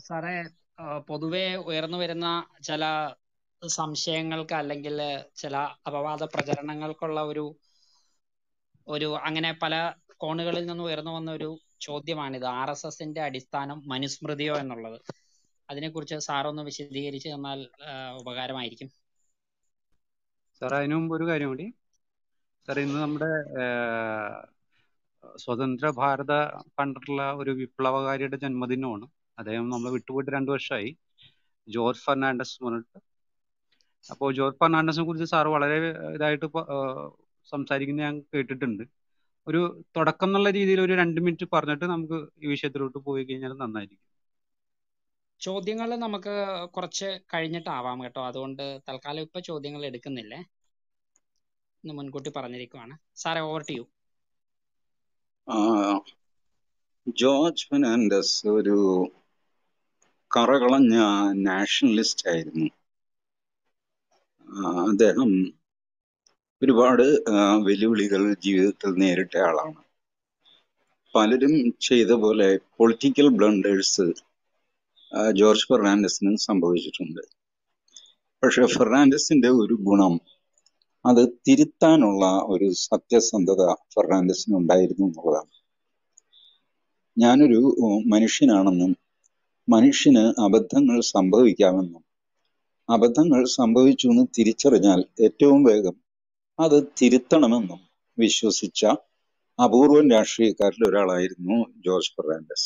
സാറേ ആ, പൊതുവെ ഉയർന്നു വരുന്ന ചില സംശയങ്ങൾക്ക് അല്ലെങ്കിൽ ചില അപവാദ പ്രചരണങ്ങൾക്കുള്ള ഒരു ഒരു അങ്ങനെ പല കോണുകളിൽ നിന്ന് ഉയർന്നു വന്ന ഒരു ചോദ്യമാണിത് ആർ എസ് എസിന്റെ അടിസ്ഥാനം മനുസ്മൃതിയോ എന്നുള്ളത് അതിനെക്കുറിച്ച് സാർ ഒന്ന് വിശദീകരിച്ച് തന്നാൽ ആ, ഉപകാരമായിരിക്കും സാർ അതിനു മുമ്പ് ഒരു കാര്യം കൂടി സാർ ഇന്ന് നമ്മുടെ ഏഹ്, സ്വതന്ത്ര ഭാരത കണ്ടിട്ടുള്ള ഒരു വിപ്ലവകാരിയുടെ ജന്മദിനമാണ് അദ്ദേഹം നമ്മൾ വിട്ടുപോയിട്ട് രണ്ടു വർഷമായി ജോർജ് ഫെർണാണ്ടസ് എന്ന് പറഞ്ഞിട്ട് അപ്പോൾ ജോർജ് ഫെർണാണ്ടസിനെ കുറിച്ച് സാർ വളരെ ഇതായിട്ട് പ- ഏഹ് സംസാരിക്കുന്നത് ഞാൻ കേട്ടിട്ടുണ്ട് ഒരു തുടക്കം എന്നുള്ള രീതിയിൽ ഒരു രണ്ട് മിനിറ്റ് പറഞ്ഞിട്ട് നമുക്ക് ഈ വിഷയത്തിലോട്ട് പോയി കഴിഞ്ഞാൽ നന്നായിരിക്കും ചോദ്യങ്ങൾ നമുക്ക് കുറച്ച് കഴിഞ്ഞിട്ടാവാം കേട്ടോ അതുകൊണ്ട് തൽക്കാലം ഇപ്പൊ ചോദ്യങ്ങൾ എടുക്കുന്നില്ലേ എന്ന് മുൻകൂട്ടി പറഞ്ഞിരിക്കുവാണ് സാറേ ഓവർ ടു യു ആ, ജോർജ് ഫെർണാണ്ടസ് ഒരു കറകളഞ്ഞ നാഷണലിസ്റ്റ് ആയിരുന്നു ആ, അദ്ദേഹം ഒരുപാട് ആ, വെല്ലുവിളികൾ ജീവിതത്തിൽ നേരിട്ട ആളാണ് പലരും ചെയ്ത പോലെ പൊളിറ്റിക്കൽ ബ്ലണ്ടേഴ്സ് ജോർജ് ഫെർണാണ്ടസിന് സംഭവിച്ചിട്ടുണ്ട് പക്ഷെ ഫെർണാണ്ടസിന്റെ ഒരു ഗുണം അത് തിരുത്താനുള്ള ഒരു സത്യസന്ധത ഫെർണാണ്ടസിന് ഉണ്ടായിരുന്നു എന്നുള്ളതാണ് ഞാനൊരു ഉം, മനുഷ്യനാണെന്നും മനുഷ്യന് അബദ്ധങ്ങൾ സംഭവിക്കാമെന്നും അബദ്ധങ്ങൾ സംഭവിച്ചു എന്ന് തിരിച്ചറിഞ്ഞാൽ ഏറ്റവും വേഗം അത് തിരുത്തണമെന്നും വിശ്വസിച്ച അപൂർവം രാഷ്ട്രീയക്കാരിൽ ഒരാളായിരുന്നു ജോർജ് ഫെർണാണ്ടസ്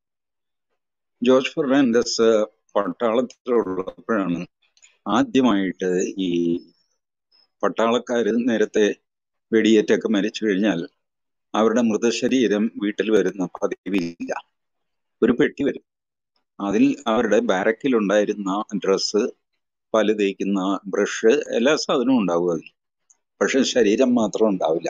ജോർജ് ഫെർണാണ്ടസ് പട്ടാളത്തിലുള്ളപ്പോഴാണ് ആദ്യമായിട്ട് ഈ പട്ടാളക്കാര് നേരത്തെ വെടിയേറ്റൊക്കെ മരിച്ചു കഴിഞ്ഞാൽ അവരുടെ മൃതശരീരം വീട്ടിൽ വരുന്ന പതിവില്ല ഒരു പെട്ടി വരും അതിൽ അവരുടെ ബാരക്കിൽ ഉണ്ടായിരുന്ന ഡ്രസ്സ് പല്ല് തേക്കുന്ന ബ്രഷ് എല്ലാ സാധനവും ഉണ്ടാവും അതിൽ പക്ഷെ ശരീരം മാത്രം ഉണ്ടാവില്ല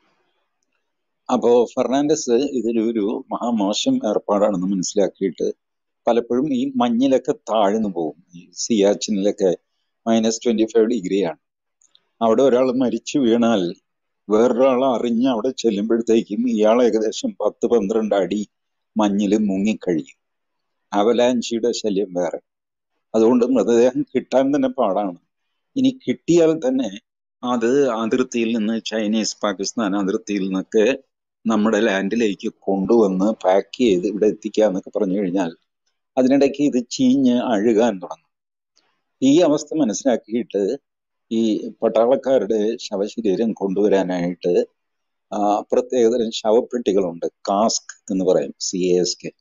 അപ്പോ ഫെർണാണ്ടസ് ഇതിലൊരു മഹാമോശം ഏർപ്പാടാണെന്ന് മനസ്സിലാക്കിയിട്ട് പലപ്പോഴും ഈ മഞ്ഞിലൊക്കെ താഴ്ന്നു പോകും ഈ സിയാച്ചിനിലൊക്കെ മൈനസ് ട്വന്റി ഫൈവ് ഡിഗ്രിയാണ് അവിടെ ഒരാൾ മരിച്ചു വീണാൽ വേറൊരാൾ അറിഞ്ഞ് അവിടെ ചെല്ലുമ്പോഴത്തേക്കും ഇയാൾ ഏകദേശം പത്ത് പന്ത്രണ്ട് അടി മഞ്ഞിൽ മുങ്ങിക്കഴിയും അവലാഞ്ചിയുടെ ശല്യം വേറെ അതുകൊണ്ട് മൃതദേഹം കിട്ടാൻ തന്നെ പാടാണ് ഇനി കിട്ടിയാൽ തന്നെ അത് അതിർത്തിയിൽ നിന്ന് ചൈനീസ് പാകിസ്ഥാൻ അതിർത്തിയിൽ നിന്നൊക്കെ നമ്മുടെ ലാൻഡിലേക്ക് കൊണ്ടുവന്ന് പാക്ക് ചെയ്ത് ഇവിടെ എത്തിക്കുക എന്നൊക്കെ പറഞ്ഞു കഴിഞ്ഞാൽ അതിനിടയ്ക്ക് ഇത് ചീഞ്ഞ് അഴുകാൻ തുടങ്ങും ഈ അവസ്ഥ മനസ്സിലാക്കിയിട്ട് ഈ പട്ടാളക്കാരുടെ ശവശരീരം കൊണ്ടുവരാനായിട്ട് ആ, പ്രത്യേകതരം ശവപ്പെട്ടികളുണ്ട് കാസ്ക് എന്ന് പറയും സി എസ് കെ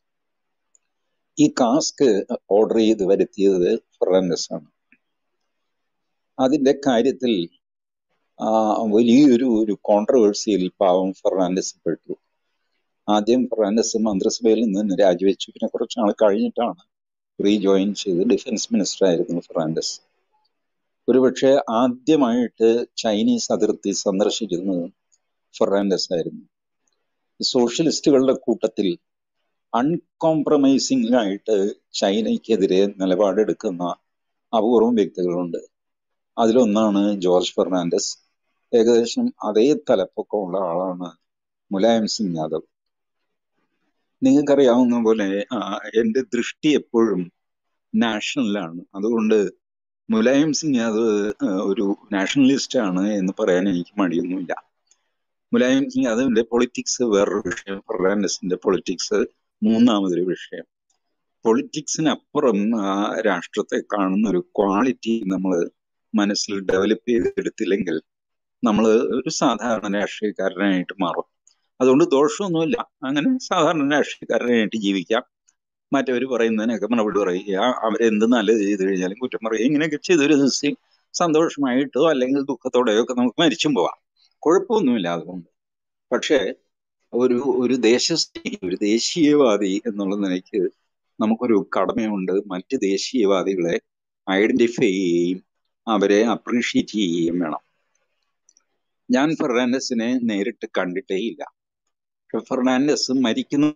ഈ കാസ്ക് ഓർഡർ ചെയ്ത് വരുത്തിയത് ഫെർണാണ്ടസ് ആണ് അതിന്റെ കാര്യത്തിൽ ആ, വലിയൊരു ഒരു കോൺട്രവേഴ്സിയിൽ പാവം ഫെർണാണ്ടസ് പെട്ടു ആദ്യം ഫെർണാണ്ടസ് മന്ത്രിസഭയിൽ നിന്ന് രാജിവെച്ചു പിന്നെ കുറച്ച് നാൾ കഴിഞ്ഞിട്ടാണ് റീജോയിൻ ചെയ്ത് ഡിഫൻസ് മിനിസ്റ്റർ ആയിരുന്നു ഫെർണാണ്ടസ് ഒരുപക്ഷെ ആദ്യമായിട്ട് ചൈനീസ് അതിർത്തി സന്ദർശിക്കുന്നത് ഫെർണാണ്ടസ് ആയിരുന്നു സോഷ്യലിസ്റ്റുകളുടെ കൂട്ടത്തിൽ അൺകോംപ്രമൈസിംഗ് ആയിട്ട് ചൈനയ്ക്കെതിരെ നിലപാടെടുക്കുന്ന അപൂർവം വ്യക്തികളുണ്ട് അതിലൊന്നാണ് ജോർജ് ഫെർണാണ്ടസ് ഏകദേശം അതേ തലപ്പൊക്കമുള്ള ആളാണ് മുലായം സിംഗ് യാദവ് നിങ്ങൾക്കറിയാവുന്ന പോലെ ആ, എന്റെ ദൃഷ്ടി എപ്പോഴും നാഷണലാണ് അതുകൊണ്ട് മുലായം സിംഗ് യാദവ് ആ, ഒരു നാഷണലിസ്റ്റ് ആണ് എന്ന് പറയാൻ എനിക്ക് മടിയൊന്നുമില്ല മുലായം സിംഗ് യാദവിന്റെ പൊളിറ്റിക്സ് വേറൊരു വിഷയം ഫെർണാണ്ടസിന്റെ പൊളിറ്റിക്സ് മൂന്നാമതൊരു വിഷയം പൊളിറ്റിക്സിനപ്പുറം ആ, രാഷ്ട്രത്തെ കാണുന്ന ഒരു ക്വാളിറ്റി നമ്മൾ മനസ്സിൽ ഡെവലപ്പ് ചെയ്തെടുത്തില്ലെങ്കിൽ നമ്മൾ ഒരു സാധാരണ രാഷ്ട്രീയക്കാരനായിട്ട് മാറും അതുകൊണ്ട് ദോഷമൊന്നുമില്ല അങ്ങനെ സാധാരണ രാഷ്ട്രീയക്കാരനായിട്ട് ജീവിക്കാം മറ്റവർ പറയുന്നതിനൊക്കെ മറുപടി പറയുക അവരെന്ത് നല്ലത് ചെയ്തു കഴിഞ്ഞാലും കുറ്റം പറയുക ഇങ്ങനെയൊക്കെ ചെയ്തൊരു ദിവസം സന്തോഷമായിട്ടോ അല്ലെങ്കിൽ ദുഃഖത്തോടെയോ ഒക്കെ നമുക്ക് മരിച്ചും പോവാം കുഴപ്പമൊന്നുമില്ല അതുകൊണ്ട് പക്ഷേ ഒരു ഒരു ദേശസ്നേഹി ഒരു ദേശീയവാദി എന്നുള്ള നിലയ്ക്ക് നമുക്കൊരു കടമയുണ്ട് മറ്റ് ദേശീയവാദികളെ ഐഡന്റിഫൈ ചെയ്യുകയും അവരെ അപ്രീഷിയേറ്റ് ചെയ്യുകയും വേണം ഞാൻ ഫെർണാണ്ടസിനെ നേരിട്ട് കണ്ടിട്ടേ ഇല്ല പക്ഷെ ഫെർണാണ്ടസ് മരിക്കുന്ന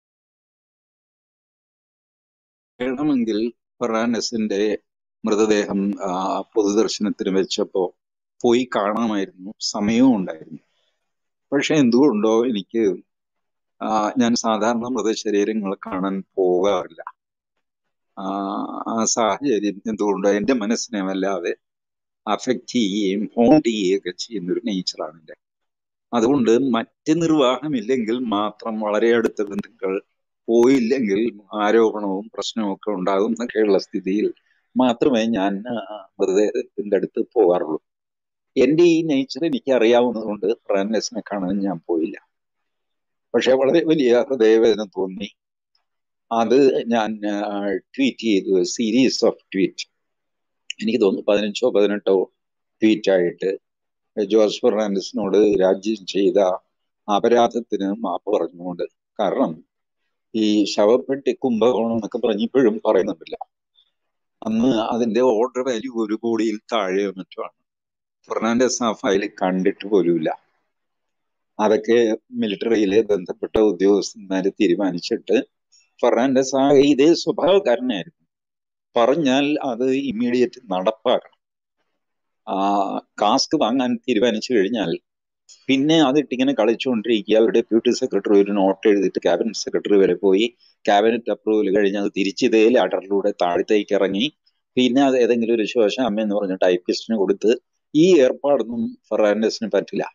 വേണമെങ്കിൽ ഫെർണാണ്ടസിന്റെ മൃതദേഹം ആ, പൊതുദർശനത്തിന് വെച്ചപ്പോ പോയി കാണാമായിരുന്നു സമയവും ഉണ്ടായിരുന്നു പക്ഷെ എന്തുകൊണ്ടോ എനിക്ക് ആ, ഞാൻ സാധാരണ മൃതശരീരങ്ങൾ കാണാൻ പോകാറില്ല ആ ആ സാഹചര്യം എന്തുകൊണ്ടോ എൻ്റെ മനസ്സിനെ വല്ലാതെ അഫക്റ്റ് ചെയ്യുകയും ഹോണ്ട് ചെയ്യുകയൊക്കെ ചെയ്യുന്ന ഒരു നേച്ചറാണ് എൻ്റെ അതുകൊണ്ട് മറ്റ് നിർവാഹമില്ലെങ്കിൽ മാത്രം വളരെ അടുത്ത ബന്ധുക്കൾ പോയില്ലെങ്കിൽ ആരോപണവും പ്രശ്നവും ഒക്കെ ഉണ്ടാകും എന്നൊക്കെയുള്ള സ്ഥിതിയിൽ മാത്രമേ ഞാൻ ആ, മൃതദേഹത്തിന്റെ അടുത്ത് പോകാറുള്ളൂ എൻ്റെ ഈ നേച്ചർ എനിക്ക് അറിയാവുന്നതുകൊണ്ട് ഫ്രാൻസിനെ കാണാൻ ഞാൻ പോയില്ല പക്ഷെ വളരെ വലിയ ഹൃദയവേദന തോന്നി അത് ഞാൻ ട്വീറ്റ് ചെയ്തു സീരീസ് ഓഫ് ട്വീറ്റ് എനിക്ക് തോന്നുന്നു പതിനഞ്ചോ പതിനെട്ടോ ട്വീറ്റ് ആയിട്ട് ജോർജ് ഫെർണാണ്ടസിനോട് രാജ്യം ചെയ്ത അപരാധത്തിന് മാപ്പ് പറഞ്ഞുകൊണ്ട് കാരണം ഈ ശവപ്പെട്ടി കുംഭകോണം എന്നൊക്കെ പറഞ്ഞ് ഇപ്പോഴും പറയുന്നുണ്ടല്ല അന്ന് അതിന്റെ ഓർഡർ വാല്യൂ ഒരു കോടിയിൽ താഴെയോ മറ്റോ ആണ് ഫെർണാണ്ടസ് ആ ഫയൽ കണ്ടിട്ട് പോലുമില്ല അതൊക്കെ മിലിറ്ററിയിലെ ബന്ധപ്പെട്ട ഉദ്യോഗസ്ഥന്മാര് തീരുമാനിച്ചിട്ട് ഫെർണാണ്ടസ് ആ ഇതേ സ്വഭാവക്കാരനായിരുന്നു പറഞ്ഞാൽ അത് ഇമ്മീഡിയറ്റ് നടപ്പാക്കണം ആ കാസ്ക് വാങ്ങാൻ തീരുമാനിച്ചു കഴിഞ്ഞാൽ പിന്നെ അതിട്ടിങ്ങനെ കളിച്ചുകൊണ്ടിരിക്കുക ഡെപ്യൂട്ടി സെക്രട്ടറി ഒരു നോട്ട് എഴുതിയിട്ട് ക്യാബിനറ്റ് സെക്രട്ടറി വരെ പോയി ക്യാബിനറ്റ് അപ്രൂവൽ കഴിഞ്ഞ് അത് തിരിച്ച് ഇതേ ലാഡറിലൂടെ താഴത്തേക്ക് ഇറങ്ങി പിന്നെ അത് ഏതെങ്കിലും ഒരു ശോശാമ്മ എന്ന് പറഞ്ഞ ടൈപ്പിസ്റ്റിന് കൊടുത്ത് ഈ ഏർപ്പാടൊന്നും ഫെർണാണ്ടസിന് പറ്റില്ല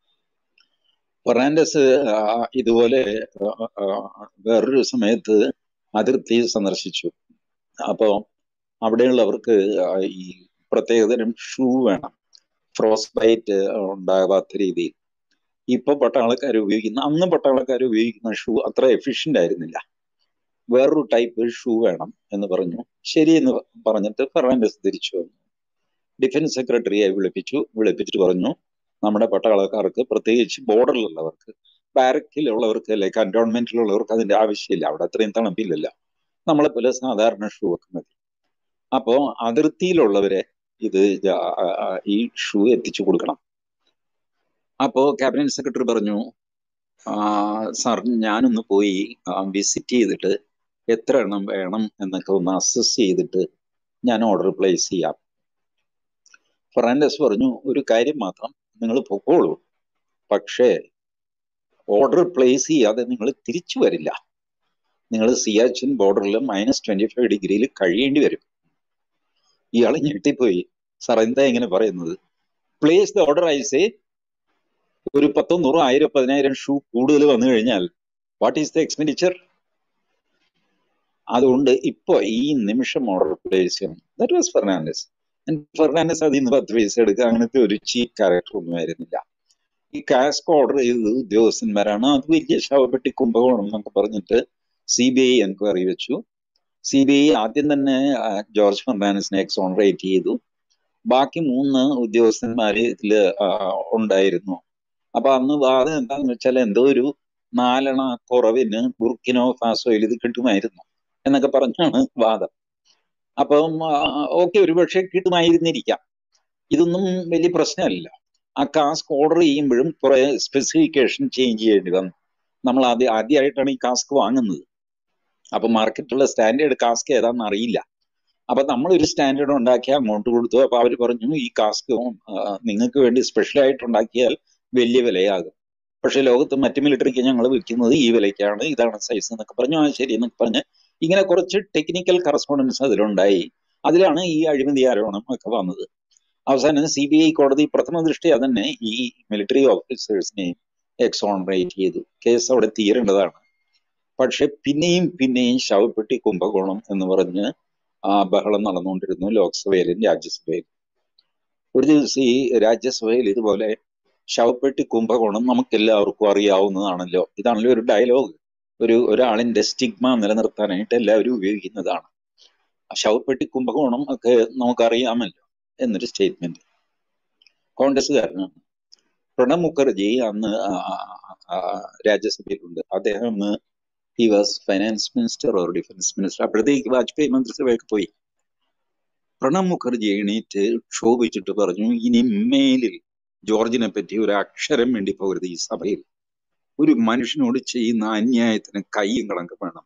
ഫെർണാണ്ടസ് ആ, ഇതുപോലെ ആ, ആ, വേറൊരു സമയത്ത് അതിർത്തി സന്ദർശിച്ചു അപ്പോ അവിടെയുള്ളവർക്ക് ആ, ഈ പ്രത്യേകതരം ഷൂ വേണം ഫ്രോസ്റ്റ് ബൈറ്റ് ഉണ്ടാകാത്ത രീതിയിൽ ഇപ്പൊ പട്ടാളക്കാർ ഉപയോഗിക്കുന്ന അന്ന് പട്ടാളക്കാർ ഉപയോഗിക്കുന്ന ഷൂ അത്ര എഫിഷ്യന്റ് ആയിരുന്നില്ല വേറൊരു ടൈപ്പ് ഷൂ വേണം എന്ന് പറഞ്ഞു ശരി എന്ന് പറഞ്ഞിട്ട് ഫെർണാണ്ടസ് തിരിച്ചു വന്നു ഡിഫൻസ് സെക്രട്ടറിയെ വിളിപ്പിച്ചു വിളിപ്പിച്ചിട്ട് പറഞ്ഞു നമ്മുടെ പട്ടാളക്കാർക്ക് പ്രത്യേകിച്ച് ബോർഡറിലുള്ളവർക്ക് ബാരക്കിലുള്ളവർക്ക് അല്ലെ കന്റോൺമെന്റിലുള്ളവർക്ക് അതിന്റെ ആവശ്യമില്ല അവിടെ അത്രയും തണുപ്പില്ലല്ലോ നമ്മളെ പോലെ സാധാരണ ഷൂ ഒക്കെ മതി അപ്പോ അതിർത്തിയിലുള്ളവരെ ഇത് ജാ- ആ- ആ- ഈ ഷൂ എത്തിച്ചു കൊടുക്കണം അപ്പോ ക്യാബിനറ്റ് സെക്രട്ടറി പറഞ്ഞു ആ, സാർ ഞാനൊന്ന് പോയി വിസിറ്റ് ചെയ്തിട്ട് എത്ര എണ്ണം വേണം എന്നൊക്കെ ഒന്ന് അസസ് ചെയ്തിട്ട് ഞാൻ ഓർഡർ പ്ലേസ് ചെയ്യാം ഫെർണാണ്ടസ് പറഞ്ഞു ഒരു കാര്യം മാത്രം നിങ്ങൾ പൊക്കോളൂ പക്ഷേ ഓർഡർ പ്ലേസ് ചെയ്യാതെ നിങ്ങൾ തിരിച്ചു വരില്ല നിങ്ങൾ സിയാച്ചിൻ ബോർഡറിൽ മൈനസ് ട്വന്റി ഫൈവ് ഡിഗ്രിയിൽ കഴിയേണ്ടി വരും ഇയാൾ ഞെട്ടിപ്പോയി സാർ എന്താ ഇങ്ങനെ പറയുന്നത് place the order I say ഒരു പത്തോ നൂറോ ആയിരം പതിനായിരം ഷൂ കൂടുതൽ വന്നു കഴിഞ്ഞാൽ വാട്ട് ഈസ് ദ എക്സ്പെൻഡിച്ചർ അതുകൊണ്ട് ഇപ്പൊ ഈ നിമിഷം ഓർഡർ പ്ലേസ് ചെയ്യണം ദാറ്റ് വാസ് ഫെർണാണ്ടസ് ഫെർണാണ്ടസ് അതിൽ നിന്ന് പത്ത് പൈസ എടുക്കുക അങ്ങനത്തെ ഒരു ചീപ്പ് ക്യാരക്ടർ ഒന്നും ആയിരുന്നില്ല ഈ കാസ്ക് ഓർഡർ ചെയ്തത് ഉദ്യോഗസ്ഥന്മാരാണ് അത് വലിയ ശവപ്പെട്ടി കുംഭകോണം എന്നൊക്കെ പറഞ്ഞിട്ട് സി ബി ഐ എൻക്വയറി വെച്ചു സി ബി ഐ ആദ്യം തന്നെ ആ, ജോർജ് ഫെർണാണ്ടസിനെ എക്സോണറേറ്റ് ചെയ്തു ബാക്കി മൂന്ന് ഉദ്യോഗസ്ഥന്മാര് ഇതില് ആ, ഉണ്ടായിരുന്നു അപ്പൊ അന്ന് വാദം എന്താന്ന് വെച്ചാൽ എന്തോ ഒരു നാലെണ്ണ കുറവിന് ബുർക്കിനോ ഫാസോയിൽ ഇത് കിട്ടുമായിരുന്നു എന്നൊക്കെ പറഞ്ഞാണ് വാദം അപ്പം ഓക്കെ ഒരുപക്ഷെ കിട്ടുമായിരുന്നിരിക്കാം ഇതൊന്നും വലിയ പ്രശ്നമല്ല ആ കാസ്ക് ഓർഡർ ചെയ്യുമ്പോഴും കുറെ സ്പെസിഫിക്കേഷൻ ചേഞ്ച് ചെയ്യേണ്ടി വന്നു നമ്മൾ ആദ്യം ആദ്യമായിട്ടാണ് ഈ കാസ്ക് വാങ്ങുന്നത് അപ്പൊ മാർക്കറ്റിലുള്ള സ്റ്റാൻഡേർഡ് കാസ്ക് ഏതാണെന്ന് അറിയില്ല അപ്പൊ നമ്മൾ ഒരു സ്റ്റാൻഡേർഡ് ഉണ്ടാക്കി അങ്ങോട്ട് കൊടുത്തു അപ്പൊ അവർ പറഞ്ഞു ഈ കാസ്ക് നിങ്ങൾക്ക് വേണ്ടി സ്പെഷ്യൽ ആയിട്ട് ഉണ്ടാക്കിയാൽ വലിയ വിലയാകും പക്ഷെ ലോകത്ത് മറ്റു മിലിറ്ററിക്ക് ഞങ്ങൾ വിൽക്കുന്നത് ഈ വിലയ്ക്കാണ് ഇതാണ് സൈസ് എന്നൊക്കെ പറഞ്ഞു ആ ശരി എന്നൊക്കെ പറഞ്ഞ് ഇങ്ങനെ കുറച്ച് ടെക്നിക്കൽ കറസ്പോണ്ടൻസ് അതിലുണ്ടായി അതിലാണ് ഈ അഴിമതി ആരോപണം ഒക്കെ വന്നത് അവസാനം സി ബി ഐ കോടതി പ്രഥമ ദൃഷ്ടിയ തന്നെ ഈ മിലിറ്ററി ഓഫീസേഴ്സിനെയും എക്സോണറേറ്റ് ചെയ്തു കേസ് അവിടെ തീരേണ്ടതാണ് പക്ഷെ പിന്നെയും പിന്നെയും ശവപ്പെട്ടി കുംഭകോണം എന്ന് പറഞ്ഞ് ആ ബഹളം നടന്നുകൊണ്ടിരുന്നു ലോക്സഭയിലും രാജ്യസഭയിലും ഒരു ദിവസം ഈ രാജ്യസഭയിൽ ഇതുപോലെ ശവപ്പെട്ടി കുംഭകോണം നമുക്ക് എല്ലാവർക്കും അറിയാവുന്നതാണല്ലോ ഇതാണല്ലോ ഒരു ഡയലോഗ് ഒരു ഒരാളിന്റെ സ്റ്റിഗ്മ നിലനിർത്താനായിട്ട് എല്ലാവരും ഉപയോഗിക്കുന്നതാണ് ആ ശവപ്പെട്ടി കുംഭകോണം ഒക്കെ നമുക്കറിയാമല്ലോ എന്നൊരു സ്റ്റേറ്റ്മെന്റ് കോൺഗ്രസ്സുകാരനാണ് പ്രണബ് മുഖർജി അന്ന് ആ, ആ, ആ, രാജ്യസഭയിലുണ്ട് അദ്ദേഹം അന്ന് he was finance minister or defence minister അപ്പോഴത്തേക്ക് വാജ്പേയി മന്ത്രിസഭയൊക്കെ പോയി പ്രണബ് മുഖർജി എണീറ്റ് ക്ഷോഭിച്ചിട്ട് പറഞ്ഞു ഇനി മേലിൽ ജോർജിനെ പറ്റി ഒരു അക്ഷരം വേണ്ടി പോകരുത് ഈ സഭയിൽ ഒരു മനുഷ്യനോട് ചെയ്യുന്ന അന്യായത്തിന് കയ്യും കണക്ക് വേണം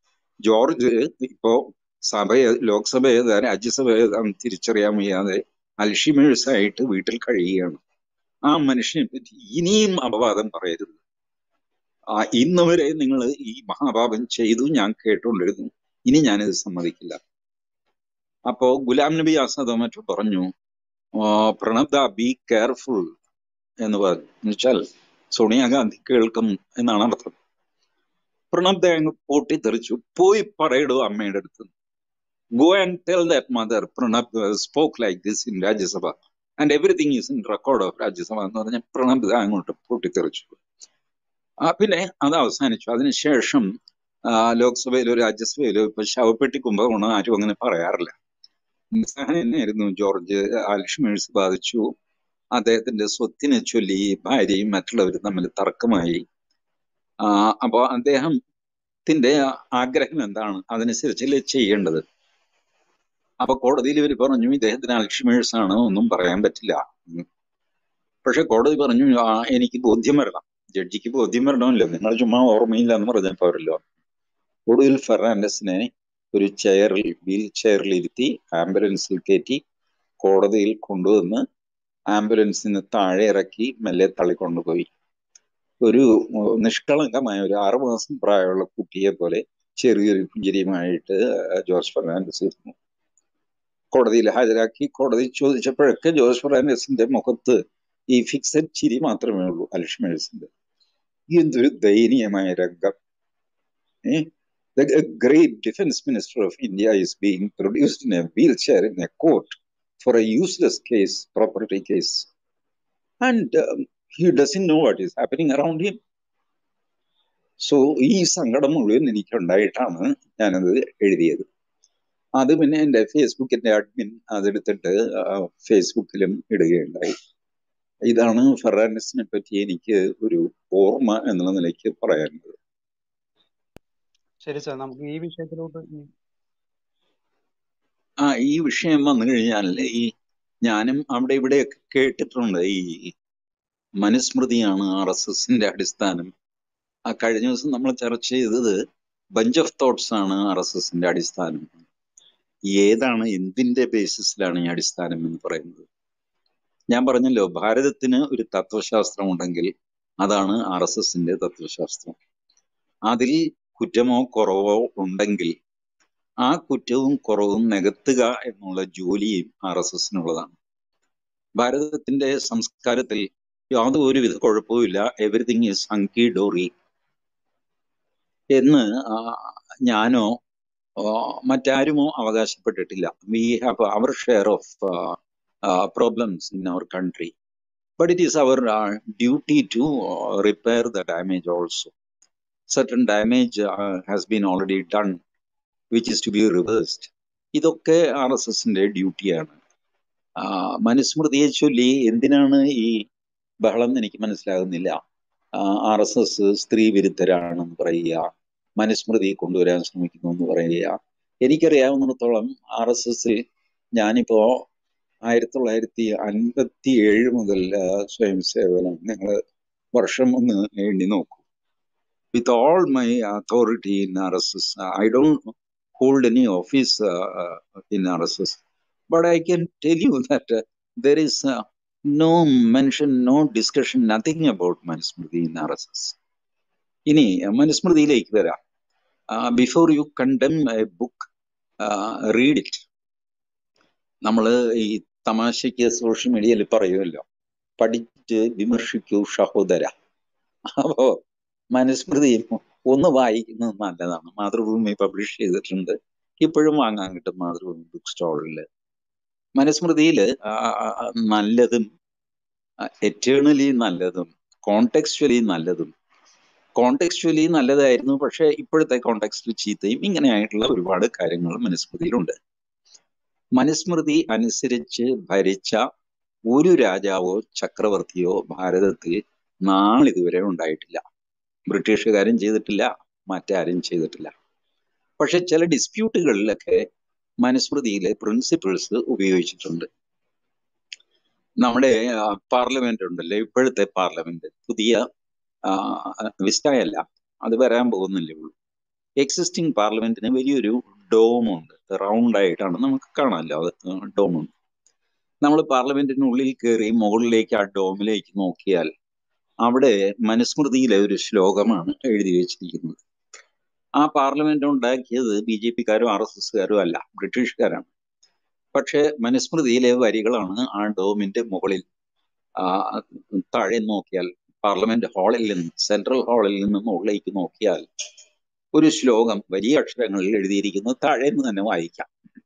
ജോർജ് ഇപ്പോ സഭയെ ലോക്സഭ ഏതാ രാജ്യസഭ ഏതാന്ന് തിരിച്ചറിയാൻ വയ്യാതെ അൽഷിമേഴ്സ് ആയിട്ട് വീട്ടിൽ കഴിയുകയാണ് ആ മനുഷ്യനെ പറ്റി ഇനിയും അപവാദം പറയരുത് ആ ഇന്ന് വരെ നിങ്ങൾ ഈ മഹാപാപം ചെയ്തു ഞാൻ കേട്ടുകൊണ്ടിരുന്നു ഇനി ഞാനിത് സമ്മതിക്കില്ല അപ്പോ ഗുലാം നബി ആസാദോ മറ്റോ പറഞ്ഞു പ്രണബ് ദ ബി കെയർഫുൾ എന്ന് പറഞ്ഞു എന്നുവെച്ചാൽ സോണിയാഗാന്ധി കേൾക്കും എന്നാണ് അർത്ഥം പ്രണബ് ദ അങ്ങ് പൊട്ടിത്തെറിച്ചു പോയി പറയടോ അമ്മയുടെ അടുത്ത് go and tell that mother Pranab spoke like this in Rajya Sabha and everything is in record of Rajya Sabha എന്ന് പറഞ്ഞ പ്രണബ് ദ അങ്ങോട്ട് പൊട്ടിത്തെറിച്ചു ആ പിന്നെ അത് അവസാനിച്ചു അതിനുശേഷം ആ, ലോക്സഭയിലോ രാജ്യസഭയിലോ ഇപ്പൊ ശവപ്പെട്ടി കുംഭകോണം ആരും അങ്ങനെ പറയാറില്ല നിസ്സഹൻ തന്നെയായിരുന്നു ജോർജ് ആൽഷിമേഴ്സ് ബാധിച്ചു അദ്ദേഹത്തിന്റെ സ്വത്തിനെ ചൊല്ലി ഭാര്യയും മറ്റുള്ളവരും തമ്മിൽ തർക്കമായി ആ, അപ്പോ അദ്ദേഹത്തിന്റെ ആഗ്രഹം എന്താണ് അതനുസരിച്ചല്ലേ ചെയ്യേണ്ടത് അപ്പൊ കോടതിയിൽ ഇവർ പറഞ്ഞു ഇദ്ദേഹത്തിന് അൽഷിമേഴ്സ് ആണ് ഒന്നും പറയാൻ പറ്റില്ല ഉം. പക്ഷെ കോടതി പറഞ്ഞു ആ എനിക്ക് ബോധ്യം വരണം ജഡ്ജിക്ക് ബോധ്യം വരണമല്ലോ നിങ്ങൾ ചുമ്മാ ഓർമ്മയില്ല എന്ന് പറഞ്ഞാൽ പോരല്ലോ ഒടുവിൽ ഫെർണാണ്ടസിനെ ഒരു ചെയറിൽ വീൽ ചെയറിൽ ഇരുത്തി ആംബുലൻസിൽ കയറ്റി കോടതിയിൽ കൊണ്ടുവന്ന് ആംബുലൻസിന് താഴെ ഇറക്കി മെല്ലെ തള്ളിക്കൊണ്ടുപോയി ഒരു ഉം, നിഷ്കളങ്കമായ ഒരു ആറുമാസം പ്രായമുള്ള കുട്ടിയെ പോലെ ചെറിയൊരു പുഞ്ചിരിയുമായിട്ട് ജോർജ് ഫെർണാണ്ടസ് ഇരുന്നു കോടതിയിൽ ഹാജരാക്കി കോടതി ചോദിച്ചപ്പോഴൊക്കെ ജോർജ് ഫെർണാണ്ടസിന്റെ മുഖത്ത് ഈ ഫിക്സഡ് ചിരി മാത്രമേ ഉള്ളൂ അൽഷിമേഴ്സിന്റെ എന്തൊരു ദയനീയമായ രംഗം ഏ The g- great defense minister of India is being produced in a wheelchair in a court for a useless case, property case. And um, he doesn't know what is happening around him. So ഈ സങ്കടം മുഴുവൻ എനിക്കുണ്ടായിട്ടാണ് ഞാനത് എഴുതിയത് അത് പിന്നെ എൻ്റെ ഫേസ്ബുക്കിന്റെ admin അതെടുത്തിട്ട് ആ, ഫേസ്ബുക്കിലും ഇടുകയുണ്ടായി ഇതാണ് ഫെറാനസിനെ പറ്റി എനിക്ക് ഒരു ഓർമ്മ എന്നുള്ള നിലയ്ക്ക് പറയാനുള്ളത് ശരി സാർ നമുക്ക് ഈ വിഷയത്തിലോട്ട് ഇനി ആ ഈ വിഷയം വന്നു കഴിഞ്ഞാൽ ഈ ഞാനും അവിടെ ഇവിടെയൊക്കെ കേട്ടിട്ടുണ്ട് ഈ മനുസ്മൃതിയാണ് ആർ എസ് എസിന്റെ അടിസ്ഥാനം ആ കഴിഞ്ഞ ദിവസം നമ്മൾ ചർച്ച ചെയ്തത് ബഞ്ച് ഓഫ് തോട്ട്സ് ആണ് ആർ എസ് എസിന്റെ അടിസ്ഥാനം ഏതാണ് എന്തിന്റെ ബേസിസിലാണ് ഈ അടിസ്ഥാനം എന്ന് പറയുന്നത് ഞാൻ പറഞ്ഞല്ലോ ഭാരതത്തിന് ഒരു തത്വശാസ്ത്രം ഉണ്ടെങ്കിൽ അതാണ് ആർ എസ് എസിന്റെ തത്വശാസ്ത്രം അതിൽ കുറ്റമോ കുറവോ ഉണ്ടെങ്കിൽ ആ കുറ്റവും കുറവും നികത്തുക എന്നുള്ള ജോലിയും ആർ എസ് എസിനുള്ളതാണ് ഭാരതത്തിന്റെ സംസ്കാരത്തിൽ യാതൊരുവിധ കുഴപ്പവുമില്ല എവറിഥിങ് ഈസ് ഹങ്കി ഡോറി എന്ന് ആ, ഞാനോ ആ, മറ്റാരുമോ അവകാശപ്പെട്ടിട്ടില്ല we have our share of problems in our country but it is our duty to repair the damage also certain damage uh, has been already done which is to be reversed ഇതൊക്കെ R S എസിന്റെ ഡ്യൂട്ടിയാണ് മനുസ്മൃതിയെ ചൊല്ലി എന്തിനാണ് ഈ ബഹളം എന്ന് എനിക്ക് മനസ്സിലാകുന്നില്ല ആർ എസ് എസ് സ്ത്രീ വിരുദ്ധരാണെന്ന് പറയുക മനുസ്മൃതി കൊണ്ടുവരാൻ ശ്രമിക്കുന്നു എന്ന് പറയുക എനിക്കറിയാവുന്നിടത്തോളം ആർ എസ് എസിൽ ഞാനിപ്പോ ആയിരത്തി തൊള്ളായിരത്തി അൻപത്തി ഏഴ് മുതൽ ആ, സ്വയം സേവനം നിങ്ങൾ വർഷം ഒന്ന് എണ്ണി നോക്കൂ with all my authority in RSS. I don't hold any office uh, uh, in RSS, but I can tell you that uh, there is uh, no mention, no discussion, nothing about Manusmriti in RSS. ഇനി മനുസ്മൃതിയിലേക്ക് വരാം before you condemn a book read it നമ്മൾ ഈ തമാശയ്ക്ക് social മീഡിയയിൽ പറയുമല്ലോ പഠിച്ച് വിമർശിക്കൂ സഹോദര അപ്പോ മനുസ്മൃതിയും ഒന്ന് വായിക്കുന്നത് നല്ലതാണ് മാതൃഭൂമി പബ്ലിഷ് ചെയ്തിട്ടുണ്ട് ഇപ്പോഴും വാങ്ങാൻ കിട്ടും മാതൃഭൂമി ബുക്ക് സ്റ്റോളിൽ മനുസ്മൃതിയിൽ നല്ലതും എറ്റേണലി നല്ലതും കോണ്ടെക്സ്ച്വലി നല്ലതും കോണ്ടെക്സ്ച്വലി നല്ലതായിരുന്നു പക്ഷെ ഇപ്പോഴത്തെ കോണ്ടെക്സ്റ്റിൽ ചീത്തയും ഇങ്ങനെയായിട്ടുള്ള ഒരുപാട് കാര്യങ്ങൾ മനുസ്മൃതിയിലുണ്ട് മനുസ്മൃതി അനുസരിച്ച് ഭരിച്ച ഒരു രാജാവോ ചക്രവർത്തിയോ ഭാരതത്തിൽ നാളിതുവരെ ഉണ്ടായിട്ടില്ല ബ്രിട്ടീഷുകാരും ചെയ്തിട്ടില്ല മറ്റാരും ചെയ്തിട്ടില്ല പക്ഷെ ചില ഡിസ്പ്യൂട്ടുകളിലൊക്കെ മനുസ്മൃതിയിലെ പ്രിൻസിപ്പിൾസ് ഉപയോഗിച്ചിട്ടുണ്ട് നമ്മുടെ പാർലമെന്റ് ഉണ്ടല്ലോ ഇപ്പോഴത്തെ പാർലമെന്റ് പുതിയ വിസ്റ്റായല്ല അത് വരാൻ പോകുന്നില്ലേ ഉള്ളൂ എക്സിസ്റ്റിംഗ് പാർലമെന്റിന് വലിയൊരു ഡോമുണ്ട് റൗണ്ട് ആയിട്ടാണ് നമുക്ക് കാണാമല്ലോ അത് ഡോമുണ്ട് നമ്മൾ പാർലമെന്റിനുള്ളിൽ കയറി മുകളിലേക്ക് ആ ഡോമിലേക്ക് നോക്കിയാൽ അവിടെ മനുസ്മൃതിയിലെ ഒരു ശ്ലോകമാണ് എഴുതി വെച്ചിരിക്കുന്നത് ആ പാർലമെന്റ് ഉണ്ടാക്കിയത് ബി ജെ പിക്കാരും ആർ എസ് എസ്കാരും അല്ല ബ്രിട്ടീഷുകാരാണ് പക്ഷെ മനുസ്മൃതിയിലെ വരികളാണ് ആ ഡോമിന്റെ മുകളിൽ ആ, താഴെ നോക്കിയാൽ പാർലമെന്റ് ഹാളിൽ നിന്ന് സെൻട്രൽ ഹാളിൽ നിന്ന് മുകളിലേക്ക് നോക്കിയാൽ ഒരു ശ്ലോകം വലിയ അക്ഷരങ്ങളിൽ എഴുതിയിരിക്കുന്നത് താഴെ നിന്ന് തന്നെ വായിക്കാം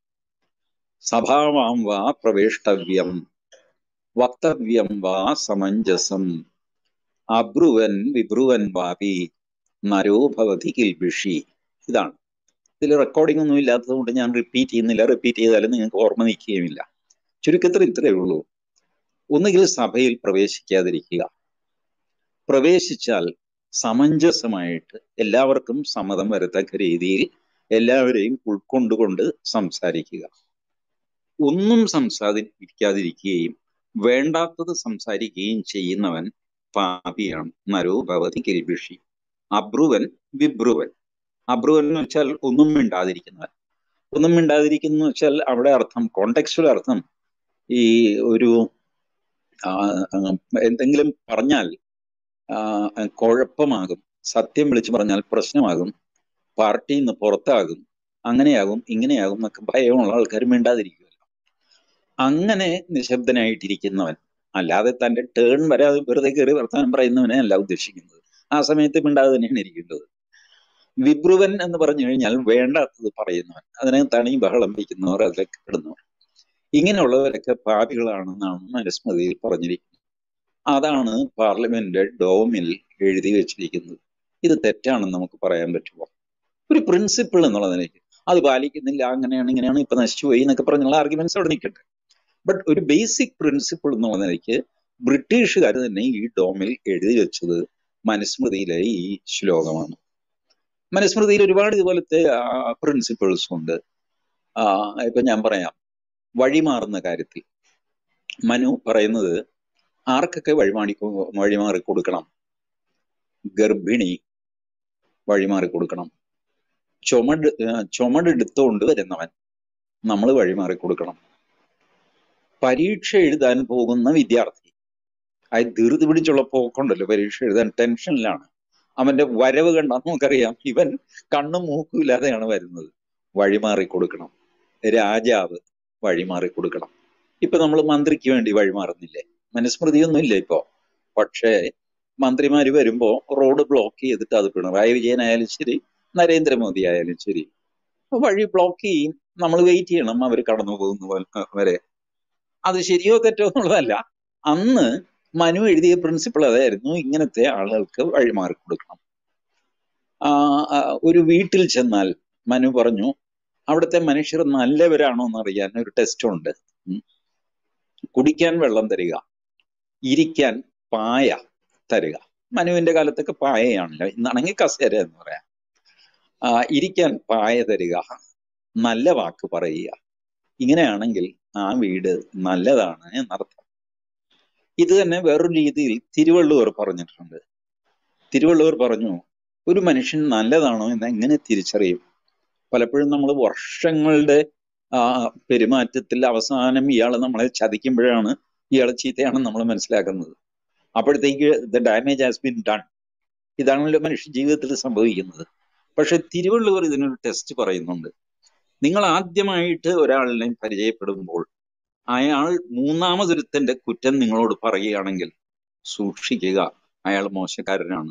സഭാവാം വാ പ്രവേഷ്ടവ്യം വക്തവ്യം വാ സമഞ്ജസം അബ്രുവൻ വിബ്രുവൻ വാപി നരോ ഭവതി കിൽബിഷി ഇതാണ് ഇതിൽ റെക്കോർഡിംഗ് ഒന്നും ഇല്ലാത്തത് കൊണ്ട് ഞാൻ റിപ്പീറ്റ് ചെയ്യുന്നില്ല റിപ്പീറ്റ് ചെയ്താലും നിങ്ങൾക്ക് ഓർമ്മ നിൽക്കുകയുമില്ല ചുരുക്കത്തിൽ ഇത്രയേ ഉള്ളൂ ഒന്നുകിൽ സഭയിൽ പ്രവേശിക്കാതിരിക്കുക പ്രവേശിച്ചാൽ സമഞ്ജസമായിട്ട് എല്ലാവർക്കും സമ്മതം വരത്തക്ക രീതിയിൽ എല്ലാവരെയും ഉൾക്കൊണ്ടുകൊണ്ട് സംസാരിക്കുക ഒന്നും സംസാരിക്കാതിരിക്കുകയും വേണ്ടാത്തത് സംസാരിക്കുകയും ചെയ്യുന്നവൻ പാപിയാണ് നരോ ഭവതി കിൽബിഷി അബ്രുവൻ വിബ്രുവൻ അബ്രുവൻ എന്ന് വെച്ചാൽ ഒന്നും മിണ്ടാതിരിക്കുന്നവൻ ഒന്നും മിണ്ടാതിരിക്കുന്ന വെച്ചാൽ അവിടെ അർത്ഥം കോണ്ടെക്സ്റ്റുവൽ അർത്ഥം ഈ ഒരു ആ, ആ, എന്തെങ്കിലും പറഞ്ഞാൽ ആ, കുഴപ്പമാകും സത്യം വിളിച്ചു പറഞ്ഞാൽ പ്രശ്നമാകും പാർട്ടിയിൽ നിന്ന് പുറത്താകും അങ്ങനെയാകും ഇങ്ങനെയാകും എന്നൊക്കെ ഭയമുള്ള ആൾക്കാർ മിണ്ടാതിരിക്കുമല്ലോ അങ്ങനെ നിശബ്ദനായിട്ടിരിക്കുന്നവൻ അല്ലാതെ തന്റെ ടേൺ വരാതെ വെറുതെ കയറി വർത്തമാനം പറയുന്നവനെ അല്ല ഉദ്ദേശിക്കുന്നത് ആ സമയത്ത് മിണ്ടാതെ തന്നെയാണ് ഇരിക്കേണ്ടത് വിബ്രുവൻ എന്ന് പറഞ്ഞു കഴിഞ്ഞാൽ വേണ്ടാത്തത് പറയുന്നവൻ അതിനകത്താണ് ഈ ബഹളം വയ്ക്കുന്നവർ അതിലേക്ക് പെടുന്നവർ ഇങ്ങനെയുള്ളവരൊക്കെ പാപികളാണെന്നാണ് മനുസ്മൃതിയിൽ പറഞ്ഞിരിക്കുന്നത് അതാണ് പാർലമെന്റ് ഡോമിൽ എഴുതി വെച്ചിരിക്കുന്നത് ഇത് തെറ്റാണെന്ന് നമുക്ക് പറയാൻ പറ്റുമോ ഒരു പ്രിൻസിപ്പിൾ എന്നുള്ളതിലേക്ക് അത് പാലിക്കുന്നില്ല അങ്ങനെയാണ് ഇങ്ങനെയാണ് ഇപ്പൊ നശിച്ചു പോയി എന്നൊക്കെ പറഞ്ഞുള്ള ആർഗ്യുമെന്റ്സ് അവിടെ നിൽക്കട്ടെ ബട്ട് ഒരു ബേസിക് പ്രിൻസിപ്പിൾ എന്നുള്ള നിലയ്ക്ക് ബ്രിട്ടീഷുകാർ തന്നെ ഈ ഡോമിൽ എഴുതി വെച്ചത് മനുസ്മൃതിയിലെ ഈ ശ്ലോകമാണ് മനുസ്മൃതിയിൽ ഒരുപാട് ഇതുപോലത്തെ പ്രിൻസിപ്പിൾസ് ഉണ്ട് ആ, ഇപ്പൊ ഞാൻ പറയാം വഴിമാറുന്ന കാര്യത്തിൽ മനു പറയുന്നത് ആർക്കൊക്കെ വഴിമാടി വഴിമാറി കൊടുക്കണം ഗർഭിണി വഴിമാറി കൊടുക്കണം ചുമട് ആ, ചുമടെടുത്തുകൊണ്ട് വരുന്നവൻ നമ്മൾ വഴിമാറി കൊടുക്കണം പരീക്ഷ എഴുതാൻ പോകുന്ന വിദ്യാർത്ഥി അത് ധൃതി പിടിച്ചുള്ള പോക്കുണ്ടല്ലോ പരീക്ഷ എഴുതാൻ ടെൻഷനിലാണ് അവന്റെ വരവ് കണ്ടാൽ നമുക്കറിയാം ഇവൻ കണ്ണും മൂക്കും ഇല്ലാതെയാണ് വരുന്നത് വഴിമാറി കൊടുക്കണം രാജാവ് വഴിമാറി കൊടുക്കണം ഇപ്പൊ നമ്മൾ മന്ത്രിക്ക് വേണ്ടി വഴിമാറുന്നില്ലേ മനുസ്മൃതിയൊന്നും ഇല്ല ഇപ്പോ പക്ഷേ മന്ത്രിമാര് വരുമ്പോ റോഡ് ബ്ലോക്ക് ചെയ്തിട്ട് അത് പിണറായി വിജയൻ ആയാലും ശരി നരേന്ദ്രമോദി ആയാലും ശരി വഴി ബ്ലോക്ക് ചെയ്യും നമ്മൾ വെയിറ്റ് ചെയ്യണം അവർ കടന്നു പോകുന്ന പോലെ- വരെ അത് ശരിയോ തെറ്റോ എന്നുള്ളതല്ല അന്ന് മനു എഴുതിയ പ്രിൻസിപ്പിൾ അതായിരുന്നു ഇങ്ങനത്തെ ആളുകൾക്ക് വഴിമാറി കൊടുക്കണം ആ, ആ, ഒരു വീട്ടിൽ ചെന്നാൽ മനു പറഞ്ഞു അവിടുത്തെ മനുഷ്യർ നല്ലവരാണോ എന്ന് അറിയാൻ ഒരു ടെസ്റ്റ് ഉണ്ട് ഉം. കുടിക്കാൻ വെള്ളം തരിക ഇരിക്കാൻ പായ തരിക മനുവിന്റെ കാലത്തൊക്കെ പായയാണല്ലോ ഇന്നാണെങ്കിൽ കസേര എന്ന് പറയാം ആ, ഇരിക്കാൻ പായ തരിക നല്ല വാക്ക് പറയുക ഇങ്ങനെയാണെങ്കിൽ ആ വീട് നല്ലതാണ് എന്നർത്ഥം ഇത് തന്നെ വേറൊരു രീതിയിൽ തിരുവള്ളുവർ പറഞ്ഞിട്ടുണ്ട് തിരുവള്ളുവർ പറഞ്ഞു ഒരു മനുഷ്യൻ നല്ലതാണോ എന്ന് എങ്ങനെ തിരിച്ചറിയും പലപ്പോഴും നമ്മൾ വർഷങ്ങളുടെ ആ പെരുമാറ്റത്തിൽ അവസാനം ഇയാൾ നമ്മളെ ചതിക്കുമ്പോഴാണ് ഇയാൾ ചീത്തയാണെന്ന് നമ്മൾ മനസ്സിലാക്കുന്നത് അപ്പോഴത്തേക്ക് the damage has been done ഇതാണല്ലോ മനുഷ്യ ജീവിതത്തിൽ സംഭവിക്കുന്നത് പക്ഷെ തിരുവള്ളുവർ ഇതിനൊരു ടെസ്റ്റ് പറയുന്നുണ്ട് നിങ്ങൾ ആദ്യമായിട്ട് ഒരാളിനെ പരിചയപ്പെടുമ്പോൾ അയാൾ മൂന്നാമതൊരുത്തന്റെ കുറ്റം നിങ്ങളോട് പറയുകയാണെങ്കിൽ സൂക്ഷിക്കുക അയാൾ മോശക്കാരനാണ്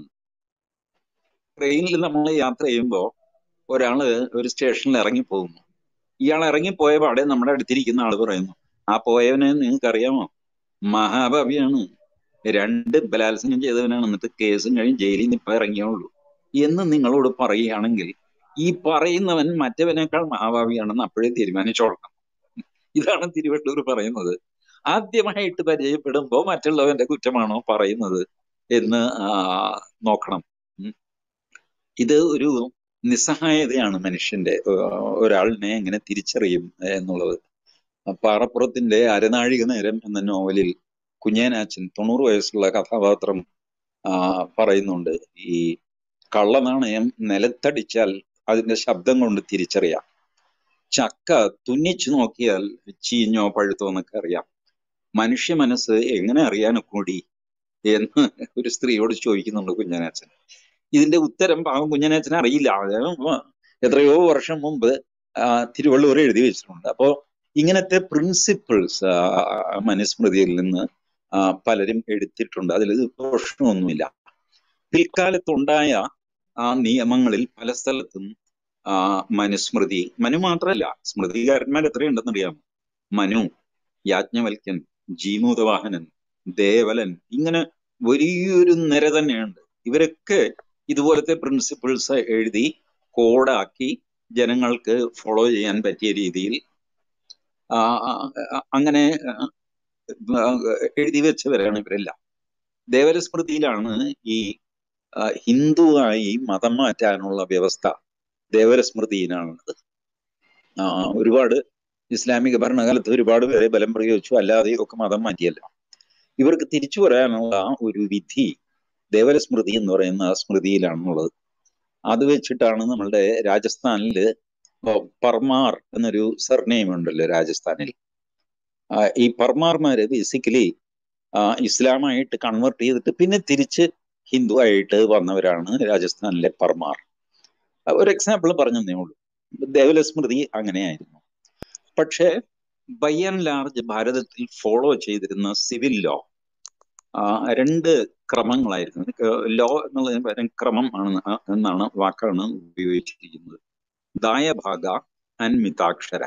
ട്രെയിനിൽ നമ്മൾ യാത്ര ചെയ്യുമ്പോൾ ഒരാള് ഒരു സ്റ്റേഷനിൽ ഇറങ്ങി പോകുന്നു ഇയാൾ ഇറങ്ങിപ്പോയ പാടെ നമ്മുടെ അടുത്തിരിക്കുന്ന ആള് പറയുന്നു ആ പോയവനെ നിങ്ങൾക്ക് അറിയാമോ മഹാഭാവിയാണ് രണ്ട് ബലാത്സംഗം ചെയ്തവനാണ് എന്നിട്ട് കേസും കഴിഞ്ഞ് ജയിലിൽ നിന്ന് ഇപ്പൊ ഇറങ്ങിയുള്ളൂ എന്ന് നിങ്ങളോട് പറയുകയാണെങ്കിൽ ഈ പറയുന്നവൻ മറ്റവനേക്കാൾ മഹാഭാവിയാണെന്ന് അപ്പോഴേ തീരുമാനിച്ചോളണം ഇതാണ് തിരുവള്ളൂർ പറയുന്നത് ആദ്യമായിട്ട് പരിചയപ്പെടുമ്പോ മറ്റുള്ളവന്റെ കുറ്റമാണോ പറയുന്നത് എന്ന് ആ, നോക്കണം ഉം. ഇത് ഒരു നിസ്സഹായതയാണ് മനുഷ്യന്റെ ആ, ഒരാളിനെ എങ്ങനെ തിരിച്ചറിയും എന്നുള്ളത് പാറപ്പുറത്തിന്റെ അരനാഴിക നേരം എന്ന നോവലിൽ കുഞ്ഞേനാച്ചൻ തൊണ്ണൂറ് വയസ്സുള്ള കഥാപാത്രം ആ, പറയുന്നുണ്ട് ഈ കള്ളനാണയം നിലത്തടിച്ചാൽ അതിന്റെ ശബ്ദം കൊണ്ട് തിരിച്ചറിയാം ചക്ക തുന്നിച്ചു നോക്കിയാൽ ചീഞ്ഞോ പഴുത്തോ എന്നൊക്കെ അറിയാം മനുഷ്യ മനസ്സ് എങ്ങനെ അറിയാൻ കൂടി എന്ന് ഒരു സ്ത്രീയോട് ചോദിക്കുന്നുണ്ട് കുഞ്ഞനാച്ചൻ ഇതിന്റെ ഉത്തരം പാവം കുഞ്ഞനച്ഛന് അറിയില്ല അദ്ദേഹം എത്രയോ വർഷം മുമ്പ് ആ, തിരുവള്ളുവർ എഴുതി വെച്ചിട്ടുണ്ട് അപ്പോ ഇങ്ങനത്തെ പ്രിൻസിപ്പിൾസ് മനുസ്മൃതിയിൽ നിന്ന് ആ, പലരും എടുത്തിട്ടുണ്ട് അതിൽ ദോഷമൊന്നുമില്ല പിൽക്കാലത്തുണ്ടായ ആ നിയമങ്ങളിൽ പല സ്ഥലത്തും ആ മനുസ്മൃതി മനു മാത്രമല്ല സ്മൃതികാരന്മാർ എത്രയുണ്ടെന്നറിയാമോ മനു യാജ്ഞവൽക്യൻ ജീമൂതവാഹനൻ ദേവലൻ ഇങ്ങനെ വലിയൊരു നിര തന്നെയുണ്ട് ഇവരൊക്കെ ഇതുപോലത്തെ പ്രിൻസിപ്പിൾസ് എഴുതി കോഡാക്കി ജനങ്ങൾക്ക് ഫോളോ ചെയ്യാൻ പറ്റിയ രീതിയിൽ ആ, ആ, ആ, അങ്ങനെ ആ, ആ, എഴുതി വെച്ചവരാണ് ഇവരെല്ലാം ദേവരസ്മൃതിയിലാണ് ഈ ആ, ഹിന്ദുവായി മതം മാറ്റാനുള്ള വ്യവസ്ഥ ദേവരസ്മൃതിയിലാണുള്ളത് ആ, ഒരുപാട് ഇസ്ലാമിക ഭരണകാലത്ത് ഒരുപാട് പേരെ ബലം പ്രയോഗിച്ചു അല്ലാതെയും ഒക്കെ മതം മാറ്റിയല്ലോ ഇവർക്ക് തിരിച്ചു വരാനുള്ള ഒരു വിധി ദേവരസ്മൃതി എന്ന് പറയുന്ന ആ സ്മൃതിയിലാണുള്ളത് അത് വെച്ചിട്ടാണ് നമ്മളുടെ രാജസ്ഥാനില് പ- പർമാർ എന്നൊരു സർനെയിം ഉണ്ടല്ലോ രാജസ്ഥാനിൽ ആ, ഈ പർമാർമാര് ബേസിക്കലി ഇസ്ലാമായിട്ട് കൺവേർട്ട് ചെയ്തിട്ട് പിന്നെ തിരിച്ച് ഹിന്ദു ആയിട്ട് വന്നവരാണ് രാജസ്ഥാനിലെ പർമാർ ആ, ഒരു എക്സാമ്പിൾ പറഞ്ഞതേ ഉള്ളൂ ദേവലസ്മൃതി അങ്ങനെയായിരുന്നു പക്ഷേ ബൈ ആൻഡ് ലാർജ് ഭാരതത്തിൽ ഫോളോ ചെയ്തിരുന്ന സിവിൽ ലോ രണ്ട് ക്രമങ്ങളായിരുന്നു ലോ എന്നുള്ളതിന് പകരം ക്രമം ആണ് ആ- എന്നാണ് വാക്കാണ് ഉപയോഗിച്ചിരിക്കുന്നത് ദായഭാഗ ആൻഡ് മിതാക്ഷര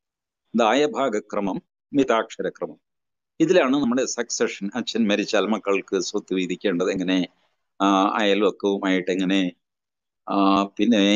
ദായഭാഗ ക്രമം മിതാക്ഷര ക്രമം ഇതിലാണ് നമ്മുടെ സക്സഷൻ അച്ഛൻ മരിച്ചാൽ മക്കൾക്ക് സ്വത്ത് വീതിക്കേണ്ടത് എങ്ങനെ ആ, അയൽവക്കവുമായിട്ട് എങ്ങനെ ആ, പിന്നെ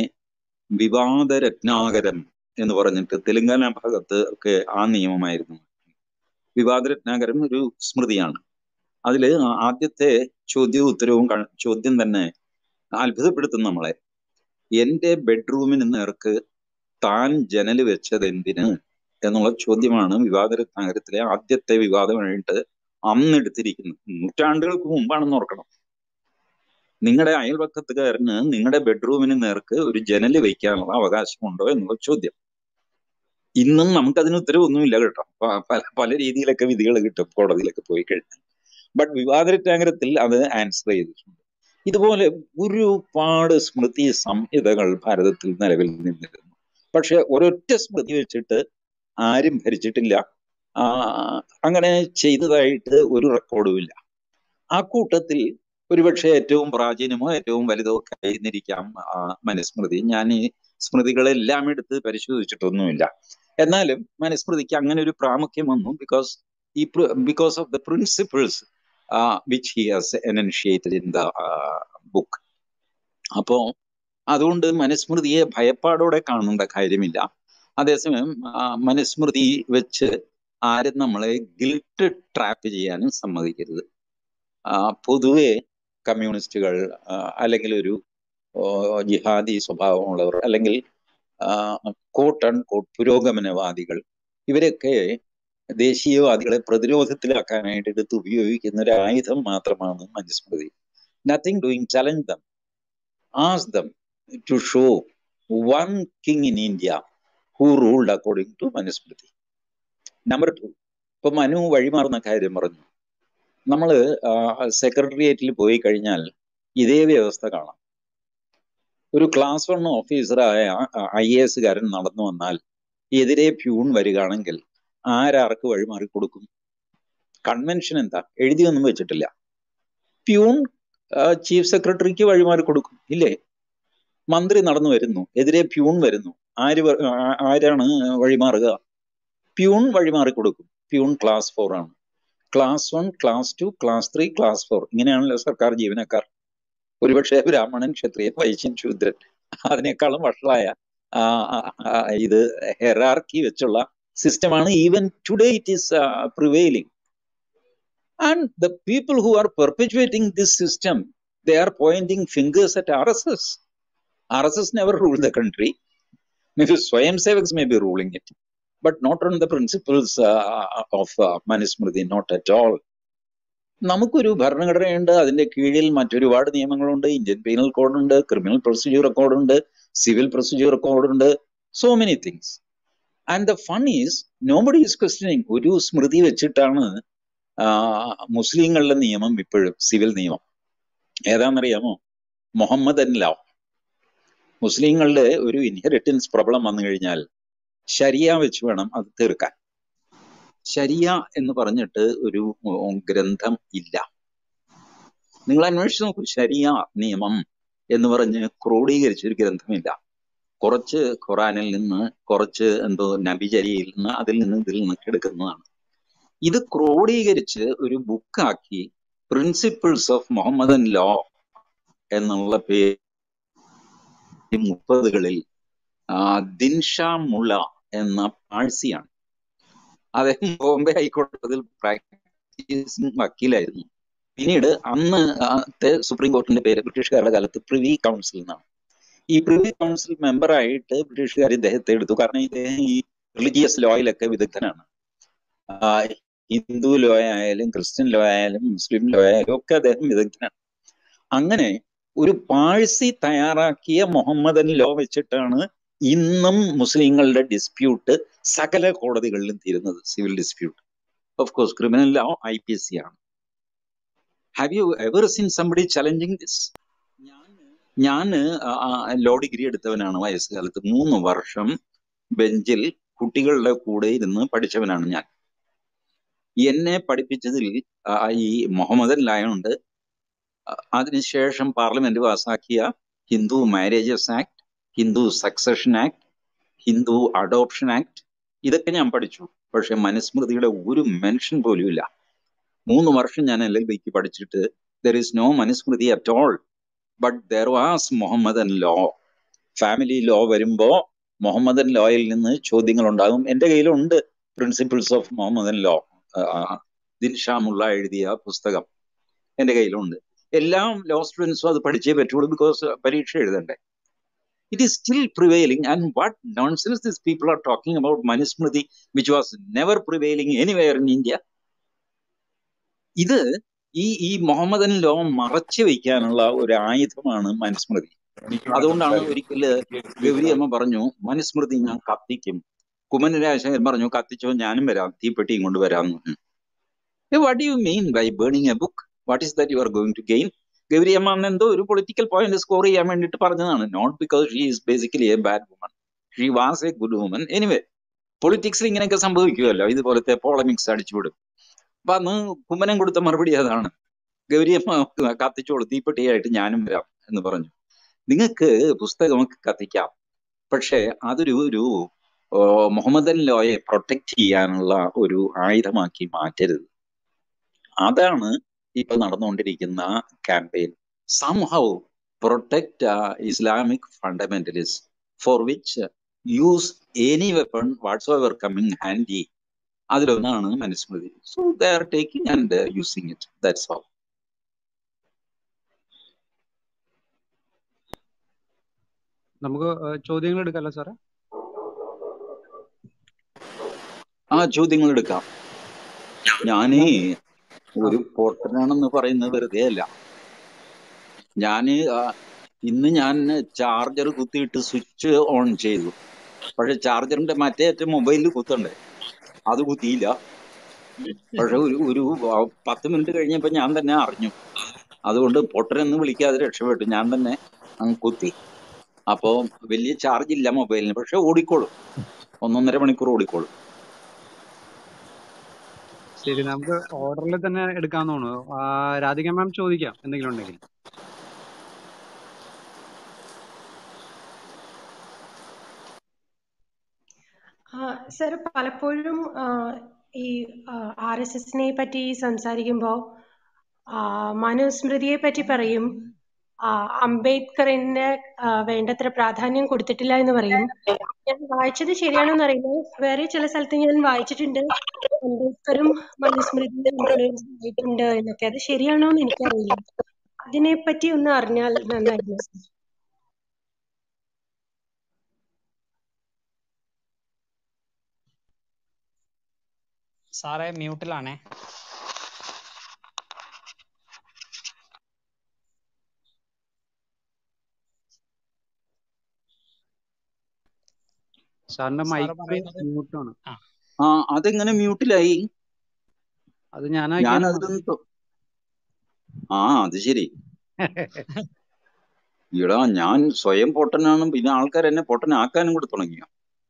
വിവാദ രത്നാകരം എന്ന് പറഞ്ഞിട്ട് തെലുങ്കാന ഭാഗത്ത് ഒക്കെ ആ നിയമമായിരുന്നു വിവാദ രത്നാകരം ഒരു സ്മൃതിയാണ് അതില് ആദ്യത്തെ ചോദ്യവും ഉത്തരവും ക- ചോദ്യം തന്നെ അത്ഭുതപ്പെടുത്തും നമ്മളെ എന്റെ ബെഡ്റൂമിന് നേർക്ക് താൻ ജനൽ വെച്ചത് എന്തിന് എന്നുള്ള ചോദ്യമാണ് വിവാദ രത്നാകരത്തിലെ ആദ്യത്തെ വിവാദമായിട്ട് അന്ന് എടുത്തിരിക്കുന്നത് നൂറ്റാണ്ടുകൾക്ക് മുമ്പാണെന്ന് ഓർക്കണം നിങ്ങളുടെ അയൽപക്കത്തുകാരന് നിങ്ങളുടെ ബെഡ്റൂമിന് നേർക്ക് ഒരു ജനല് വയ്ക്കാനുള്ള അവകാശമുണ്ടോ എന്നുള്ള ചോദ്യം ഇന്നും നമുക്കതിന് ഉത്തരവൊന്നുമില്ല കേട്ടോ പ- പല പല രീതിയിലൊക്കെ വിധികൾ കിട്ടും കോടതിയിലൊക്കെ പോയി കഴിഞ്ഞാൽ ബട്ട് വിവാദരത്നാകരത്തിൽ അത് ആൻസർ ചെയ്തിട്ടുണ്ട് ഇതുപോലെ ഒരുപാട് സ്മൃതി സംഹിതകൾ ഭാരതത്തിൽ നിലവിൽ നിന്നിരുന്നു പക്ഷെ ഒരൊറ്റ സ്മൃതി വെച്ചിട്ട് ആരും ഭരിച്ചിട്ടില്ല ആ, അങ്ങനെ ചെയ്തതായിട്ട് ഒരു റെക്കോർഡുമില്ല ആ കൂട്ടത്തിൽ ഒരുപക്ഷെ ഏറ്റവും പ്രാചീനമോ ഏറ്റവും വലുതോ ഒക്കെ ആയിരുന്നിരിക്കാം ആ, മനുസ്മൃതി ഞാൻ ഈ സ്മൃതികളെല്ലാം എടുത്ത് പരിശോധിച്ചിട്ടൊന്നുമില്ല എന്നാലും മനുസ്മൃതിക്ക് അങ്ങനെ ഒരു പ്രാമുഖ്യം വന്നു ബിക്കോസ് ഈ because of the principles which he has enunciated in the book അപ്പോ അതുകൊണ്ട് മനുസ്മൃതിയെ ഭയപ്പാടോടെ കാണേണ്ട കാര്യമില്ല അതേസമയം ആ, മനുസ്മൃതി വെച്ച് ആരും നമ്മളെ ഗിൽട്ട് ട്രാപ്പ് ചെയ്യാനും സമ്മതിക്കരുത് ആ, പൊതുവെ കമ്മ്യൂണിസ്റ്റുകൾ ആ, അല്ലെങ്കിൽ ഒരു ഓ, ജിഹാദി സ്വഭാവമുള്ളവർ അല്ലെങ്കിൽ കോട്ട് ആൻഡ് കോട്ട് പുരോഗമനവാദികൾ ഇവരൊക്കെ ദേശീയവാദികളെ പ്രതിരോധത്തിലാക്കാനായിട്ട് എടുത്ത് ഉപയോഗിക്കുന്ന ഒരു ആയുധം മാത്രമാണ് Manusmriti nothing doing challenge them ask them to show one king in India who ruled according to Manusmriti number two ഇപ്പൊ മനു വഴിമാറുന്ന കാര്യം പറഞ്ഞു നമ്മൾ സെക്രട്ടേറിയറ്റിൽ പോയി കഴിഞ്ഞാൽ ഇതേ വ്യവസ്ഥ കാണാം ഒരു ക്ലാസ് വൺ ഓഫീസറായ ഐ എ എസുകാരൻ നടന്നു വന്നാൽ എതിരെ പ്യൂൺ വരികയാണെങ്കിൽ ആരാർക്ക് വഴിമാറി കൊടുക്കും കൺവെൻഷൻ എന്താ എഴുതിയൊന്നും വെച്ചിട്ടില്ല പ്യൂൺ ചീഫ് സെക്രട്ടറിക്ക് വഴിമാറി കൊടുക്കും ഇല്ലേ മന്ത്രി നടന്നു വരുന്നു എതിരെ പ്യൂൺ വരുന്നു ആര് വ- ആ- ആരാണ് വഴിമാറുക പ്യൂൺ വഴിമാറി കൊടുക്കും പ്യൂൺ ക്ലാസ് ഫോർ ആണ് class one class two class three class four ഇങ്ങനെയാണല്ലോ സർക്കാർ ജീവനക്കാർ ഒരുപക്ഷെ ബ്രാഹ്മണൻ ക്ഷത്രിയൻ വൈശ്യൻ ശൂദ്രൻ അതിനേക്കാളും വഷളായ ആ, ആ, ആ, ഇത് ഹെറാർക്കി വെച്ചുള്ള സിസ്റ്റമാണ് even today it is prevailing and the people who are perpetuating this system they are pointing fingers at R S S R S S never rule the country Maybe Swayam Sevaks may be ruling it, but not on the principles uh, of uh, Manusmriti, not at all. നമുക്കൊരു ഭരണഘടനയുണ്ട് അതിന്റെ കീഴിൽ മറ്റൊരുപാട് നിയമങ്ങളുണ്ട് Indian penal കോഡുണ്ട് criminal procedure കോഡുണ്ട് civil procedure കോഡുണ്ട് so many things and the fun is nobody is questioning ഒരു സ്മൃതി വെച്ചിട്ടാണ് ആ, മുസ്ലിങ്ങളുടെ നിയമം ഇപ്പോഴും സിവിൽ നിയമം ഏതാണെന്നറിയാമോ മുഹമ്മദൻ ലോ മുസ്ലിങ്ങളുടെ ഒരു ഇൻഹെറിറ്റൻസ് പ്രോബ്ലം വന്നു കഴിഞ്ഞാൽ ശരിയ വെച്ച് വേണം അത് തീർക്കാൻ ശരിയ എന്ന് പറഞ്ഞിട്ട് ഒരു ഉം, ഗ്രന്ഥം ഇല്ല നിങ്ങൾ അന്വേഷിച്ച് നോക്കൂ ശരിയ നിയമം എന്ന് പറഞ്ഞ് ക്രോഡീകരിച്ച ഒരു ഗ്രന്ഥമില്ല കുറച്ച് ഖുറാനിൽ നിന്ന് കുറച്ച് എന്തോ നബിചരിയിൽ നിന്ന് അതിൽ നിന്ന് ഇതിൽ നിന്നൊക്കെ എടുക്കുന്നതാണ് ഇത് ക്രോഡീകരിച്ച് ഒരു ബുക്കാക്കി പ്രിൻസിപ്പിൾസ് ഓഫ് മുഹമ്മദൻ ലോ എന്നുള്ള പേര് മുപ്പതുകളിൽ ദിൻഷാ മുള്ള എന്ന പാഴ്സിയാണ് അദ്ദേഹം ബോംബെ ഹൈക്കോടതിയിൽ പ്രാക്ടീസിംഗ് വക്കീലായിരുന്നു പിന്നീട് അന്ന് അന്നത്തെ സുപ്രീം കോർട്ടിന്റെ പേര് ബ്രിട്ടീഷുകാരുടെ കാലത്ത് പ്രിവി കൗൺസിൽ എന്നാണ് ഈ പ്രിവി കൗൺസിൽ മെമ്പറായിട്ട് ബ്രിട്ടീഷുകാർ ഇദ്ദേഹത്തെ എടുത്തു കാരണം ഇദ്ദേഹം ഈ റിലീജിയസ് ലോയിലൊക്കെ വിദഗ്ധനാണ് ആ, ഹിന്ദു ലോ ആയാലും ക്രിസ്ത്യൻ ലോ ആയാലും മുസ്ലിം ലോ ആയാലും ഒക്കെ അദ്ദേഹം വിദഗ്ധനാണ് അങ്ങനെ ഒരു പാഴ്സി തയ്യാറാക്കിയ മുഹമ്മദൻ ലോ വെച്ചിട്ടാണ് ഇന്നും മുസ്ലിങ്ങളുടെ ഡിസ്പ്യൂട്ട് സകല കോടതികളിലും തീരുന്നത് civil dispute of course criminal law I P S C ആണ് have you ever seen somebody challenging this ഞാൻ ലോ ഡിഗ്രി എടുത്തവനാണ് വയസ്സുകാലത്ത് മൂന്ന് വർഷം ബെഞ്ചിൽ കുട്ടികളുടെ കൂടെ ഇരുന്ന് പഠിച്ചവനാണ് ഞാൻ എന്നെ പഠിപ്പിച്ചതിൽ ആ, ഈ മുഹമ്മദൻ ലായുണ്ട് അതിനുശേഷം പാർലമെന്റ് പാസാക്കിയ Hindu marriages act Hindu succession act Hindu adoption act ഇതൊക്കെ ഞാൻ പഠിച്ചു പക്ഷെ മനുസ്മൃതിയുടെ ഒരു മെൻഷൻ പോലും ഇല്ല മൂന്ന് വർഷം ഞാൻ എൽ എൽ ബിക്ക് പഠിച്ചിട്ട് there is no Manusmriti at all but there was Muhammadan law family law വരുമ്പോ മുഹമ്മദൻ ലോയിൽ നിന്ന് ചോദ്യങ്ങൾ ഉണ്ടാകും എൻ്റെ കയ്യിലുണ്ട് പ്രിൻസിപ്പിൾസ് ഓഫ് മുഹമ്മദൻ ലോ ദിൻഷാമുള്ള എഴുതിയ പുസ്തകം എൻ്റെ കയ്യിലുണ്ട് എല്ലാ ലോ സ്റ്റുഡൻസും അത് പഠിച്ചേ പറ്റുള്ളൂ ബിക്കോസ് പരീക്ഷ എഴുതണ്ടേ it is still prevailing and what nonsense these people are talking about manusmriti which was never prevailing anywhere in india ഇത് ഈ ഈ മുഹമ്മദൻ ലോ മറച്ചു വയ്ക്കാനുള്ള ഒരു ആയുധമാണ് മനുസ്മൃതി അതുകൊണ്ടാണ് ഒരിക്കല് ഗൗരിയമ്മ പറഞ്ഞു മനുസ്മൃതി ഞാൻ കത്തിക്കും കുമ്മന രാജശേഖരൻ പറഞ്ഞു കത്തിച്ചോ ഞാനും വരാം തീപ്പെട്ടിയും കൊണ്ട് വരാമെന്ന് what you mean by burning a book what is that you are going to gain Gowriamma അന്ന് എന്തോ ഒരു പൊളിറ്റിക്കൽ പോയിന്റ് സ്കോർ ചെയ്യാൻ വേണ്ടിയിട്ട് പറഞ്ഞതാണ് not because she is basically a bad woman she was a good woman anyway പൊളിറ്റിക്സിൽ ഇങ്ങനെയൊക്കെ സംഭവിക്കുമല്ലോ ഇതുപോലത്തെ പോളമിക്സ് അടിച്ചുവിടും അപ്പൊ അന്ന് കുമ്മനം കൊടുത്ത മറുപടി അതാണ് ഗൗരിയമ്മ കത്തിച്ചോളൂ തീപ്പെട്ടിയായിട്ട് ഞാനും വരാം എന്ന് പറഞ്ഞു നിങ്ങൾക്ക് പുസ്തകമൊക്കെ കത്തിക്കാം പക്ഷെ അതൊരു ഒരു ഓ, മുഹമ്മദൻ ലോയെ പ്രൊട്ടക്ട് ചെയ്യാനുള്ള ഒരു ആയുധമാക്കി മാറ്റരുത് അതാണ് ഇപ്പൊ നടന്നുകൊണ്ടിരിക്കുന്ന campaign somehow protect Islamic fundamentalist for which use any weapon whatsoever coming handy അതിലൊന്നാണ് Manusmriti so they are taking and using it that's all നമുക്ക് ഏഹ്, ചോദ്യങ്ങൾ എടുക്കാമല്ലോ സാറേ ആ ചോദ്യങ്ങൾ എടുക്കാം ഞാനേ ഒരു പൊട്ടനാണെന്ന് പറയുന്നത് വെറുതെ അല്ല ഞാന് ആ, ഇന്ന് ഞാൻ ചാർജർ കുത്തിയിട്ട് സ്വിച്ച് ഓൺ ചെയ്തു പക്ഷെ ചാർജറിന്റെ മറ്റേ അറ്റം മൊബൈലിൽ കുത്തണ്ടേ അത് കുത്തിയില്ല പക്ഷെ ഒരു ഒരു ആ, പത്ത് മിനിറ്റ് കഴിഞ്ഞപ്പോ ഞാൻ തന്നെ അറിഞ്ഞു അതുകൊണ്ട് പൊട്ടനെന്ന് വിളിക്കാതെ രക്ഷപ്പെട്ടു ഞാൻ തന്നെ അങ്ങ് കുത്തി അപ്പോ വലിയ ചാർജ് ഇല്ല മൊബൈലിന് പക്ഷെ ഓടിക്കോളും ഒന്നൊന്നര മണിക്കൂർ ഓടിക്കോളും ശരി നമുക്ക് ഓർഡറിൽ തന്നെ എടുക്കാന്ന് തോന്നുന്നു ആ, രാധിക മാം ചോദിക്കാം എന്തെങ്കിലും ഉണ്ടെങ്കിൽ സർ പലപ്പോഴും ആ, ഈ ആർ എസ് എസിനെ പറ്റി സംസാരിക്കുമ്പോൾ മനുസ്മൃതിയെ പറ്റി പറയും ആ, അംബേദ്കറിന് ആ, വേണ്ടത്ര പ്രാധാന്യം കൊടുത്തിട്ടില്ല എന്ന് പറയും ഞാൻ വായിച്ചത് ശരിയാണോ എന്നറിയില്ല വേറെ ചില സ്ഥലത്ത് ഞാൻ വായിച്ചിട്ടുണ്ട് അംബേദ്കറും മനുസ്മൃതിയും ആയിട്ടുണ്ട് എന്നൊക്കെ അത് ശരിയാണോ എന്ന് എനിക്കറിയില്ല അതിനെ പറ്റി ഒന്ന് അറിഞ്ഞാൽ നന്നായിരുന്നു സർ സാറേ മ്യൂട്ടിലാണേ സാറിന്റെ സാറ് മൈക്ക് പറയുന്നത് മ്യൂട്ടാണ് ആ ആ അതെങ്ങനെ മ്യൂട്ടിലായി അത് ഞാൻ ഞാനാക്കിയാണ് അതിലൊന്നും തൊ- ആ അത് ശരി ഈടാ ഞാൻ സ്വയം പൊട്ടനാണ് പിന്നെ ആൾക്കാർ എന്നെ പൊട്ടനാക്കാനും കൂടെ തുടങ്ങിയോ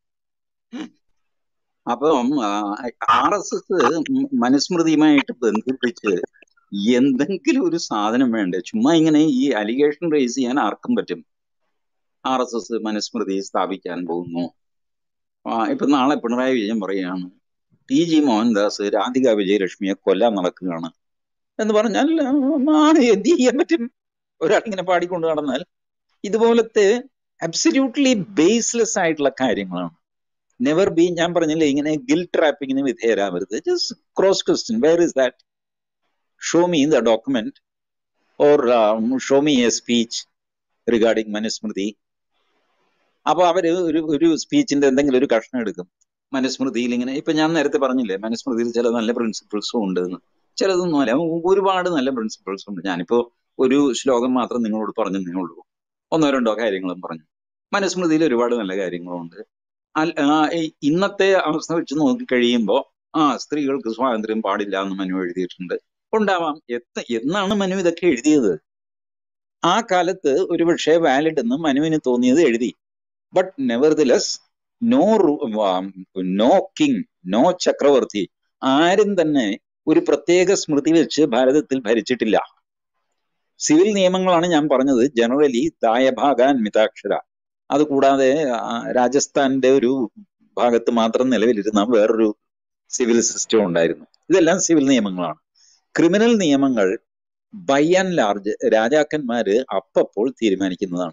അപ്പം ആർ എസ് എസ് മനുസ്മൃതിയുമായിട്ട് ബന്ധിപ്പിച്ച് എന്തെങ്കിലും ഒരു സാധനം വേണ്ടേ ചുമ്മാ ഇങ്ങനെ ഈ അലിഗേഷൻ റേസ് ചെയ്യാൻ ആർക്കും പറ്റും ആർ എസ് എസ് മനുസ്മൃതി സ്ഥാപിക്കാൻ പോകുന്നു ആ, ഇപ്പൊ നാളെ പിണറായി വിജയൻ പറയുകയാണ് ടി ജി മോഹൻദാസ് രാധിക വിജയലക്ഷ്മിയെ കൊല്ലാൻ നടക്കുകയാണ് എന്ന് പറഞ്ഞാൽ ആ, എന്ത് ചെയ്യാൻ പറ്റും ഒരാളിങ്ങനെ പാടിക്കൊണ്ട് നടന്നാൽ ഇതുപോലത്തെ അബ്സല്യൂട്ട്ലി ബേസ്ലെസ് ആയിട്ടുള്ള കാര്യങ്ങളാണ് നെവർ ബി ഞാൻ പറഞ്ഞില്ലേ ഇങ്ങനെ ഗിൽ ട്രാപ്പിങ്ങിന് വിധേയരാവരുത് just cross question where is that show me the document or show me a speech regarding Manusmriti അപ്പൊ അവര് ഒരു ഒരു സ്പീച്ചിന്റെ എന്തെങ്കിലും ഒരു കഷ്ണം എടുക്കും മനുസ്മൃതിയിൽ ഇങ്ങനെ ഇപ്പൊ ഞാൻ നേരത്തെ പറഞ്ഞില്ലേ മനുസ്മൃതിയിൽ ചില നല്ല പ്രിൻസിപ്പിൾസും ഉണ്ട് എന്ന് ചിലതൊന്നും അല്ല ഒരുപാട് നല്ല പ്രിൻസിപ്പിൾസ് ഉണ്ട് ഞാനിപ്പോ ഒരു ശ്ലോകം മാത്രം നിങ്ങളോട് പറഞ്ഞതേ ഉള്ളൂ ഒന്നോ രണ്ടോ കാര്യങ്ങളും പറഞ്ഞു മനുസ്മൃതിയിൽ ഒരുപാട് നല്ല കാര്യങ്ങളുണ്ട് അൽ- ആ, ഈ ഇന്നത്തെ അവസ്ഥ വെച്ച് നോക്കി കഴിയുമ്പോൾ ആ സ്ത്രീകൾക്ക് സ്വാതന്ത്ര്യം പാടില്ല എന്ന് മനു എഴുതിയിട്ടുണ്ട് ഉണ്ടാവാം എത്ത എന്നാണ് മനു ഇതൊക്കെ എഴുതിയത് ആ കാലത്ത് ഒരുപക്ഷെ വാലിഡ് എന്ന് മനുവിന് തോന്നിയത് എഴുതി but nevertheless no no king no ചക്രവർത്തി ആരും തന്നെ ഒരു പ്രത്യേക സ്മൃതി വെച്ച് ഭാരതത്തിൽ ഭരിച്ചിട്ടില്ല സിവിൽ നിയമങ്ങളാണ് ഞാൻ പറഞ്ഞത് ജനറലി ദായഭാഗാൻ മിതാക്ഷര അത് കൂടാതെ ആ, രാജസ്ഥാന്റെ ഒരു ഭാഗത്ത് മാത്രം നിലവിലിരുന്ന വേറൊരു സിവിൽ സിസ്റ്റം ഉണ്ടായിരുന്നു ഇതെല്ലാം സിവിൽ നിയമങ്ങളാണ് ക്രിമിനൽ നിയമങ്ങൾ ബൈ ആൻഡ് ലാർജ് രാജാക്കന്മാര് അപ്പപ്പോൾ തീരുമാനിക്കുന്നതാണ്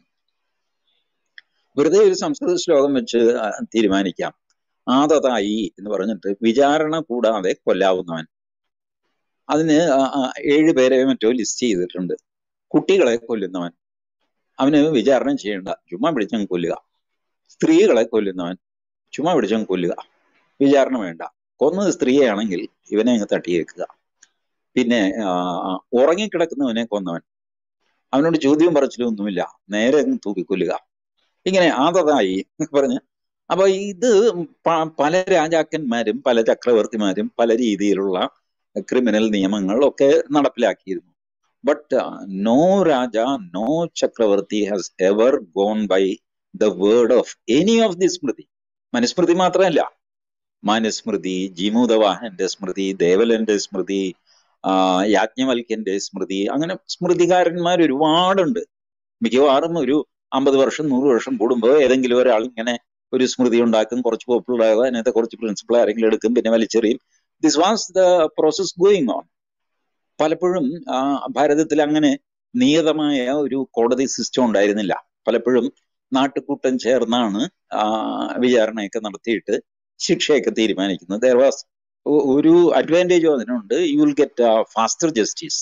വെറുതെ ഒരു സംസ്കൃത ശ്ലോകം വെച്ച് ആ, തീരുമാനിക്കാം ആദതായി എന്ന് പറഞ്ഞിട്ട് വിചാരണ കൂടാതെ കൊല്ലാവുന്നവൻ അതിന് ആ, ആ, ഏഴ് പേരെ മറ്റോ ലിസ്റ്റ് ചെയ്തിട്ടുണ്ട് കുട്ടികളെ കൊല്ലുന്നവൻ അവന് വിചാരണ ചെയ്യേണ്ട ചുമ്മാ പിടിച്ചങ്ങ് കൊല്ലുക സ്ത്രീകളെ കൊല്ലുന്നവൻ ചുമ്മാ പിടിച്ചങ്ങ് കൊല്ലുക വിചാരണ വേണ്ട കൊന്നത് സ്ത്രീയാണെങ്കിൽ ഇവനെ അങ്ങ് തട്ടിയേക്കുക പിന്നെ ആ, ഉറങ്ങിക്കിടക്കുന്നവനെ കൊന്നവൻ അവനോട് ചോദ്യവും പറച്ചിലും ഒന്നുമില്ല നേരെ അങ്ങ് തൂക്കിക്കൊല്ലുക ഇങ്ങനെ ആദതായി പറഞ്ഞ് അപ്പൊ ഇത് പ- പല രാജാക്കന്മാരും പല ചക്രവർത്തിമാരും പല രീതിയിലുള്ള ക്രിമിനൽ നിയമങ്ങൾ ഒക്കെ നടപ്പിലാക്കിയിരുന്നു ബട്ട് നോ രാജ നോ ചക്രവർത്തി has ever gone by the word of any of the സ്മൃതി മനുസ്മൃതി മാത്രമല്ല മനുസ്മൃതി ജീമൂതവാഹന്റെ സ്മൃതി ദേവലന്റെ സ്മൃതി ആ, യാജ്ഞവൽക്യന്റെ സ്മൃതി അങ്ങനെ സ്മൃതികാരന്മാർ ഒരുപാടുണ്ട് മിക്കവാറും ഒരു അമ്പത് വർഷം നൂറ് വർഷം കൂടുമ്പോൾ ഏതെങ്കിലും ഒരാൾ ഇങ്ങനെ ഒരു സ്മൃതി ഉണ്ടാക്കും കുറച്ച് പോപ്പുലർ ആകുക അതിനകത്ത് കുറച്ച് പ്രിൻസിപ്പൾ ആരെങ്കിലും എടുക്കും പിന്നെ വലിച്ചെറിയും this was the process going on പലപ്പോഴും ആ, ഭാരതത്തിൽ അങ്ങനെ നിയതമായ ഒരു കോടതി സിസ്റ്റം ഉണ്ടായിരുന്നില്ല പലപ്പോഴും നാട്ടുകൂട്ടം ചേർന്നാണ് ആ, വിചാരണയൊക്കെ നടത്തിയിട്ട് ശിക്ഷയൊക്കെ തീരുമാനിക്കുന്നത് ദർ വാസ് ഒരു അഡ്വാൻറ്റേജ് അതിനുണ്ട് you will get faster justice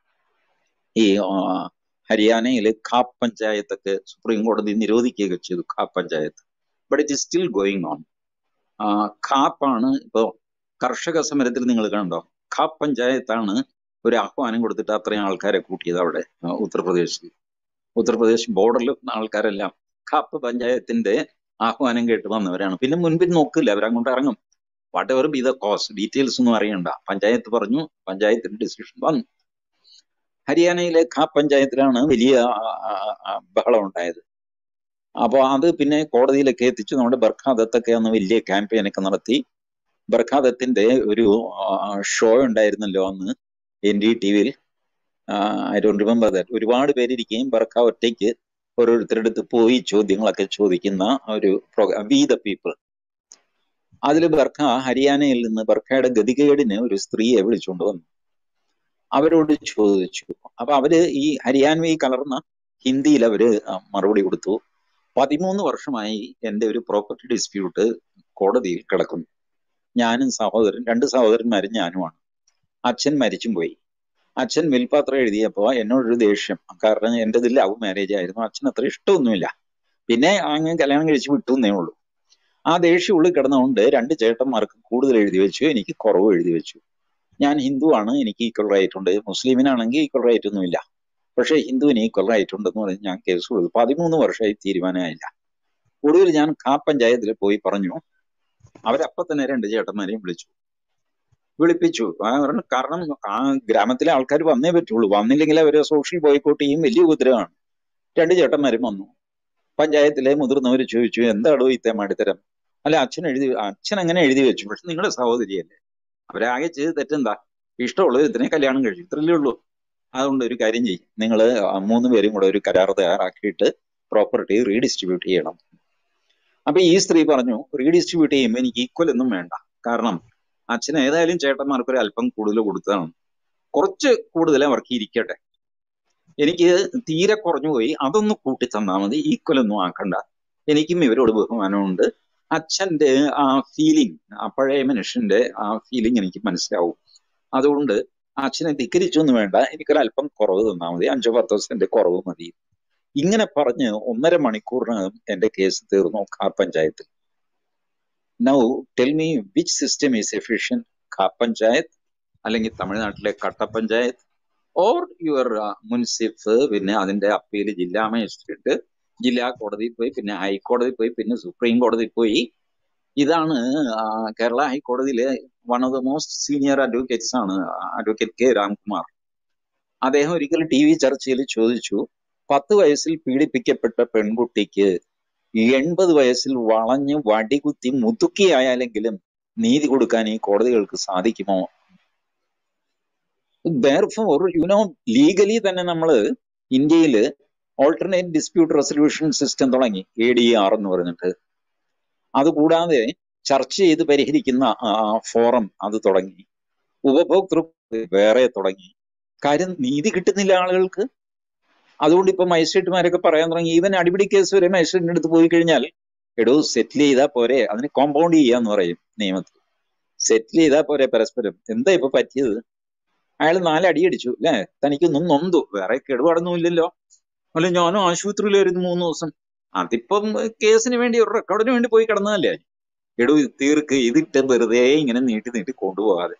ഈ ആ, ഹരിയാനയിലെ ഖാപ്പ് പഞ്ചായത്തൊക്കെ സുപ്രീം കോടതി നിരോധിക്കുകയൊക്കെ ചെയ്തു khap panchayat but it is still going on ഖാപ്പാണ് ഇപ്പോ കർഷക സമരത്തിൽ നിങ്ങൾ കണ്ടോ ഖാപ്പ് പഞ്ചായത്താണ് ഒരു ആഹ്വാനം കൊടുത്തിട്ട് അത്രയും ആൾക്കാരെ കൂട്ടിയത് അവിടെ ആ, ഉത്തർപ്രദേശിൽ ഉത്തർപ്രദേശ് ബോർഡറിൽ ആൾക്കാരെല്ലാം ഖാപ്പ് പഞ്ചായത്തിന്റെ ആഹ്വാനം കേട്ട് വന്നവരാണ് പിന്നെ മുൻപിൽ നോക്കില്ല അവരങ്ങോട്ട് ഇറങ്ങും whatever be the cost details ഒന്നും അറിയണ്ട പഞ്ചായത്ത് പറഞ്ഞു പഞ്ചായത്തിന്റെ ഡിസിഷൻ വന്നു ഹരിയാനയിലെ ഖാപ്പ് പഞ്ചായത്തിലാണ് വലിയ ആ, ആ, ആ, ബഹളം ഉണ്ടായത് അപ്പോൾ അത് പിന്നെ കോടതിയിലൊക്കെ എത്തിച്ചു നമ്മുടെ ബർഖാദത്തൊക്കെ അന്ന് വലിയ ക്യാമ്പയിൻ ഒക്കെ നടത്തി ബർഖാദത്തിന്റെ ഒരു ഷോ ഉണ്ടായിരുന്നല്ലോ അന്ന് എൻ ഡി ടി വിയിൽ ഐ ഡോണ്ട് റിമെമ്പർ ദാറ്റ് ഒരുപാട് പേരിരിക്കുകയും ബർഖ ഒറ്റയ്ക്ക് ഓരോരുത്തരുടെ അടുത്ത് പോയി ചോദ്യങ്ങളൊക്കെ ചോദിക്കുന്ന ഒരു പ്രോഗ്രാം വി ദ പീപ്പിൾ അതിൽ ബർഖ ഹരിയാനയിൽ നിന്ന് ബർഖയുടെ ഗതികേടിന് ഒരു സ്ത്രീയെ വിളിച്ചുകൊണ്ട് വന്നു അവരോട് ചോദിച്ചു അപ്പൊ അവര് ഈ ഹരിയാൻവി കലർന്ന ഹിന്ദിയിൽ അവര് ആ, മറുപടി കൊടുത്തു പതിമൂന്ന് വർഷമായി എന്റെ ഒരു പ്രോപ്പർട്ടി ഡിസ്പ്യൂട്ട് കോടതിയിൽ കിടക്കുന്നു ഞാനും സഹോദരൻ രണ്ട് സഹോദരന്മാരും ഞാനുമാണ് അച്ഛൻ മരിച്ചും പോയി അച്ഛൻ വിൽപാത്രം എഴുതിയപ്പോ എന്നോടൊരു ദേഷ്യം കാരണം എന്റേത് ലവ് മാരേജ് ആയിരുന്നു അച്ഛൻ അത്ര ഇഷ്ടമൊന്നുമില്ല പിന്നെ അങ്ങനെ കല്യാണം കഴിച്ച് വിട്ടു എന്നേ ഉള്ളൂ ആ ദേഷ്യം ഉള്ളിൽ കിടന്നുകൊണ്ട് രണ്ട് ചേട്ടന്മാർക്ക് കൂടുതൽ എഴുതി വെച്ചു എനിക്ക് കുറവ് എഴുതി വെച്ചു ഞാൻ ഹിന്ദുവാണ് എനിക്ക് ഈക്വൽ റൈറ്റ് ഉണ്ട് മുസ്ലിമിനാണെങ്കിൽ ഈക്വൽ റൈറ്റ് ഒന്നുമില്ല പക്ഷേ ഹിന്ദുവിന് ഈക്വൽ റൈറ്റ് ഉണ്ടെന്ന് പറഞ്ഞ് ഞാൻ കേസ് കൊടുത്തു പതിമൂന്ന് വർഷമായി തീരുമാനമായില്ല ഒടുവിൽ ഞാൻ ഖാ പഞ്ചായത്തിൽ പോയി പറഞ്ഞു അവരപ്പൊ തന്നെ രണ്ട് ചേട്ടന്മാരെയും വിളിച്ചു വിളിപ്പിച്ചു ആ പറഞ്ഞു, കാരണം ആ ഗ്രാമത്തിലെ ആൾക്കാർ വന്നേ പറ്റുള്ളൂ വന്നില്ലെങ്കിൽ അവര് സോഷ്യൽ ബോയ്ക്കോട്ട് ചെയ്യും വലിയ ഉപദ്രവമാണ് രണ്ട് ചേട്ടന്മാരും വന്നു പഞ്ചായത്തിലെ മുതിർന്നവർ ചോദിച്ചു എന്താടോ ഈ തേമാടിത്തരം അല്ല അച്ഛൻ എഴുതി അച്ഛൻ അങ്ങനെ എഴുതി വെച്ചു പക്ഷെ നിങ്ങളുടെ സഹോദരിയല്ലേ അവരാകെ ചെയ്ത് തെറ്റെന്താ ഇഷ്ടമുള്ളത് ഇതിനെ കല്യാണം കഴിച്ചു ഇത്രയല്ലേ ഉള്ളൂ അതുകൊണ്ട് ഒരു കാര്യം ചെയ്യും നിങ്ങൾ മൂന്ന് പേരും കൂടെ ഒരു കരാർ തയ്യാറാക്കിയിട്ട് പ്രോപ്പർട്ടി റീഡിസ്ട്രിബ്യൂട്ട് ചെയ്യണം അപ്പൊ ഈ സ്ത്രീ പറഞ്ഞു റീഡിസ്ട്രിബ്യൂട്ട് ചെയ്യുമ്പോൾ എനിക്ക് ഈക്വൽ ഒന്നും വേണ്ട കാരണം അച്ഛൻ ഏതായാലും ചേട്ടന്മാർക്ക് ഒരു അല്പം കൂടുതൽ കൊടുത്തതാണ് കുറച്ച് കൂടുതൽ അവർക്ക് ഇരിക്കട്ടെ എനിക്ക് തീരെ കുറഞ്ഞു പോയി അതൊന്ന് കൂട്ടി തന്നാൽ മതി ഈക്വൽ ഒന്നും ആക്കണ്ട എനിക്കും ഇവരോട് ബഹുമാനമുണ്ട് അച്ഛന്റെ ആ ഫീലിംഗ് ആ പഴയ മനുഷ്യന്റെ ആ ഫീലിംഗ് എനിക്ക് മനസ്സിലാവും അതുകൊണ്ട് അച്ഛനെ ധിക്കരിച്ചൊന്നും വേണ്ട എനിക്കൊരല്പം കുറവ് തന്നാൽ മതി അഞ്ചോ പത്തോ സെന്റ് കുറവ് മതി ഇങ്ങനെ പറഞ്ഞ് ഒന്നര മണിക്കൂറിനകം എന്റെ കേസ് തീർന്നു കാർ പഞ്ചായത്തിൽ now tell me which system is efficient കാർ പഞ്ചായത്ത് അല്ലെങ്കിൽ തമിഴ്നാട്ടിലെ കട്ട പഞ്ചായത്ത് ഓർ യുവർ മുൻസിഫ് പിന്നെ അതിന്റെ അപ്പീൽ ജില്ലാ മജിസ്ട്രേറ്റ് ജില്ലാ കോടതിയിൽ പോയി പിന്നെ ഹൈക്കോടതിയിൽ പോയി പിന്നെ സുപ്രീം കോടതിയിൽ പോയി ഇതാണ് ആ, കേരള ഹൈക്കോടതിയിലെ one of the most senior advocates ആണ് അഡ്വക്കേറ്റ് കെ രാംകുമാർ അദ്ദേഹം ഒരിക്കൽ ടി വി ചർച്ചയിൽ ചോദിച്ചു പത്ത് വയസ്സിൽ പീഡിപ്പിക്കപ്പെട്ട പെൺകുട്ടിക്ക് എൺപത് വയസ്സിൽ വളഞ്ഞ് വടികുത്തി മുതുക്കിയായാലെങ്കിലും നീതി കൊടുക്കാൻ ഈ കോടതികൾക്ക് സാധിക്കുമോ ദയർഫോർ യുനോ ലീഗലി തന്നെ നമ്മൾ ഇന്ത്യയിൽ ഓൾട്ടർനേറ്റ് ഡിസ്പ്യൂട്ട് റെസൊല്യൂഷൻ സിസ്റ്റം തുടങ്ങി എ ഡി ആർ എന്ന് പറഞ്ഞിട്ട് അതുകൂടാതെ ചർച്ച ചെയ്ത് പരിഹരിക്കുന്ന ഫോറം അത് തുടങ്ങി ഉപഭോക്തൃ വേറെ തുടങ്ങി കാര്യം നീതി കിട്ടുന്നില്ല ആളുകൾക്ക് അതുകൊണ്ട് ഇപ്പൊ മജിസ്ട്രേറ്റുമാരൊക്കെ പറയാൻ തുടങ്ങി ഈവൻ അടിപിടി കേസ് വരെ മജിസ്ട്രേറ്റിന്റെ അടുത്ത് പോയി കഴിഞ്ഞാൽ എടോ സെറ്റിൽ ചെയ്താൽ പോരെ അതിന് കോമ്പൗണ്ട് ചെയ്യാന്ന് പറയും നിയമത്തിൽ സെറ്റിൽ ചെയ്താൽ പോരെ പരസ്പരം എന്താ ഇപ്പൊ പറ്റിയത് അയാൾ നാലടി അടിച്ചു അല്ലേ തനിക്കൊന്നും നൊന്തു വേറെ കേടുപാടൊന്നുമില്ലല്ലോ അല്ല ഞാനും ആശുപത്രിയിലായിരുന്നു മൂന്ന് ദിവസം അതിപ്പം കേസിന് വേണ്ടി ഒരു റെക്കോർഡിന് വേണ്ടി പോയി കിടന്നതല്ലേ എടോ ഇത് തീർക്ക് ഇതിട്ട് വെറുതെ ഇങ്ങനെ നീട്ടി നീട്ടി കൊണ്ടുപോകാതെ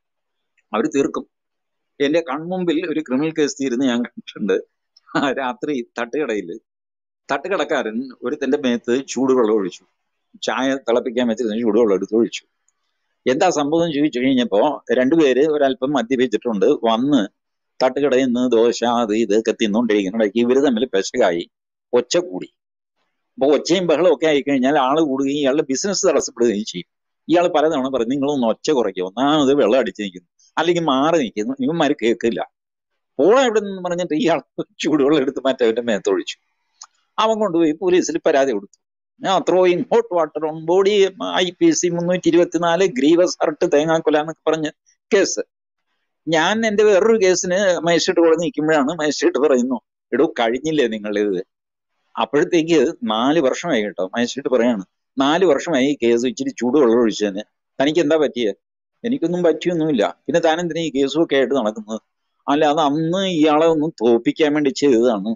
അവര് തീർക്കും എന്റെ കൺമുമ്പിൽ ഒരു ക്രിമിനൽ കേസ് തീരുന്ന ഞാൻ കണ്ടിട്ടുണ്ട് ആ രാത്രി തട്ടുകടയിൽ തട്ടുകടക്കാരൻ ഒരുത്തന്റെ മേത്ത് ചൂടുവെള്ളം ഒഴിച്ചു ചായ തിളപ്പിക്കാൻ വെച്ചിരുന്ന ചൂടുവെള്ളം എടുത്ത് ഒഴിച്ചു എന്താ സംഭവം എന്ന് ചോദിച്ചു കഴിഞ്ഞപ്പോ രണ്ടുപേര് ഒരല്പം മദ്യപിച്ചിട്ടുണ്ട് വന്ന് തട്ടുകടയിൽ നിന്ന് ദോശ അത് ഇതൊക്കെ തിന്നുകൊണ്ടിരിക്കുന്നിടയ്ക്ക് ഇവര് തമ്മിൽ പെശകായി ഒച്ച കൂടി അപ്പൊ ഒച്ചയും ബഹളവും ഒക്കെ ആയി കഴിഞ്ഞാൽ ആള് കൂടുകയും ഇയാളുടെ ബിസിനസ് തടസ്സപ്പെടുകയും ചെയ്യും ഇയാൾ പലതവണ പറഞ്ഞു നിങ്ങളൊന്ന് ഒച്ച കുറയ്ക്കുക ഒന്നാമത് വെള്ളം അടിച്ചു നിൽക്കുന്നു അല്ലെങ്കിൽ മാറി നിൽക്കുന്നു ഇവന്മാര് കേൾക്കില്ല പോളെ എവിടെ നിന്ന് പറഞ്ഞിട്ട് ഇയാൾ ചൂടുവെള്ളം എടുത്ത് മറ്റവന്റെ മേത്തൊഴിച്ചു അവൻ കൊണ്ടുപോയി പോലീസിൽ പരാതി കൊടുത്തു ഞാൻ throwing hot water on body I P C മുന്നൂറ്റി ഇരുപത്തിനാല് ഗ്രീവസ് ഹർട്ട് തേങ്ങാക്കൊല എന്നൊക്കെ പറഞ്ഞ് കേസ് ഞാൻ എന്റെ വേറൊരു കേസിന് മജിസ്ട്രേറ്റ് കൂടെ നിൽക്കുമ്പോഴാണ് മജിസ്ട്രേറ്റ് പറയുന്നു എടോ കഴിഞ്ഞില്ലേ നിങ്ങളിത് അപ്പോഴത്തേക്ക് നാല് വർഷമായി കേട്ടോ മജിസ്ട്രേറ്റ് പറയാണ് നാല് വർഷമായി ഈ കേസ് ഇച്ചിരി ചൂടുവെള്ളം ഒഴിച്ചതിന് തനിക്ക് എന്താ പറ്റിയേ എനിക്കൊന്നും പറ്റിയൊന്നുമില്ല പിന്നെ താൻ എന്തിനാ ഈ കേസും ഒക്കെ ആയിട്ട് നടക്കുന്നത് അല്ല അത് അന്ന് ഇയാളെ ഒന്ന് തോപ്പിക്കാൻ വേണ്ടി ചെയ്തതാണ്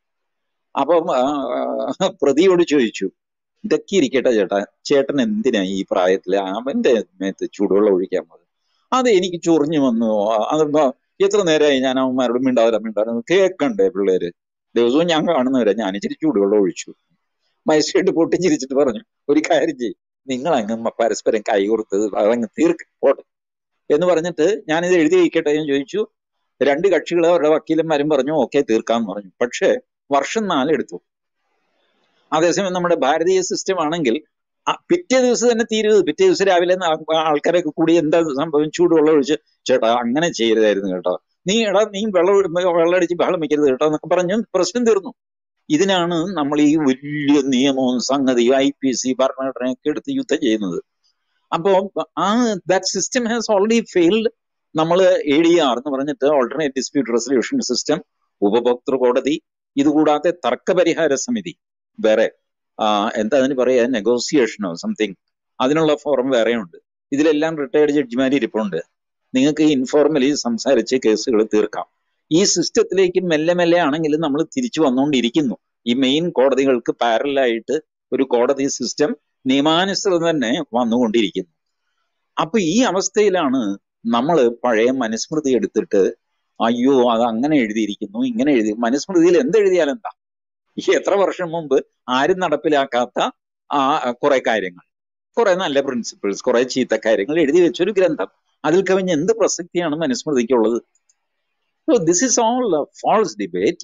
അപ്പം ആ, പ്രതിയോട് ചോദിച്ചു ഇതൊക്കെ ഇരിക്കട്ടെ ചേട്ടാ ചേട്ടൻ എന്തിനാ ഈ പ്രായത്തില് അവന്റെ മേത്ത് ചൂടുവെള്ളം ഒഴിക്കാൻ പോകുന്നത് അത് എനിക്ക് ചൊറിഞ്ഞു വന്നു അതെന്താ എത്ര നേരമായി ഞാൻ അവന്മാരോട് മിണ്ടാതിര മിണ്ടാതിര കേക്കണ്ടേ പിള്ളേര് ദിവസവും ഞാൻ കാണുന്നവരെ ഞാൻ ഇച്ചിരി ചൂടുവെള്ളം ഒഴിച്ചു മജിസ്ട്രേറ്റ് പൊട്ടിച്ചിരിച്ചിട്ട് പറഞ്ഞു ഒരു കാര്യം ചെയ്യും നിങ്ങൾ അങ്ങ് പരസ്പരം കൈ കൊടുത്തത് അതങ്ങ് തീർക്ക് പോട്ടെ എന്ന് പറഞ്ഞിട്ട് ഞാനിത് എഴുതി വയ്ക്കട്ടെ എന്ന് ചോദിച്ചു രണ്ട് കക്ഷികൾ അവരുടെ വക്കീലന്മാരും പറഞ്ഞു ഓക്കെ തീർക്കാന്ന് പറഞ്ഞു പക്ഷേ വർഷം നാലെടുത്തു അതേസമയം നമ്മുടെ ഭാരതീയ സിസ്റ്റം ആണെങ്കിൽ ആ പിറ്റേ ദിവസം തന്നെ തീരുന്നത് പിറ്റേ ദിവസം രാവിലെ ന- ആൾക്കാരൊക്കെ കൂടി എന്താ സംഭവം ചൂടുവെള്ളം ഒഴിച്ച് ചേട്ടാ അങ്ങനെ ചെയ്യരുതായിരുന്നു കേട്ടോ നീ എടാ നീ വെള്ളം ഒഴി- വെള്ളം അടിച്ച് ബഹളം വെക്കരുത് കേട്ടോ എന്നൊക്കെ പറഞ്ഞു പ്രശ്നം തീർന്നു ഇതിനാണ് നമ്മൾ ഈ വലിയ നിയമവും സംഗതിയും ഐ പി സി ഭരണഘടനയൊക്കെ എടുത്ത് യുദ്ധം ചെയ്യുന്നത് അപ്പോ ആ that system has already failed നമ്മൾ എ ഡി ആർ എന്ന് പറഞ്ഞിട്ട് ഓൾട്ടർനേറ്റ് ഡിസ്പ്യൂട്ട് റെസൊല്യൂഷൻ സിസ്റ്റം ഉപഭോക്തൃ കോടതി ഇതുകൂടാതെ തർക്കപരിഹാര സമിതി വേറെ ആ, എന്താ അതിന് പറയാ നെഗോസിയേഷനോ സംതിങ് അതിനുള്ള ഫോറം വേറെയുണ്ട് ഇതിലെല്ലാം റിട്ടയർഡ് ജഡ്ജിമാർ ഇരിപ്പുണ്ട് നിങ്ങൾക്ക് ഇൻഫോർമലി സംസാരിച്ച് കേസുകൾ തീർക്കാം ഈ സിസ്റ്റത്തിലേക്ക് മെല്ലെ മെല്ലെ ആണെങ്കിലും നമ്മൾ തിരിച്ചു വന്നുകൊണ്ടിരിക്കുന്നു ഈ മെയിൻ കോടതികൾക്ക് പാരലായിട്ട് ഒരു കോടതി സിസ്റ്റം നിയമാനുസൃതം തന്നെ വന്നുകൊണ്ടിരിക്കുന്നു അപ്പൊ ഈ അവസ്ഥയിലാണ് നമ്മൾ പഴയ മനുസ്മൃതി എടുത്തിട്ട് അയ്യോ അത് അങ്ങനെ എഴുതിയിരിക്കുന്നു ഇങ്ങനെ എഴുതി മനുസ്മൃതിയിൽ എന്തെഴുതിയാൽ എന്താ ഈ എത്ര വർഷം മുമ്പ് ആരും നടപ്പിലാക്കാത്ത ആ കുറെ കാര്യങ്ങൾ കുറെ നല്ല പ്രിൻസിപ്പിൾസ് കുറെ ചീത്ത കാര്യങ്ങൾ എഴുതി വെച്ചൊരു ഗ്രന്ഥം അതിൽ കവിഞ്ഞ് എന്ത് പ്രസക്തിയാണ് മനുസ്മൃതിക്കുള്ളത് this is all false debate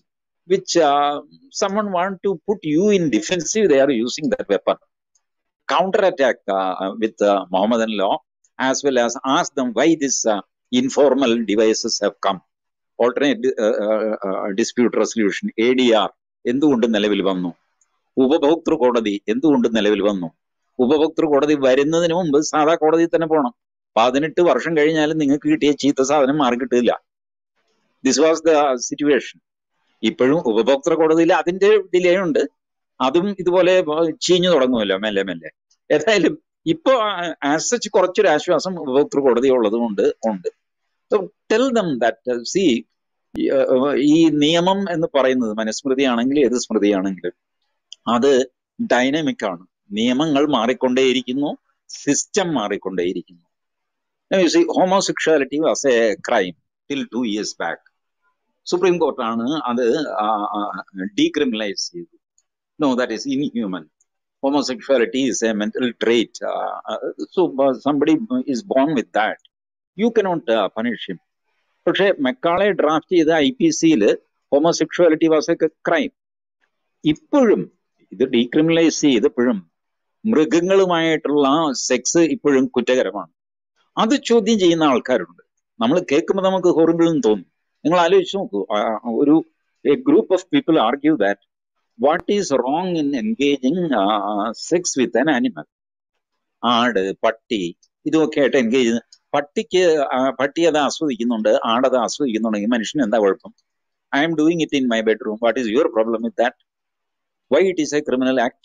which uh, someone want to put you in defensive, they are using that weapon. Counterattack uh, with uh, Mohammedan law, as well as ask them why these uh, informal devices have come. Alternate uh, uh, uh, dispute resolution, ADR, എന്തുകൊണ്ട് നിലവിൽ വന്നു ഉപഭോക്തൃ കോടതി എന്തുകൊണ്ട് നിലവിൽ വന്നു ഉപഭോക്തൃ കോടതി വരുന്നതിന് മുമ്പ് സാധാ കോടതിയിൽ തന്നെ പോകണം പതിനെട്ട് വർഷം കഴിഞ്ഞാലും നിങ്ങൾക്ക് കിട്ടിയ ചീത്ത സാധനം മാറി കിട്ടില്ല ദിസ് വാസ് ദ സിറ്റുവേഷൻ ഇപ്പോഴും ഉപഭോക്തൃ കോടതിയിൽ അതിന്റെ ഡിലേ ഉണ്ട് അതും ഇതുപോലെ ചീഞ്ഞു തുടങ്ങുമല്ലോ മെല്ലെ മെല്ലെ ഏതായാലും ഇപ്പൊ ആസ് സച്ച് കുറച്ചൊരു ആശ്വാസം ഉപഭോക്തൃ കോടതി ഉള്ളത് കൊണ്ട് ഉണ്ട് ടെൽ ദം ദാറ്റ് സി ഈ നിയമം എന്ന് പറയുന്നത് മനുസ്മൃതിയാണെങ്കിലും ഏത് സ്മൃതിയാണെങ്കിലും അത് ഡൈനാമിക് ആണ് നിയമങ്ങൾ മാറിക്കൊണ്ടേയിരിക്കുന്നു സിസ്റ്റം മാറിക്കൊണ്ടേയിരിക്കുന്നു see homosexuality was a crime till two years back supreme കോർട്ടാണ് അത് ഡീക്രിമിനലൈസ് ചെയ്തു no that is inhuman homosexuality is a mental trait. Uh, uh, so uh, somebody is born with that. You cannot uh, punish him. പക്ഷെ Macaulay draft ചെയ്ത I P സിയിൽ homosexuality was a crime ഇപ്പോഴും ഇത് decriminalise ചെയ്തപ്പോഴും മൃഗങ്ങളുമായിട്ടുള്ള sex ഇപ്പോഴും കുറ്റകരമാണ് അത് ചോദ്യം ചെയ്യുന്ന ആൾക്കാരുണ്ട് നമ്മൾ കേൾക്കുമ്പോൾ നമുക്ക് ഹൊറിബിൾ എന്ന് തോന്നും നിങ്ങൾ ആലോചിച്ച് നോക്കൂ ആ, ഒരു a group of people argue that what is wrong in engaging sex with an animal ആട് പട്ടി ഇതുമൊക്കെ ആയിട്ട് എൻഗേജ് പട്ടിക്ക് ആ, പട്ടി അത് ആസ്വദിക്കുന്നുണ്ട് ആടത് ആസ്വദിക്കുന്നുണ്ടെങ്കിൽ മനുഷ്യന് എന്താ കുഴപ്പം I'm doing it in my bedroom what is your problem with that why it is a criminal act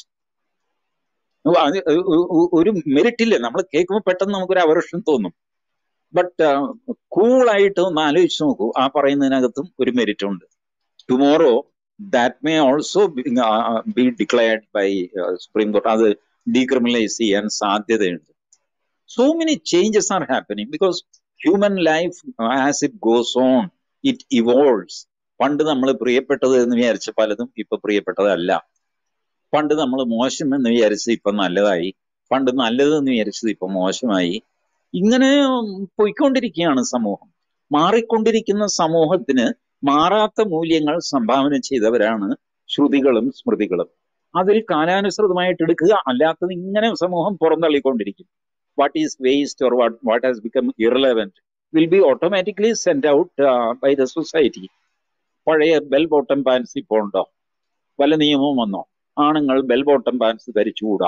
ഒരു മെറിറ്റ് ഇല്ല നമ്മൾ കേൾക്കുമ്പോൾ പെട്ടെന്ന് നമുക്കൊരു അവർഷൻ തോന്നും ബട്ട് കൂളായിട്ട് ഒന്ന് ആലോചിച്ച് നോക്കൂ ആ പറയുന്നതിനകത്തും ഒരു മെറിറ്റ് ഉണ്ട് tomorrow that may also be declared by supreme court അത് ഡീക്രിമിനലൈസ് ചെയ്യാൻ സാധ്യതയുണ്ട് so many changes are happening because human life as it goes on it evolves പണ്ട് നമ്മൾ പ്രിയപ്പെട്ടത് എന്ന് വിചാരിച്ച പലതും ഇപ്പൊ പ്രിയപ്പെട്ടതല്ല പണ്ട് നമ്മൾ മോശം എന്ന് വിചാരിച്ചത് ഇപ്പൊ നല്ലതായി പണ്ട് നല്ലത് എന്ന് വിചാരിച്ചത് ഇപ്പൊ മോശമായി ഇങ്ങനെ പോയിക്കൊണ്ടിരിക്കുകയാണ് സമൂഹം മാറിക്കൊണ്ടിരിക്കുന്ന സമൂഹത്തിന് മാറാത്ത മൂല്യങ്ങൾ സംഭാവന ചെയ്തവരാണ് ശ്രുതികളും സ്മൃതികളും അതിൽ കാലാനുസൃതമായിട്ട് എടുക്കുക അല്ലാത്തത് ഇങ്ങനെ സമൂഹം പുറന്തള്ളിക്കൊണ്ടിരിക്കും what is waste or what what has become irrelevant will be automatically send out by the society പഴയ ബെൽ ബോട്ടം പാൻസ് ഇപ്പോൾ ഉണ്ടോ വല്ല നിയമവും വന്നോ ആണുങ്ങൾ ബെൽ ബോട്ടം പാൻസ് ധരിച്ചുകൂടാ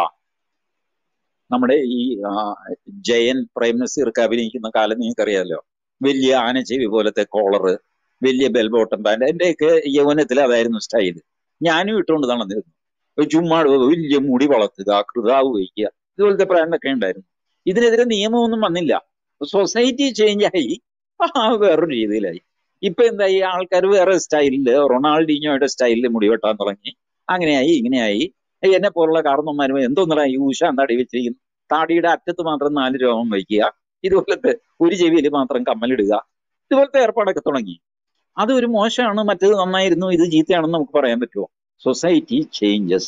നമ്മുടെ ഈ ആ, ജയൻ പ്രൈം മിനിസ്റ്റർക്ക് അഭിനയിക്കുന്ന കാലം നിങ്ങൾക്കറിയാലോ വലിയ ആനച്ചെവി പോലത്തെ കോളറ് വലിയ ബെൽ ബോട്ടം പാൻറ് എന്റെയൊക്കെ യൗവനത്തിൽ അതായിരുന്നു സ്റ്റൈൽ ഞാനും ഇട്ടുകൊണ്ട് നടന്നിരുന്നു ഒരു ചുമ്മാ വലിയ മുടി വളർത്തുക കൃതാവ് വയ്ക്കുക ഇതുപോലത്തെ പ്രാണ്ടൊക്കെ ഉണ്ടായിരുന്നു ഇതിനെതിരെ നിയമമൊന്നും വന്നില്ല സൊസൈറ്റി ചേഞ്ച് ആയി ആ വേറൊരു രീതിയിലായി ഇപ്പൊ എന്തായി ആൾക്കാർ വേറെ സ്റ്റൈലില് റൊണാൾഡീഞ്ഞോയുടെ സ്റ്റൈലിൽ മുടി വെട്ടാൻ തുടങ്ങി അങ്ങനെയായി ഇങ്ങനെയായി എന്നെ പോലുള്ള കാരണന്മാരും എന്തോന്നടാ ഈ ഊശ താടി വെച്ചിരിക്കുന്നു താടിയുടെ അറ്റത്ത് മാത്രം നാല് രോമം വയ്ക്കുക ഇതുപോലത്തെ ഒരു ചെവിയിൽ മാത്രം കമ്മലിടുക ഇതുപോലത്തെ ഏർപ്പാടൊക്കെ തുടങ്ങി അത് ഒരു മോശമാണ് മറ്റേത് നന്നായിരുന്നു ഇത് ചീത്തയാണെന്ന് നമുക്ക് പറയാൻ പറ്റുമോ society changes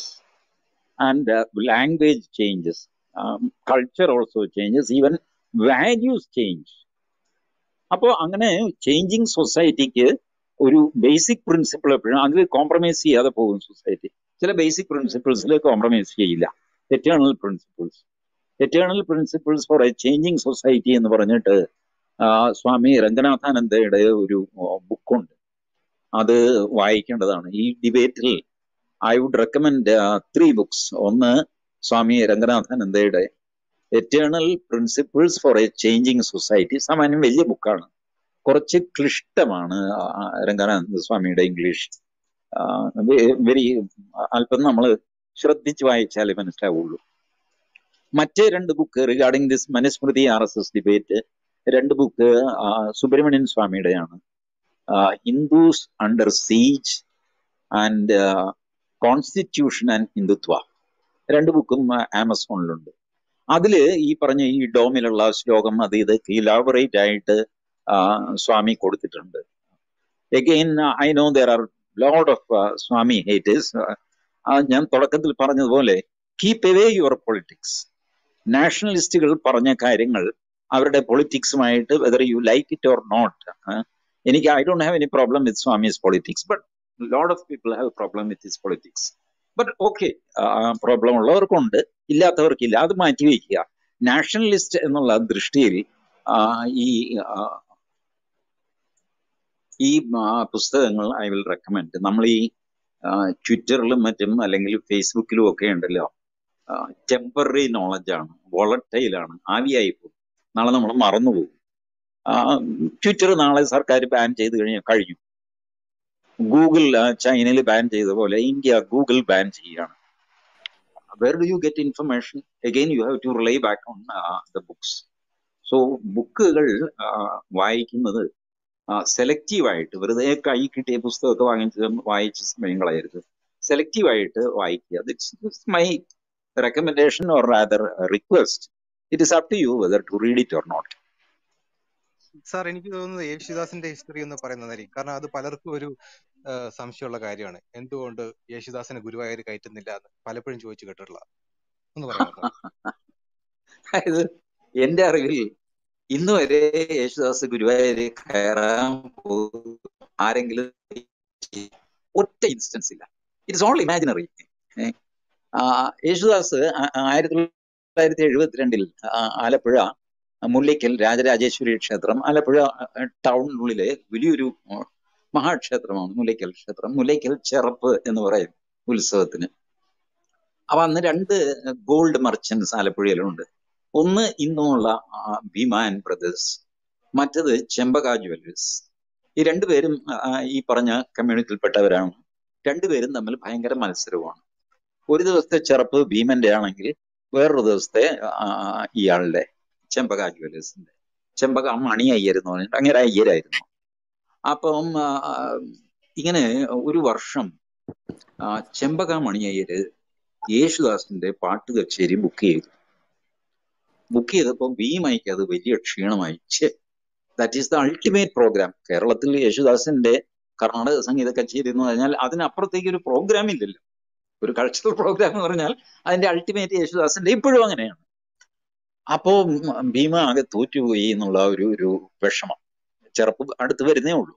and language changes culture also changes even values change അപ്പോൾ അങ്ങനെ ചേഞ്ചിങ് സൊസൈറ്റിക്ക് ഒരു ബേസിക് പ്രിൻസിപ്പിൾ എപ്പോഴും അതിൽ കോംപ്രമൈസ് ചെയ്യാതെ പോകും സൊസൈറ്റി ചില ബേസിക് പ്രിൻസിപ്പിൾസിൽ കോംപ്രമൈസ് ചെയ്യില്ല eternal principles eternal principles for a changing society എന്ന് പറഞ്ഞിട്ട് ആ, സ്വാമി രംഗനാഥാനന്ദയുടെ ഒരു ബുക്കുണ്ട് അത് വായിക്കേണ്ടതാണ് ഈ ഡിബേറ്റിൽ I would recommend three books ഒന്ന് സ്വാമി രംഗനാഥാനന്ദയുടെ eternal principles for a changing society സാമാന്യം വലിയ ബുക്കാണ് കുറച്ച് ക്ലിഷ്ടമാണ് ആ, രംഗനാനന്ദ സ്വാമിയുടെ ഇംഗ്ലീഷ് വെരി അല്പം നമ്മൾ ശ്രദ്ധിച്ച് വായിച്ചാലേ മനസ്സിലാവുള്ളൂ മറ്റേ രണ്ട് book regarding this Manusmriti R S S debate രണ്ട് ബുക്ക് സുബ്രഹ്മണ്യൻ സ്വാമിയുടെയാണ് Hindus under siege and constitution and Hindutva രണ്ട് ബുക്കും ആമസോണിലുണ്ട് അതില് ഈ പറഞ്ഞ ഈ ഡോമിലുള്ള ശ്ലോകം അത് ഇതൊക്കെ ഇലാബറേറ്റ് ആയിട്ട് ആ, സ്വാമി കൊടുത്തിട്ടുണ്ട് again I know there are lot of Swami haters ഞാൻ തുടക്കത്തിൽ പറഞ്ഞതുപോലെ കീപ് എവേ യുവർ പൊളിറ്റിക്സ് നാഷണലിസ്റ്റുകൾ പറഞ്ഞ കാര്യങ്ങൾ അവരുടെ പൊളിറ്റിക്സുമായിട്ട് whether you like it or not എനിക്ക് I don't have any problem with Swami's politics but lot of people have problem with his politics but okay problem ഉള്ളവർക്കുണ്ട് ഇല്ലാത്തവർക്കില്ല അത് മാറ്റി വയ്ക്കുക നാഷണലിസ്റ്റ് എന്നുള്ള ദൃഷ്ടിയിൽ ആ, ഈ ആ, ഈ ആ, പുസ്തകങ്ങൾ ഐ വിൽ റെക്കമെൻഡ് നമ്മൾ ഈ ആ, ട്വിറ്ററിലും മറ്റും അല്ലെങ്കിൽ ഫേസ്ബുക്കിലും ഒക്കെ ഉണ്ടല്ലോ ടെമ്പററി നോളജാണ് വോളറ്റൈലാണ് ആവിയായി പോകും നാളെ നമ്മൾ മറന്നുപോകും ട്വിറ്റർ നാളെ സർക്കാർ ബാൻ ചെയ്ത് കഴിഞ്ഞാൽ കഴിഞ്ഞു ഗൂഗിൾ ചൈനയിൽ ബാൻ ചെയ്ത പോലെ ഇന്ത്യ ഗൂഗിൾ ബാൻ ചെയ്യുകയാണ് where do you get information again you have to rely back on the books so ബുക്കുകൾ വായിക്കുന്നത് സെലക്റ്റീവായിട്ട് വെറുതെ കൈ കിട്ടിയ പുസ്തകമൊക്കെ വാങ്ങിച്ച് വായിച്ച് സമയം കളയരുത് സെലക്റ്റീവായിട്ട് വായിക്കുക that's my recommendation or rather request it is up to you whether to read it or not sir എനിക്ക് തോന്നുന്നത് യേശുദാസിന്റെ ഹിസ്റ്ററി എന്ന് പറയുന്നതായിരിക്കും കാരണം അത് പലർക്കും ഒരു ആ, സംശയമുള്ള കാര്യമാണ് എന്തുകൊണ്ട് യേശുദാസിനെ ഗുരുവായൂർ കയറ്റുന്നില്ല എന്ന് പലപ്പോഴും ചോദിച്ചു കേട്ടിട്ടുള്ള ഒന്ന് പറയാമോ അതായത് എന്റെ അറിവിൽ ഇന്ന് വരെ യേശുദാസ് ഗുരുവായൂര് കയറാൻ പോകും ആരെങ്കിലും ഒറ്റ ഇൻസ്റ്റൻസ് ഇല്ല ഇറ്റ്സ് ഓൾ ഇമാജിനറി യേശുദാസ് ആ- ആയിരത്തി തൊള്ളായിരത്തി എഴുപത്തിരണ്ടിൽ ആ, ആലപ്പുഴ മുല്ലയ്ക്കൽ രാജരാജേശ്വരി ക്ഷേത്രം ആലപ്പുഴ ടൗണിനുള്ളിലെ വലിയൊരു ആ, മഹാക്ഷേത്രമാണ് മുല്ലയ്ക്കൽ ക്ഷേത്രം മുല്ലയ്ക്കൽ ചെറപ്പ് എന്ന് പറയും ഉത്സവത്തിന് അപ്പൊ അന്ന് രണ്ട് ഗോൾഡ് മർച്ചന്റ്സ് ആലപ്പുഴയിലുണ്ട് ഒന്ന് ഇന്നുമുള്ള ആ, ഭീമാൻ ബ്രദേഴ്സ് മറ്റത് ചെമ്പക ജ്വല്ലേഴ്സ് ഈ രണ്ടുപേരും ആ, ഈ പറഞ്ഞ കമ്മ്യൂണിറ്റിയിൽപ്പെട്ടവരാണ് രണ്ടുപേരും തമ്മിൽ ഭയങ്കര മത്സരവുമാണ് ഒരു ദിവസത്തെ ചെറുപ്പ് ഭീമന്റെ ആണെങ്കിൽ വേറൊരു ദിവസത്തെ ആ, ഇയാളുടെ ചെമ്പക ജ്വല്ലേഴ്സിന്റെ ചെമ്പക മണി അയ്യർ എന്ന് പറഞ്ഞിട്ട് അങ്ങനെ അയ്യരായിരുന്നു അപ്പം ആ, ആ, ഇങ്ങനെ ഒരു വർഷം ആ, ചെമ്പക മണി അയ്യര് യേശുദാസിന്റെ പാട്ട് കച്ചേരി ബുക്ക് ചെയ്തു ബുക്ക് ചെയ്തപ്പോൾ ഭീമയ്ക്ക് അത് വലിയ ക്ഷീണമായി ഛേ that is the ultimate programme കേരളത്തിൽ യേശുദാസിന്റെ കർണാടക സംഗീത കച്ചേരി എന്ന് പറഞ്ഞാൽ അതിനപ്പുറത്തേക്ക് ഒരു പ്രോഗ്രാം ഇല്ലല്ലോ ഒരു കൾച്ചറൽ പ്രോഗ്രാം എന്ന് പറഞ്ഞാൽ അതിന്റെ അൾട്ടിമേറ്റ് യേശുദാസിന്റെ ഇപ്പോഴും അങ്ങനെയാണ് അപ്പോ ഉം, ഭീമ ആകെ തോറ്റുപോയി എന്നുള്ള ഒരു ഒരു വിഷമം ചെറുപ്പ് അടുത്ത് വരുന്നേ ഉള്ളൂ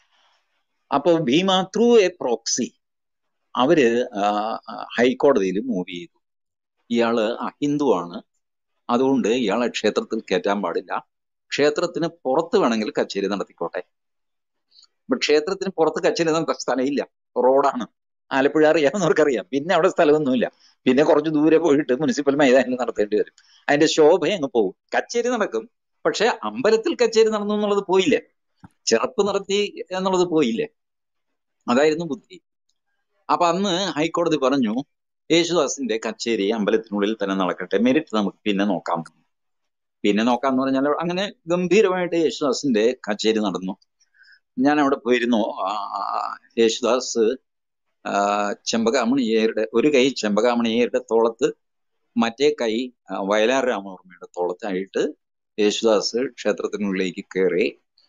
അപ്പോ ഭീമ ത്രൂ എ പ്രോക്സി അവര് ഹൈക്കോടതിയിൽ മൂവ് ചെയ്തു ഇയാള് അഹിന്ദുവാണ് അതുകൊണ്ട് ഇയാളെ ക്ഷേത്രത്തിൽ കയറ്റാൻ പാടില്ല ക്ഷേത്രത്തിന് പുറത്ത് വേണമെങ്കിൽ കച്ചേരി നടത്തിക്കോട്ടെ ബട്ട് ക്ഷേത്രത്തിന് പുറത്ത് കച്ചേരി നടത്താൻ സ്ഥലമില്ല റോഡാണ് ആലപ്പുഴ അറിയാവുന്നവർക്കറിയാം പിന്നെ അവിടെ സ്ഥലമൊന്നുമില്ല പിന്നെ കുറച്ച് ദൂരെ പോയിട്ട് മുനിസിപ്പൽ മൈതാനിൽ നടത്തേണ്ടി വരും അതിന്റെ ശോഭ അങ്ങ് പോകും കച്ചേരി നടക്കും പക്ഷെ അമ്പലത്തിൽ കച്ചേരി നടന്നു എന്നുള്ളത് പോയില്ലേ ചെറുപ്പ് നടത്തി എന്നുള്ളത് പോയില്ലേ അതായിരുന്നു ബുദ്ധി അപ്പൊ അന്ന് ഹൈക്കോടതി പറഞ്ഞു യേശുദാസിന്റെ കച്ചേരി അമ്പലത്തിനുള്ളിൽ തന്നെ നടക്കട്ടെ മെരിറ്റ് നമുക്ക് പിന്നെ നോക്കാം പിന്നെ നോക്കാന്ന് പറഞ്ഞാൽ അങ്ങനെ ഗംഭീരമായിട്ട് യേശുദാസിന്റെ കച്ചേരി നടന്നു ഞാൻ അവിടെ പോയിരുന്നു ആ, യേശുദാസ് ആ, ചെമ്പകാമണിയരുടെ ഒരു കൈ ചെമ്പകാമണിയരുടെ തോളത്ത് മറ്റേ കൈ ആ, വയലാർ രാമവർമ്മയുടെ തോളത്തായിട്ട് യേശുദാസ് ക്ഷേത്രത്തിനുള്ളിലേക്ക് കയറി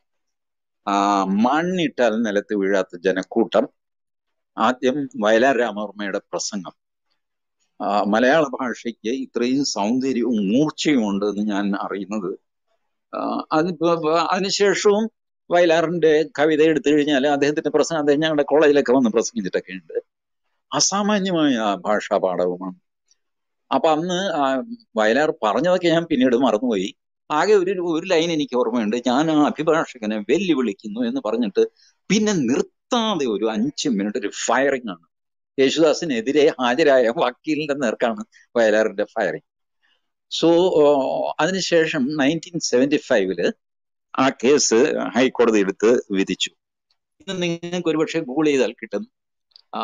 ആ മണ്ണിട്ടാൽ നിലത്ത് വീഴാത്ത ജനക്കൂട്ടം ആദ്യം വയലാർ രാമവർമ്മയുടെ പ്രസംഗം ആ, മലയാള ഭാഷയ്ക്ക് ഇത്രയും സൗന്ദര്യവും മൂർച്ചയും ഉണ്ട് എന്ന് ഞാൻ അറിയുന്നത് ആ, അതിപ്പോ അതിനുശേഷവും വയലാറിന്റെ കവിത എടുത്തു കഴിഞ്ഞാൽ അദ്ദേഹത്തിന്റെ പ്രസംഗം അദ്ദേഹം ഞങ്ങളുടെ കോളേജിലൊക്കെ വന്ന് പ്രസംഗിച്ചിട്ടൊക്കെ ഉണ്ട് അസാമാന്യമായ ഭാഷാ പാഠവുമാണ് അപ്പൊ അന്ന് ആ വയലാർ പറഞ്ഞതൊക്കെ ഞാൻ പിന്നീട് മറന്നുപോയി ആകെ ഒരു ഒരു ലൈൻ എനിക്ക് ഓർമ്മയുണ്ട് ഞാൻ ആ അഭിഭാഷകനെ വെല്ലുവിളിക്കുന്നു എന്ന് പറഞ്ഞിട്ട് പിന്നെ നിർത്താതെ ഒരു അഞ്ച് മിനിറ്റ് ഒരു ഫയറിംഗ് ആണ് യേശുദാസിനെതിരെ ഹാജരായ വക്കീലിന്റെ നേർക്കാണ് വയലാറിന്റെ ഫയറിംഗ് സോ അതിനുശേഷം നയൻറ്റീൻ സെവന്റി ഫൈവില് ആ കേസ് ഹൈക്കോടതി എടുത്ത് വിധിച്ചു ഇന്ന് നിങ്ങൾക്ക് ഒരുപക്ഷെ ഗൂഗിൾ ചെയ്താൽ കിട്ടും ആ,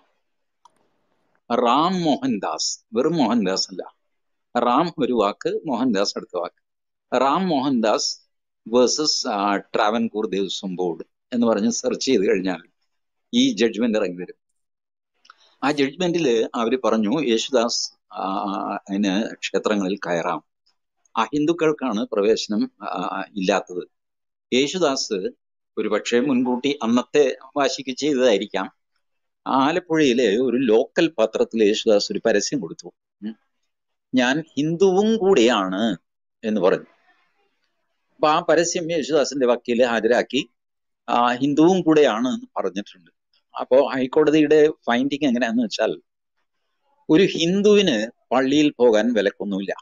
റാം മോഹൻദാസ് വെറും മോഹൻദാസ് അല്ല റാം ഒരു വാക്ക് മോഹൻദാസ് അടുത്ത വാക്ക് റാം മോഹൻദാസ് വേഴ്സസ് ട്രാവൻകൂർ ദേവസ്വം ബോർഡ് എന്ന് പറഞ്ഞ് സെർച്ച് ചെയ്ത് കഴിഞ്ഞാൽ ഈ ജഡ്ജ്മെന്റ് ഇറങ്ങി വരും ആ ജഡ്ജ്മെന്റിൽ അവർ പറഞ്ഞു യേശുദാസ് ആ, അതിന് ക്ഷേത്രങ്ങളിൽ കയറാം അഹിന്ദുക്കൾക്കാണ് പ്രവേശനം ആ, ഇല്ലാത്തത് യേശുദാസ് ഒരുപക്ഷെ മുൻകൂട്ടി അന്നത്തെ വാശിക്ക് ചെയ്തതായിരിക്കാം ആലപ്പുഴയിലെ ഒരു ലോക്കൽ പത്രത്തിൽ യേശുദാസ് ഒരു പരസ്യം കൊടുത്തു ഉം. ഞാൻ ഹിന്ദുവും കൂടിയാണ് എന്ന് പറഞ്ഞു അപ്പൊ ആ പരസ്യം യേശുദാസിന്റെ വക്കീല് ഹാജരാക്കി ആ ഹിന്ദുവും കൂടെയാണ് എന്ന് പറഞ്ഞിട്ടുണ്ട് അപ്പോ ഹൈക്കോടതിയുടെ ഫൈൻഡിങ് എങ്ങനെയാന്ന് വെച്ചാൽ ഒരു ഹിന്ദുവിന് പള്ളിയിൽ പോകാൻ വിലക്കൊന്നുമില്ല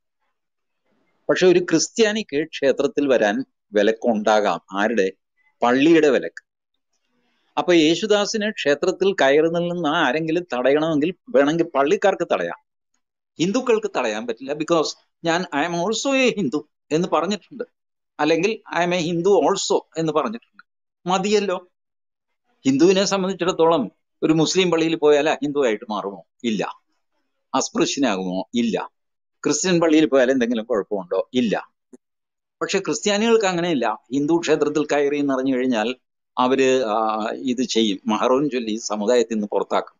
പക്ഷെ ഒരു ക്രിസ്ത്യാനിക്ക് ക്ഷേത്രത്തിൽ വരാൻ വിലക്കുണ്ടാകാം ആരുടെ പള്ളിയുടെ വിലക്ക് അപ്പൊ യേശുദാസിന് ക്ഷേത്രത്തിൽ കയറി നിന്ന് ആരെങ്കിലും തടയണമെങ്കിൽ വേണമെങ്കിൽ പള്ളിക്കാർക്ക് തടയാം ഹിന്ദുക്കൾക്ക് തടയാൻ പറ്റില്ല ബിക്കോസ് ഞാൻ I'm also a Hindu എന്ന് പറഞ്ഞിട്ടുണ്ട് അല്ലെങ്കിൽ I'm a Hindu also എന്ന് പറഞ്ഞിട്ടുണ്ട് മതിയല്ലോ ഹിന്ദുവിനെ സംബന്ധിച്ചിടത്തോളം ഒരു മുസ്ലിം പള്ളിയിൽ പോയാൽ ഹിന്ദു ആയിട്ട് മാറുമോ ഇല്ല അസ്പൃശ്യനാകുമോ ഇല്ല ക്രിസ്ത്യൻ പള്ളിയിൽ പോയാൽ എന്തെങ്കിലും കുഴപ്പമുണ്ടോ ഇല്ല പക്ഷെ ക്രിസ്ത്യാനികൾക്ക് അങ്ങനെയില്ല ഹിന്ദു ക്ഷേത്രത്തിൽ കയറി എന്ന് അറിഞ്ഞു കഴിഞ്ഞാൽ അവര് ആ, ഇത് ചെയ്യും മഹറോൻ ചൊല്ലി സമുദായത്തിൽ നിന്ന് പുറത്താക്കും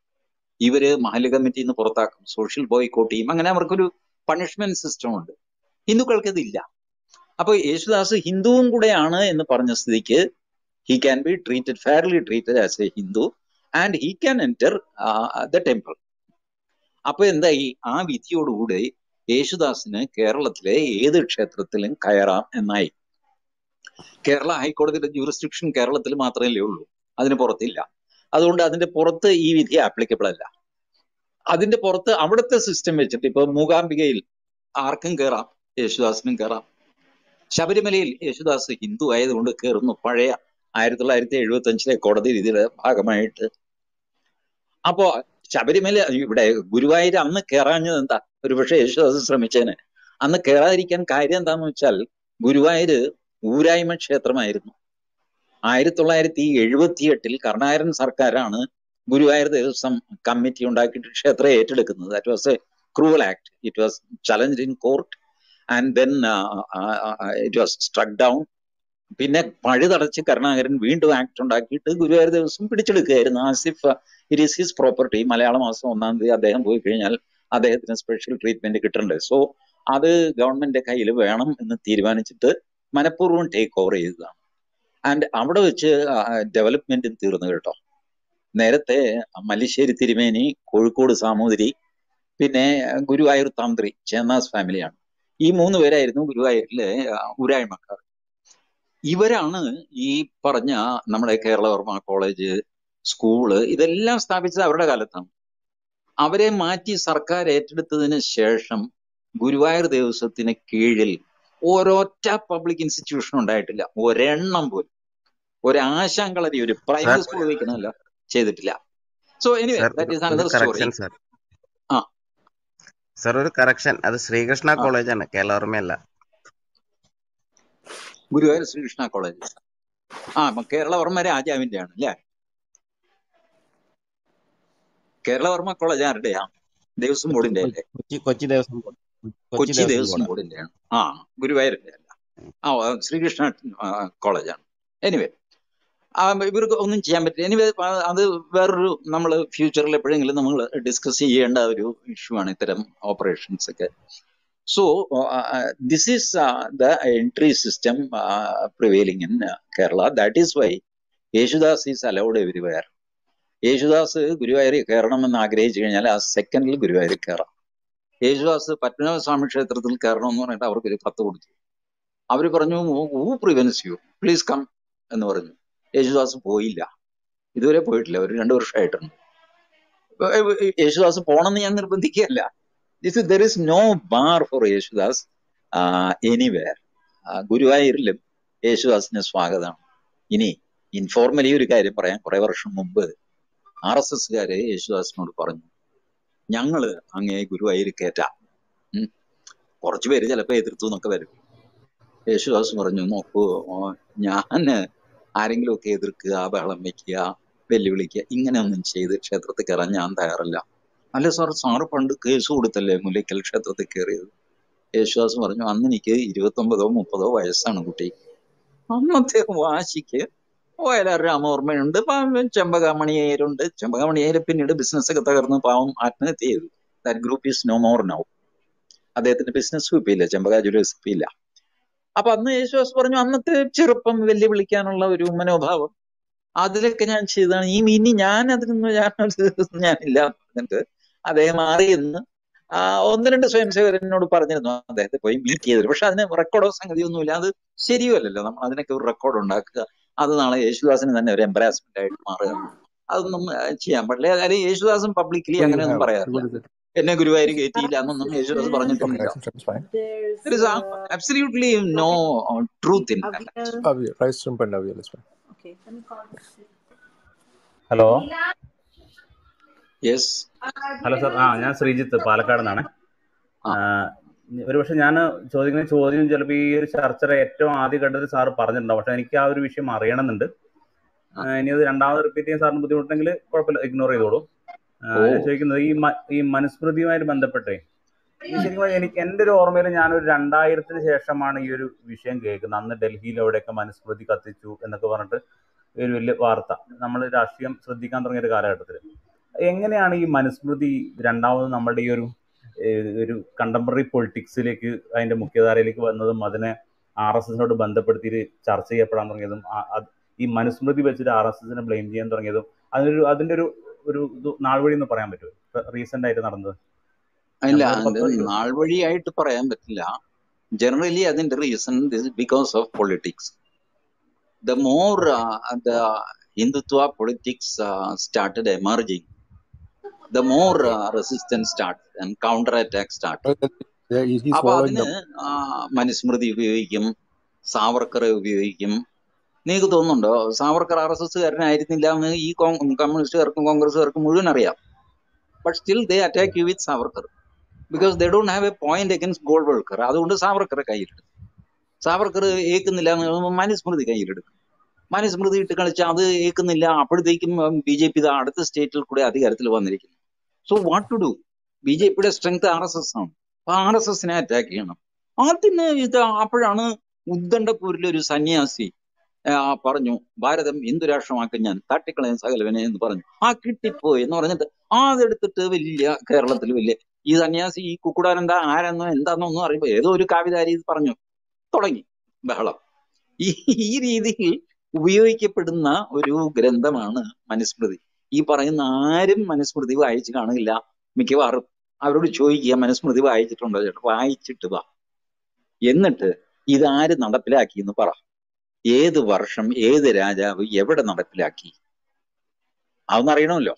ഇവര് മഹല് കമ്മിറ്റിയിൽ നിന്ന് പുറത്താക്കും സോഷ്യൽ ബോയ്ക്കോട്ട് ചെയ്യും അങ്ങനെ അവർക്കൊരു പണിഷ്മെന്റ് സിസ്റ്റം ഉണ്ട് ഹിന്ദുക്കൾക്ക് ഇതില്ല അപ്പൊ യേശുദാസ് ഹിന്ദുവും കൂടെയാണ് എന്ന് പറഞ്ഞ സ്ഥിതിക്ക് he can be treated fairly treated as a Hindu and he can enter the temple അപ്പൊ എന്തായി ആ വിധിയോടുകൂടി യേശുദാസിന് കേരളത്തിലെ ഏത് ക്ഷേത്രത്തിലും കയറാം എന്നായി കേരള ഹൈക്കോടതിയുടെ ജൂറിസ്ഡിക്ഷൻ കേരളത്തിൽ മാത്രമല്ലേ ഉള്ളൂ അതിന് പുറത്തില്ല അതുകൊണ്ട് അതിന്റെ പുറത്ത് ഈ വിധി ആപ്ലിക്കബിൾ അല്ല അതിന്റെ പുറത്ത് അവിടുത്തെ സിസ്റ്റം വെച്ചിട്ട് ഇപ്പൊ മൂകാംബികയിൽ ആർക്കും കയറാം യേശുദാസിനും കയറാം ശബരിമലയിൽ യേശുദാസ് ഹിന്ദു ആയതുകൊണ്ട് കയറുന്നു പഴയ ആയിരത്തി തൊള്ളായിരത്തി എഴുപത്തി അഞ്ചിലെ കോടതി വിധിയുടെ ഭാഗമായിട്ട് അപ്പോ ശബരിമല ഇവിടെ ഗുരുവായൂർ അന്ന് കയറാഞ്ഞത് എന്താ ഒരുപക്ഷെ യേശുദാസ് ശ്രമിച്ചേനെ അന്ന് കയറാതിരിക്കാൻ കാര്യം എന്താന്ന് വെച്ചാൽ ഗുരുവായൂര് ഊരായ്മ ക്ഷേത്രമായിരുന്നു ആയിരത്തി തൊള്ളായിരത്തി എഴുപത്തി എട്ടിൽ കർണാകരൻ സർക്കാരാണ് ഗുരുവായൂർ ദേവസ്വം കമ്മിറ്റി ഉണ്ടാക്കിയിട്ട് ക്ഷേത്രം ഏറ്റെടുക്കുന്നത് that was a cruel act it was challenge in court and then it was struck down പിന്നെ പഴുതടച്ച് കരുണാകരൻ വീണ്ടും ആക്ട് ഉണ്ടാക്കിയിട്ട് ഗുരുവായൂർ ദിവസം പിടിച്ചെടുക്കുകയായിരുന്നു as if it is his property Malayalam മാസം ഒന്നാം തീയതി അദ്ദേഹം പോയി കഴിഞ്ഞാൽ അദ്ദേഹത്തിന് സ്പെഷ്യൽ ട്രീറ്റ്മെന്റ് കിട്ടണ്ടേ സോ അത് ഗവൺമെന്റ് കയ്യിൽ വേണം എന്ന് തീരുമാനിച്ചിട്ട് മനഃപൂർവ്വം ടേക്ക് ഓവർ ചെയ്തതാണ് ആൻഡ് അവിടെ വെച്ച് ഡെവലപ്മെന്റും തീർന്നു കേട്ടോ നേരത്തെ മല്ലിശ്ശേരി തിരുമേനി കോഴിക്കോട് സാമൂതിരി പിന്നെ ഗുരുവായൂർ തന്ത്രി ചേന്നാസ് ഫാമിലിയാണ് ഈ മൂന്ന് പേരായിരുന്നു ഗുരുവായൂരിലെ ആ, ഊരായ്മക്കാർ ഇവരാണ് ഈ പറഞ്ഞ നമ്മുടെ കേരളവർമ്മ കോളേജ് സ്കൂള് ഇതെല്ലാം സ്ഥാപിച്ചത് അവരുടെ കാലത്താണ് അവരെ മാറ്റി സർക്കാർ ഏറ്റെടുത്തതിന് ശേഷം ഗുരുവായൂർ ദേവസ്വത്തിന് കീഴിൽ ഒരൊറ്റ പബ്ലിക് ഇൻസ്റ്റിറ്റ്യൂഷൻ ഉണ്ടായിട്ടില്ല ഒരെണ്ണം പോലും ഒരാശാങ്കളരി ഒരു സാർ പ്രൈമറി സ്കൂൾ വയ്ക്കണമല്ല ചെയ്തിട്ടില്ല സോ എനിവേ സാർ ദാറ്റ് ഒരു ഈസ് ഒരു അനദർ സ്റ്റോറി കറക്ഷൻ സാർ ആ സാർ ഒരു കറക്ഷൻ അത് ശ്രീകൃഷ്ണ ആ കോളേജാണ് കേരളവർമ്മയല്ല ഗുരുവായൂർ ശ്രീകൃഷ്ണ കോളേജ് ആ അപ്പൊ കേരളവർമ്മ രാജാവിന്റെ ആണ് അല്ലേ കേരളവർമ്മ കോളേജ് ആരുടെയാ ദേവസ്വം ബോർഡിന്റെ അല്ലേ കൊച്ചി കൊച്ചി ദേവസ്വം ബോർഡ് കൊച്ചി കൊച്ചി ദേവസ്വം ദേവസ്വം ബോർഡ് ബോർഡിന്റെ ആണ് ആ ഗുരുവായൂരിന്റെ അല്ല ആ ആ, ശ്രീകൃഷ്ണ കോളേജാണ് എനിവേ ഇവർക്ക് ഒന്നും ചെയ്യാൻ പറ്റില്ല എനിവേ അത് വേറൊരു നമ്മൾ ഫ്യൂച്ചറിൽ എപ്പോഴെങ്കിലും നമ്മൾ ഡിസ്കസ് ചെയ്യേണ്ട ഒരു ഇഷ്യൂ ആണ് ഇത്തരം ഓപ്പറേഷൻസ് ഒക്കെ so this is the entry system prevailing in Kerala that is why Yesudas is allowed everywhere Yesudas ഗുരുവായൂരിൽ കയറണമെന്ന് ആഗ്രഹിച്ചു കഴിഞ്ഞാൽ ആ സെക്കൻഡിൽ ഗുരുവായൂരിൽ കയറാം യേശുദാസ് പത്മനാഭസ്വാമി ക്ഷേത്രത്തിൽ കയറണം എന്ന് പറഞ്ഞിട്ട് അവർക്ക് ഒരു കത്ത് കൊടുത്തു അവർ പറഞ്ഞു who prevents you please come എന്ന് പറഞ്ഞു യേശുദാസ് പോയില്ല ഇതുവരെ പോയിട്ടില്ല ഒരു രണ്ടു വർഷമായിട്ടുണ്ട് ഏർ യേശുദാസ് പോണെന്ന് ഞാൻ നിർബന്ധിക്കുകയല്ല this there is no bar for Yesudas anywhere ഗുരുവായൂരിലും യേശുദാസിന് സ്വാഗതമാണ് ഇനി ഇൻഫോർമലി ഒരു കാര്യം പറയാം കുറെ വർഷം മുമ്പ് ആർ എസ് എസ്കാര് യേശുദാസിനോട് പറഞ്ഞു ഞങ്ങള് അങ്ങേ ഗുരുവായൂർ കയറ്റാം ഉം. കുറച്ചു പേര് ചിലപ്പോ എതിർത്തു എന്നൊക്കെ വരും യേശുദാസ് പറഞ്ഞു നോക്കൂ ഓ, ഞാന് ആരെങ്കിലും ഒക്കെ എതിർക്കുക ബഹളം വെക്കുക വെല്ലുവിളിക്കുക ഇങ്ങനെയൊന്നും ചെയ്ത് ക്ഷേത്രത്തിൽ കയറാൻ ഞാൻ തയ്യാറല്ല അല്ല സാർ സാറ് പണ്ട് കേസ് കൊടുത്തല്ലേ മുല്ലയ്ക്കൽ ക്ഷേത്രത്തിൽ കയറിയത് യേശുദാസ് പറഞ്ഞു അന്ന് എനിക്ക് ഇരുപത്തൊമ്പതോ മുപ്പതോ വയസ്സാണ് കുട്ടി അന്നത്തെ വാശിക്ക് വയലാർ രാമവർമ്മയുണ്ട് പാവം ചെമ്പകാമണിയേരുണ്ട് ചെമ്പകാമണിയേര് പിന്നീട് ബിസിനസ് ഒക്കെ തകർന്ന് പാവം ആത്മഹത്യ ചെയ്തു that group is no more now അദ്ദേഹത്തിന്റെ ബിസിനസ് ഇപ്പൊ ഇല്ല ചെമ്പക ജ്വല്ലേഴ്സ് ഇപ്പൊ ഇല്ല അപ്പൊ അന്ന് യേശുദാസ് പറഞ്ഞു അന്നത്തെ ചെറുപ്പം വെല്ലുവിളിക്കാനുള്ള ഒരു മനോഭാവം അതിലൊക്കെ ഞാൻ ചെയ്തതാണ് ഈ ഇനി ഞാൻ അതിനൊന്നും ഞാൻ ഞാനില്ല എന്നിട്ട് അദ്ദേഹം മാറിയെന്ന് ആ ഒന്ന് രണ്ട് സ്വയം സേവകരനോട് പറഞ്ഞിരുന്നു അദ്ദേഹത്തെ പോയി മീറ്റ് ചെയ്തിട്ട് പക്ഷെ അതിന് റെക്കോർഡോ സംഗതിയോ ഒന്നുമില്ല അത് ശരിയല്ലല്ലോ നമ്മൾ അതിനൊക്കെ ഒരു റെക്കോർഡ് ഉണ്ടാക്കുക അത് നാളെ യേശുദാസിന് തന്നെ ഒരു എംബറാസ്മെന്റ് ആയിട്ട് മാറുകയാണ് അതൊന്നും ആ, ചെയ്യാൻ പാടില്ല കാര്യം യേശുദാസും പബ്ലിക്കലി So you അങ്ങനെയൊന്നും have പറയാറില്ല what is it? എന്നെ ഗുരുവായൂർ കയറ്റിയില്ല എന്നൊന്നും യേശുദാസ് Okay, പറഞ്ഞിട്ടില്ല license plate is fine. There is a- absolutely no uh, truth in that. Avial, rice shrimp and avial is fine. Hello Yes. Hello sir ആ ഞാൻ ശ്രീജിത്ത് പാലക്കാട് നിന്നാണ് ആ. ഒരു പക്ഷെ ഞാൻ ചോദിക്കുന്ന ചോദ്യം ചിലപ്പോൾ ഈ ഒരു ചർച്ചയുടെ ഏറ്റവും ആദ്യ ഘട്ടത്തിൽ സാർ പറഞ്ഞിട്ടുണ്ടാവും പക്ഷെ എനിക്ക് ആ ഒരു വിഷയം അറിയണമെന്നുണ്ട് ആ, ഇനി അത് രണ്ടാമത് റിപ്പീറ്റ് ചെയ്യാൻ സാറിന് ബുദ്ധിമുട്ടുണ്ടെങ്കിൽ കുഴപ്പമില്ല ഇഗ്നോർ ചെയ്തോളൂ ആ, ഓ. ഞാൻ ചോദിക്കുന്നത് ഈ മ- ഈ മനുസ്മൃതിയുമായിട്ട് ബന്ധപ്പെട്ടേ ഈ ശരിക്കും പറഞ്ഞാൽ എനിക്ക് എൻ്റെ ഒരു ഓർമ്മയിൽ ഞാനൊരു രണ്ടായിരത്തിന് ശേഷമാണ് ഈ ഒരു വിഷയം കേൾക്കുന്നത് അന്ന് ഡൽഹിയിൽ എവിടെയൊക്കെ മനുസ്മൃതി കത്തിച്ചു എന്നൊക്കെ പറഞ്ഞിട്ട് ഒരു വലിയ വാർത്ത നമ്മൾ രാഷ്ട്രീയം ശ്രദ്ധിക്കാൻ തുടങ്ങിയ ഒരു കാലഘട്ടത്തിൽ എങ്ങനെയാണ് ഈ മനുസ്മൃതി രണ്ടാമത് നമ്മുടെ ഈ ഒരു ഏഹ്, ഒരു കണ്ടംപററി പൊളിറ്റിക്സിലേക്ക് അതിന്റെ മുഖ്യധാരയിലേക്ക് വന്നതും അതിനെ ആർ എസ് എസിനോട് ബന്ധപ്പെടുത്തിയിട്ട് ചർച്ച ചെയ്യപ്പെടാൻ തുടങ്ങിയതും ആ- അത് ഈ മനുസ്മൃതി വെച്ചിട്ട് ആർ എസ് എസിനെ ബ്ലെയിം ചെയ്യാൻ തുടങ്ങിയതും അതിനൊരു അതിന്റെ ഒരു ഒരു ഇത് നാൾ വഴി എന്ന് പറയാൻ പറ്റുമോ റീസെന്റ് ആയിട്ട് നടന്നത് ഇല്ല നമ്മളൊരു പത്ത് അത് വർഷം നാൾ വഴിയായിട്ട് പറയാൻ പറ്റില്ല ജനറലി അതിന്റെ reason because of politics the more the Hindutva politics started emerging the more resistance start and counter attack start Yeah, he- he's അപ്പൊ following അതിന് the ആ, മനുസ്മൃതി ഉപയോഗിക്കും സാവർക്കറെ ഉപയോഗിക്കും നിനക്ക് തോന്നുന്നുണ്ടോ സാവർക്കർ ആർ എസ് എസ്സുകാരനായിരുന്നില്ല എന്ന് ഈ കോൺ- കമ്മ്യൂണിസ്റ്റുകാർക്കും കോൺഗ്രസ്സുകാർക്കും മുഴുവൻ അറിയാം but still they attack you with Savarkar because they don't have a point against Golwalkar അതുകൊണ്ട് സാവർക്കറെ കയ്യിലെടുക്കും സാവർക്കർ ഏക്കുന്നില്ല എന്ന് പറയുമ്പോൾ മനുസ്മൃതി കയ്യിലെടുക്കും മനുസ്മൃതി ഇട്ട് കളിച്ച് അത് ഏക്കുന്നില്ല അപ്പോഴത്തേക്കും ബി ജെ പി അടുത്ത സ്റ്റേറ്റിൽ കൂടെ അധികാരത്തിൽ വന്നിരിക്കുന്നു so what to do B J പിയുടെ സ്ട്രെങ്ത് ആർ എസ് എസ് ആണ് അപ്പൊ ആർ എസ് എസിനെ അറ്റാക്ക് ചെയ്യണം അതിന് ഇത് അപ്പോഴാണ് ഉദ്ദണ്ഡപൂരിലെ ഒരു സന്യാസി ആ, പറഞ്ഞു ഭാരതം ഹിന്ദു രാഷ്ട്രമാക്കാൻ ഞാൻ തട്ടിക്കളയാൻ സകലവനെ എന്ന് പറഞ്ഞു ആ കിട്ടിപ്പോയി എന്ന് പറഞ്ഞിട്ട് ആ അതെടുത്തിട്ട് വലിയ കേരളത്തിൽ വലിയ ഈ സന്യാസി ഈ കുക്കുടാനെന്താ ആരെന്നോ എന്താന്നോ ഒന്നും അറിയുമ്പോ ഏതോ ഒരു കാവിതാരി ഇത് പറഞ്ഞു തുടങ്ങി ബഹളം ഈ ഈ രീതിയിൽ ഉപയോഗിക്കപ്പെടുന്ന ഒരു ഗ്രന്ഥമാണ് മനുസ്മൃതി ഈ പറയുന്ന ആരും മനുസ്മൃതി വായിച്ചു കാണില്ല മിക്കവാറും അവരോട് ചോദിക്കുക മനുസ്മൃതി വായിച്ചിട്ടുണ്ടോ ചേട്ടാ വായിച്ചിട്ട് വാ എന്നിട്ട് ഇതാര് നടപ്പിലാക്കി എന്ന് പറ ഏത് വർഷം ഏത് രാജാവ് എവിടെ നടപ്പിലാക്കി അതൊന്നും അറിയണമല്ലോ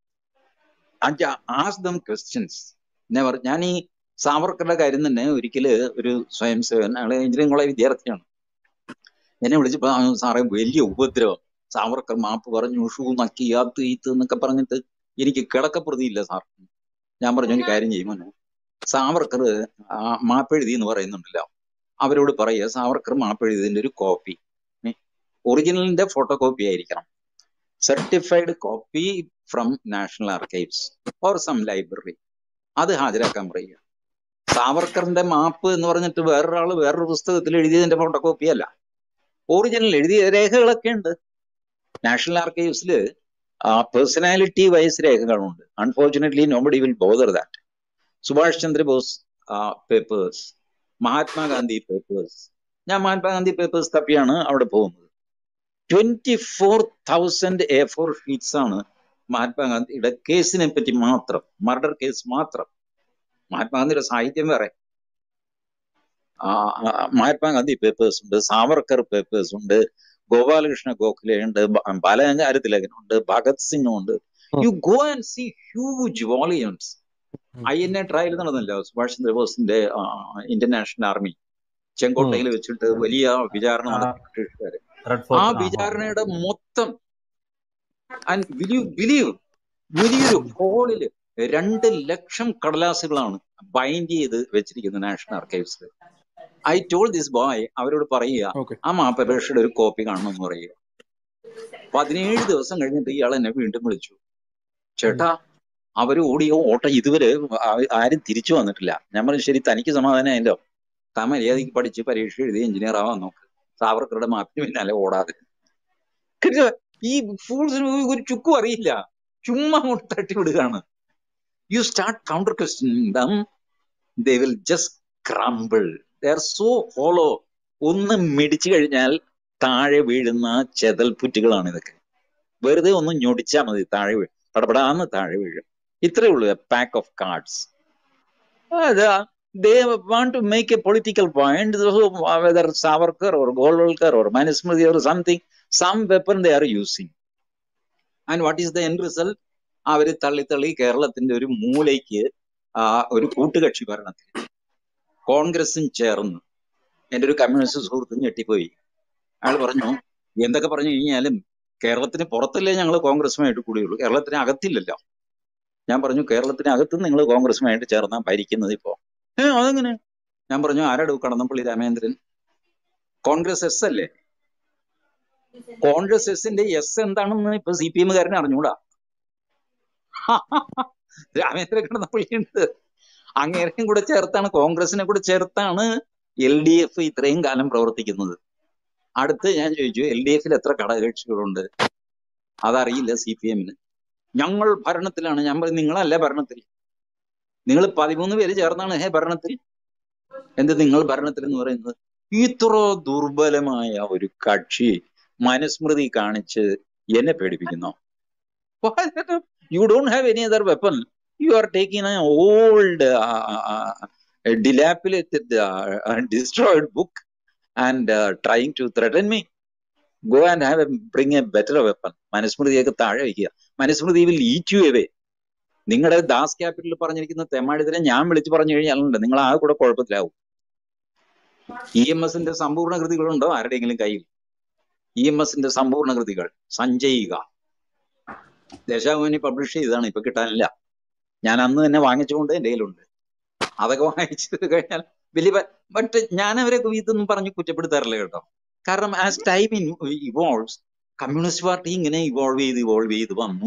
ആസ് ദം ക്വസ്റ്റ്യൻസ് നെവർ ഞാൻ ഈ സാവർക്കറുടെ കാര്യം തന്നെ ഒരിക്കല് ഒരു സ്വയം സേവൻ അയാള് എഞ്ചിനീയറിംഗ് കോളേജ് വിദ്യാർത്ഥിയാണ് എന്നെ വിളിച്ചപ്പോ ആ സാറേ വലിയ ഉപദ്രവം സാവർക്കർ മാപ്പ് പറഞ്ഞു ഷൂ നക്കി ആത്ത് ഈത്ത് എന്നൊക്കെ പറഞ്ഞിട്ട് എനിക്ക് കിടക്കപ്രതിയില്ല സാർ ഞാൻ പറഞ്ഞു ഒരു കാര്യം ചെയ്യുമോ സാവർക്കർ ആ മാപ്പെഴുതി എന്ന് പറയുന്നുണ്ടല്ലോ അവരോട് പറയുക സാവർക്കർ മാപ്പെഴുതിയതിന്റെ ഒരു കോപ്പി ഒറിജിനലിന്റെ ഫോട്ടോ കോപ്പി ആയിരിക്കണം certified copy from national archives or some library അത് ഹാജരാക്കാൻ പറയുക സാവർക്കറിന്റെ മാപ്പ് എന്ന് പറഞ്ഞിട്ട് വേറൊരാള് വേറൊരു പുസ്തകത്തിൽ എഴുതിയതിന്റെ ഫോട്ടോ കോപ്പി അല്ല ഒറിജിനൽ എഴുതിയ രേഖകളൊക്കെ ഉണ്ട് നാഷണൽ ആർക്കൈവ്സിൽ പേഴ്സണാലിറ്റി വൈസ് രേഖകളുണ്ട് unfortunately nobody will bother that Subhash Chandra Bose papers Mahatma Gandhi papers ഞാൻ മഹാത്മാഗാന്ധി പേപ്പേഴ്സ് തപ്പിയാണ് അവിടെ പോകുന്നത് twenty four thousand A four sheets ആണ് മഹാത്മാഗാന്ധിയുടെ കേസിനെ പറ്റി മാത്രം മർഡർ കേസ് മാത്രം മഹാത്മാഗാന്ധിയുടെ സാഹിത്യം വേറെ ആ, ആ, മഹാത്മാഗാന്ധി പേപ്പേഴ്സ് ഉണ്ട് സാവർക്കർ പേപ്പേഴ്സ് ഉണ്ട് ഗോപാലകൃഷ്ണ ഗോഖലെ ഉണ്ട് ബ- ബാലഗംഗാധര തിലകനുണ്ട് ഭഗത് സിംഗ് ഉണ്ട് you go and see huge volumes I N A trial നടന്നല്ലോ സുഭാഷ് ചന്ദ്രബോസിന്റെ ഇന്ത്യൻ നാഷണൽ ആർമി ചെങ്കോട്ടയിൽ വെച്ചിട്ട് വലിയ വിചാരണ നടത്തി ബ്രിട്ടീഷുകാര് റെഡ് ആ ഫോർട്ട് ആ വിചാരണയുടെ മൊത്തം ആൻഡ് ബിലീവ് ബിലീവ് വലിയൊരു ഹോളില് രണ്ട് ലക്ഷം കടലാസുകളാണ് ബൈൻഡ് ചെയ്ത് വെച്ചിരിക്കുന്നത് നാഷണൽ ആർക്കൈവ്സിൽ ഐ ടോൾ ദിസ് ബോയ് അവരോട് പറയുക Okay. ആ മാപ്പപേക്ഷയുടെ ഒരു കോപ്പി കാണണമെന്ന് പറയുക പതിനേഴ് ദിവസം കഴിഞ്ഞിട്ട് ഇയാൾ എന്നെ വീണ്ടും വിളിച്ചു ചേട്ടാ അവര് ഓടിയോ ഓട്ടം ഇതുവരെ ആ- ആരും തിരിച്ചു വന്നിട്ടില്ല ഞാൻ പറഞ്ഞു ശരി തനിക്ക് സമാധാനമായല്ലോ താൻ മര്യാദയ്ക്ക് പഠിച്ച് പരീക്ഷ എഴുതി എഞ്ചിനീയർ ആവാൻ നോക്ക് സാവർക്കറുടെ മാപ്പിന് പിന്നാലെ ഓടാതെ കാരണം ഈ ഫൂൾസിന് ഒരു ചുക്കും അറിയില്ല ചുമ്മാ അങ്ങോട്ട് തട്ടിവിടുകയാണ് you start counter questioning them they will just crumble they are so hollow ഒന്ന് മിടിച്ചു കഴിഞ്ഞാൽ താഴെ വീഴുന്ന ചെതൽപുറ്റുകളാണ് ഇതൊക്കെ വെറുതെ ഒന്ന് ഞൊടിച്ചാൽ മതി താഴെ വീഴും പടപടാന്ന് താഴെ വീഴും ഇത്രേ ഉള്ളൂ pack of cards they want to make a political point so whether savarkar or golwalkar or manusmriti or something some weapon they are using and what is the end result അവര് തള്ളി തള്ളി കേരളത്തിന്റെ ഒരു മൂലയ്ക്ക് ആ ഒരു കൂട്ടുകക്ഷി ഭരണത്തിൽ കോൺഗ്രസും ചേർന്ന് എന്റെ ഒരു കമ്മ്യൂണിസ്റ്റ് സുഹൃത്തും ഞെട്ടിപ്പോയി അയാൾ പറഞ്ഞു എന്തൊക്കെ പറഞ്ഞു കഴിഞ്ഞാലും കേരളത്തിന് പുറത്തല്ലേ ഞങ്ങൾ കോൺഗ്രസുമായിട്ട് കൂടിയുള്ളൂ കേരളത്തിന് അകത്തില്ലല്ലോ ഞാൻ പറഞ്ഞു കേരളത്തിന് അകത്ത് നിങ്ങൾ കോൺഗ്രസുമായിട്ട് ചേർന്നാ ഭരിക്കുന്നത് ഇപ്പോ ഏ അതെങ്ങനെ ഞാൻ പറഞ്ഞു ആരാടു കടന്നപ്പള്ളി രാമേന്ദ്രൻ കോൺഗ്രസ് എസ് അല്ലേ കോൺഗ്രസ് എസിന്റെ എസ് എന്താണെന്ന് ഇപ്പൊ സി പി എമ്മുകാരനെ അറിഞ്ഞൂടാ രാമേന്ദ്രൻ കടന്നപ്പള്ളി ഉണ്ട് അങ്ങേരെയും കൂടെ ചേർത്താണ് കോൺഗ്രസിനെ കൂടെ ചേർത്താണ് എൽ ഡി എഫ് ഇത്രയും കാലം പ്രവർത്തിക്കുന്നത് അടുത്ത് ഞാൻ ചോദിച്ചു എൽ ഡി എഫിൽ എത്ര ഘടകകക്ഷികളുണ്ട് അതറിയില്ല സി പി എമ്മിന് ഞങ്ങൾ ഭരണത്തിലാണ് ഞാൻ പറയും നിങ്ങളല്ല ഭരണത്തിൽ നിങ്ങൾ പതിമൂന്ന് പേര് ചേർന്നാണ് ഹേ ഭരണത്തിൽ എന്ത് നിങ്ങൾ ഭരണത്തിൽ എന്ന് പറയുന്നത് ഇത്ര ദുർബലമായ ഒരു കക്ഷി മനുസ്മൃതി കാണിച്ച് എന്നെ പേടിപ്പിക്കുന്നു you don't have any other weapon you are taking a old dilapidated destroyed book and trying to threaten me go and have a bring a better weapon മനുസ്മൃതിയൊക്കെ താഴെ വയ്ക്കുക Manusmriti will eat you away നിങ്ങളുടെ Das ക്യാപിറ്റലിൽ പറഞ്ഞിരിക്കുന്ന തെമ്മാടിതരെ ഞാൻ വിളിച്ചു പറഞ്ഞു കഴിഞ്ഞാലുണ്ട് നിങ്ങൾ ആ കൂടെ കുഴപ്പത്തിലാവും ഇ എം എസിന്റെ സമ്പൂർണ്ണ കൃതികളുണ്ടോ ആരുടെയെങ്കിലും കയ്യിൽ ഇ എം എസിന്റെ സമ്പൂർണ്ണ കൃതികൾ സഞ്ചയിക ദേശാഭിമാനി പബ്ലിഷ് ചെയ്തതാണ് ഇപ്പൊ കിട്ടാനില്ല ഞാൻ അന്ന് തന്നെ വാങ്ങിച്ചുകൊണ്ട് എന്റെ കയ്യിലുണ്ട് അതൊക്കെ വായിച്ചു കഴിഞ്ഞാൽ വലിയ ബട്ട് ഞാൻ അവരെ ഇതൊന്നും പറഞ്ഞ് കുറ്റപ്പെടുത്താറില്ല കേട്ടോ കാരണം as time in evolves communist party ഇങ്ങനെ ഇവോൾവ് ചെയ്ത് ഇവോൾവ് ചെയ്ത് വന്നു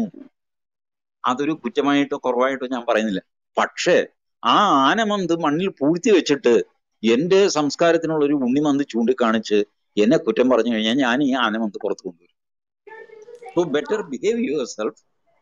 അതൊരു കുറ്റമായിട്ടോ കുറവായിട്ടോ ഞാൻ പറയുന്നില്ല പക്ഷേ ആ ആനമന്ത് മണ്ണിൽ പൂഴ്ത്തി വെച്ചിട്ട് എന്റെ സംസ്കാരത്തിനുള്ള ഒരു ഉണ്ണിമന്ത് ചൂണ്ടിക്കാണിച്ച് എന്നെ കുറ്റം പറഞ്ഞു കഴിഞ്ഞാൽ ഞാൻ ഈ ആനമന്ത് പുറത്തു കൊണ്ടുവരും so better behave yourself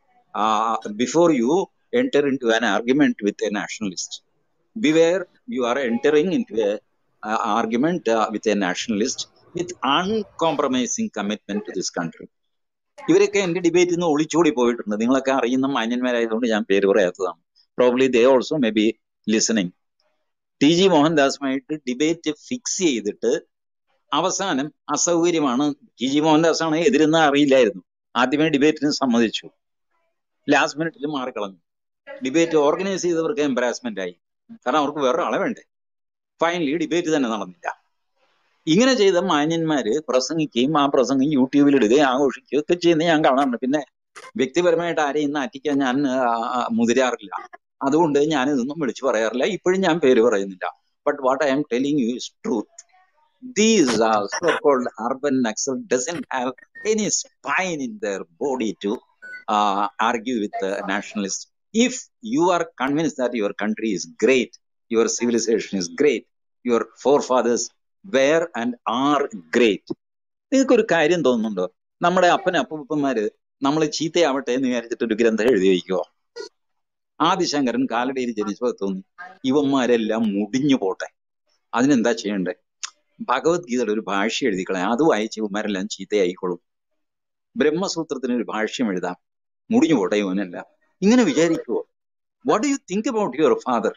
before you enter into an argument with a nationalist beware you are entering into a argument with a nationalist with uncompromising commitment to this country ഇവരൊക്കെ എന്റെ ഡിബേറ്റിൽ നിന്ന് ഒളിച്ചോടി പോയിട്ടുണ്ട് നിങ്ങളൊക്കെ അറിയുന്ന മാന്യന്മാരായതുകൊണ്ട് ഞാൻ പേര് പറയാത്തതാണ് probably they also may be listening T G മോഹൻദാസുമായിട്ട് ഡിബേറ്റ് ഫിക്സ് ചെയ്തിട്ട് അവസാനം അസൗകര്യമാണ് ടി ജി മോഹൻദാസാണ് എതിരെന്ന് അറിയില്ലായിരുന്നു ആദ്യമേ ഡിബേറ്റിന് സമ്മതിച്ചു ലാസ്റ്റ് മിനിറ്റിൽ മാറിക്കളഞ്ഞു ഡിബേറ്റ് ഓർഗനൈസ് ചെയ്തവർക്ക് എംബറാസ്മെന്റ് ആയി കാരണം അവർക്ക് വേറെ ആളെ വേണ്ടേ ഫൈനലി ഡിബേറ്റ് തന്നെ നടന്നില്ല ഇങ്ങനെ ചെയ്ത മാന്യന്മാര് പ്രസംഗിക്കുകയും ആ പ്രസംഗം യൂട്യൂബിൽ ഇടുകയും ആഘോഷിക്കുകയും ഒക്കെ ചെയ്യുന്നത് ഞാൻ കാണാറുണ്ട് പിന്നെ വ്യക്തിപരമായിട്ട് ആരെയും നാറ്റിക്കാൻ ഞാൻ മുതിരാറില്ല അതുകൊണ്ട് ഞാൻ ഇതൊന്നും വിളിച്ചു പറയാറില്ല ഇപ്പോഴും ഞാൻ പേര് പറയുന്നില്ല but what I'm telling you is truth these so called urban Naxal doesn't have any spine in their body to argue with nationalist if you are convince that your country is great your civilisation is great your forefathers were and are great നിങ്ങൾക്ക് ഒരു കാര്യം തോന്നുന്നുണ്ടോ നമ്മുടെ അപ്പൻ അപ്പൂപ്പന്മാര് നമ്മൾ ചീത്തയാവട്ടെ എന്ന് വിചാരിച്ചിട്ട് ഒരു ഗ്രന്ഥം എഴുതി വയ്ക്കുവോ ആദിശങ്കരൻ കാലടിയിൽ ജനിച്ചപ്പോൾ തോന്നി ഇവന്മാരെല്ലാം മുടിഞ്ഞു പോട്ടെ അതിനെന്താ ചെയ്യണ്ടേ ഭഗവത്ഗീതയുടെ ഒരു ഭാഷ്യം എഴുതിക്കളയാം അത് വായിച്ച് ഇവന്മാരെല്ലാം ചീത്തയായിക്കോളും ബ്രഹ്മസൂത്രത്തിന് ഒരു ഭാഷ്യം എഴുതാം മുടിഞ്ഞു പോട്ടെ ഇവനെല്ലാം ഇങ്ങനെ വിചാരിക്കുവോ what do you think about your father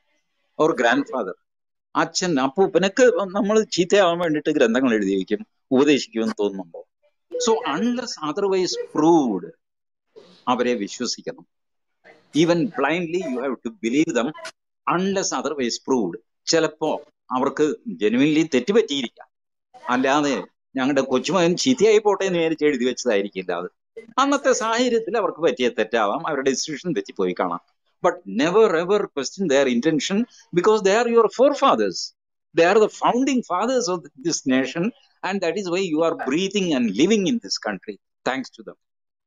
or grandfather അച്ഛൻ അപ്പൂപ്പനൊക്കെ നമ്മൾ ചീത്തയാവാൻ വേണ്ടിയിട്ട് ഗ്രന്ഥങ്ങൾ എഴുതി വയ്ക്കും ഉപദേശിക്കുമെന്ന് തോന്നുന്നുണ്ടോ സോ അൺലെസ് അതർവൈസ് പ്രൂവ്ഡ് അവരെ വിശ്വസിക്കണം even blindly you have to believe them unless otherwise proved ചിലപ്പോ അവർക്ക് ജെനുവിൻലി തെറ്റുപറ്റിയിരിക്കാം അല്ലാതെ ഞങ്ങളുടെ കൊച്ചുമകൻ ചീത്തയായി പോട്ടെ എന്ന് വിചാരിച്ച് എഴുതി വെച്ചതായിരിക്കില്ല അത് അന്നത്തെ സാഹചര്യത്തിൽ അവർക്ക് പറ്റിയ തെറ്റാവാം അവരുടെ ഡിസിഷൻ തെറ്റിപ്പോയി കാണാം but never ever question their intention because they are your forefathers. They are the founding fathers of this nation, and that is why you are breathing and living in this country, thanks to them.